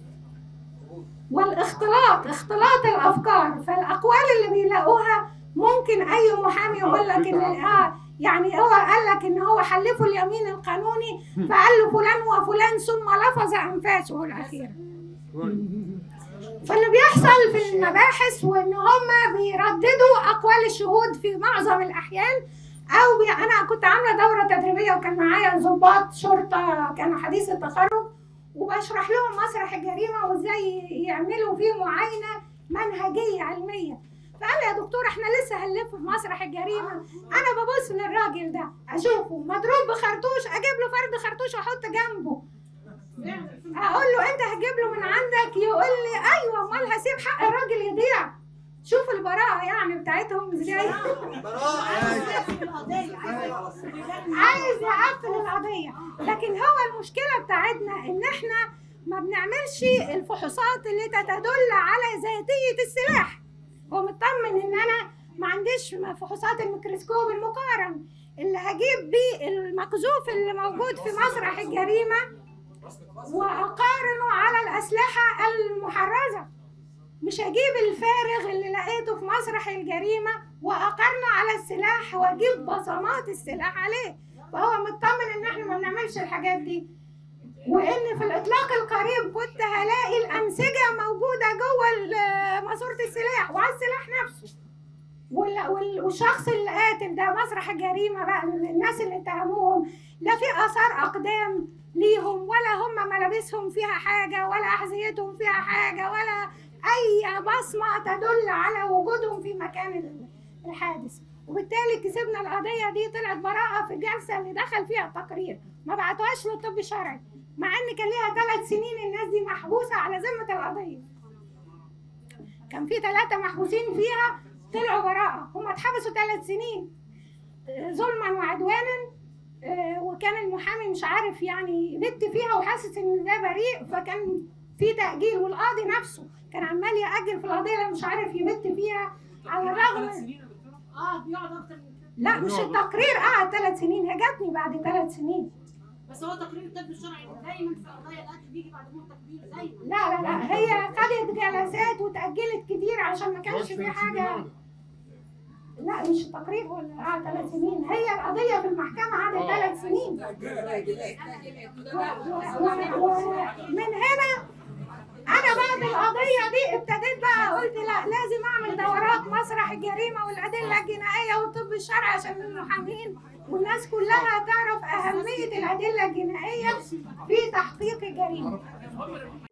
والاختلاط اختلاط الافكار فالاقوال اللي بيلاقوها ممكن اي محامي يقول لك ان اه يعني هو قال لك ان هو حلفه اليمين القانوني فقال له فلان وفلان ثم لفظ انفاسه الاخيره فاللي بيحصل في المباحث وان هم بيرددوا اقوال الشهود في معظم الاحيان او بي... انا كنت عامله دوره تدريبيه وكان معايا ضباط شرطه كانوا حديث التخرج وبشرح لهم مسرح الجريمه وازاي يعملوا فيه معاينه منهجيه علميه فقال لي يا دكتور احنا لسه هنلف في مسرح الجريمه انا ببص للراجل ده اشوفه مضروب بخرطوش اجيب له فرد خرطوش واحط جنبه اقول له انت هتجيب له من عندك يقول لي ايوه امال هسيب حق الراجل يضيع شوف البراءه يعني بتاعتهم ازاي عايز يقفل القضيه لكن هو المشكله بتاعتنا ان احنا ما بنعملش الفحوصات اللي تتدل على ذاتيه السلاح هو مطمن ان انا ما عنديش فحوصات الميكروسكوب المقارن اللي هجيب بيه المقذوف اللي موجود في مسرح الجريمه واقارنه على الاسلحه المحرزه مش هجيب الفارغ اللي لقيته في مسرح الجريمه واقارنه على السلاح واجيب بصمات السلاح عليه فهو مطمن ان احنا ما بنعملش الحاجات دي وان في الاطلاق القريب كنت هلاقي الانسجه موجوده جوه ال- ماسوره السلاح وعلى السلاح نفسه وال- وال- والشخص اللي قاتل ده مسرح الجريمه بقى الناس اللي اتهموهم لا في اثار اقدام ليهم ولا هم ملابسهم فيها حاجه ولا احذيتهم فيها حاجه ولا اي بصمه تدل على وجودهم في مكان ال- الحادث وبالتالي كسبنا القضيه دي طلعت براءه في الجلسه اللي دخل فيها التقرير ما بعتوهاش للطب الشرعي مع ان كان ليها ثلاث سنين الناس دي محبوسه على ذمه القضيه كان في ثلاثه محبوسين فيها طلعوا براءه هم اتحبسوا ثلاث سنين ظلما وعدوانا آه، وكان المحامي مش عارف يعني يبت فيها وحاسس ان ده بريء فكان في تأجيل والقاضي نفسه كان عمال يأجل في القضية لأنه مش عارف يبت فيها على الرغم اه بيقعد اكتر من كده لا مش التقرير قعد ثلاث سنين هي جاتني بعد ثلاث سنين بس هو تقرير الطب الشرعي دايما في قضايا القتل بيجي بعد موت تكبير دايما لا لا لا هي خدت جلسات وتأجلت كتير عشان ما كانش في حاجة لا مش التقرير هو اللي قعد ثلاث سنين هي القضية في المحكمة قعدت ثلاث سنين ومن هنا انا بعد القضيه دي ابتديت بقى قلت لا لازم اعمل دورات مسرح الجريمه والادله الجنائيه والطب الشرعي عشان المحامين والناس كلها تعرف اهميه الادله الجنائيه في تحقيق الجريمه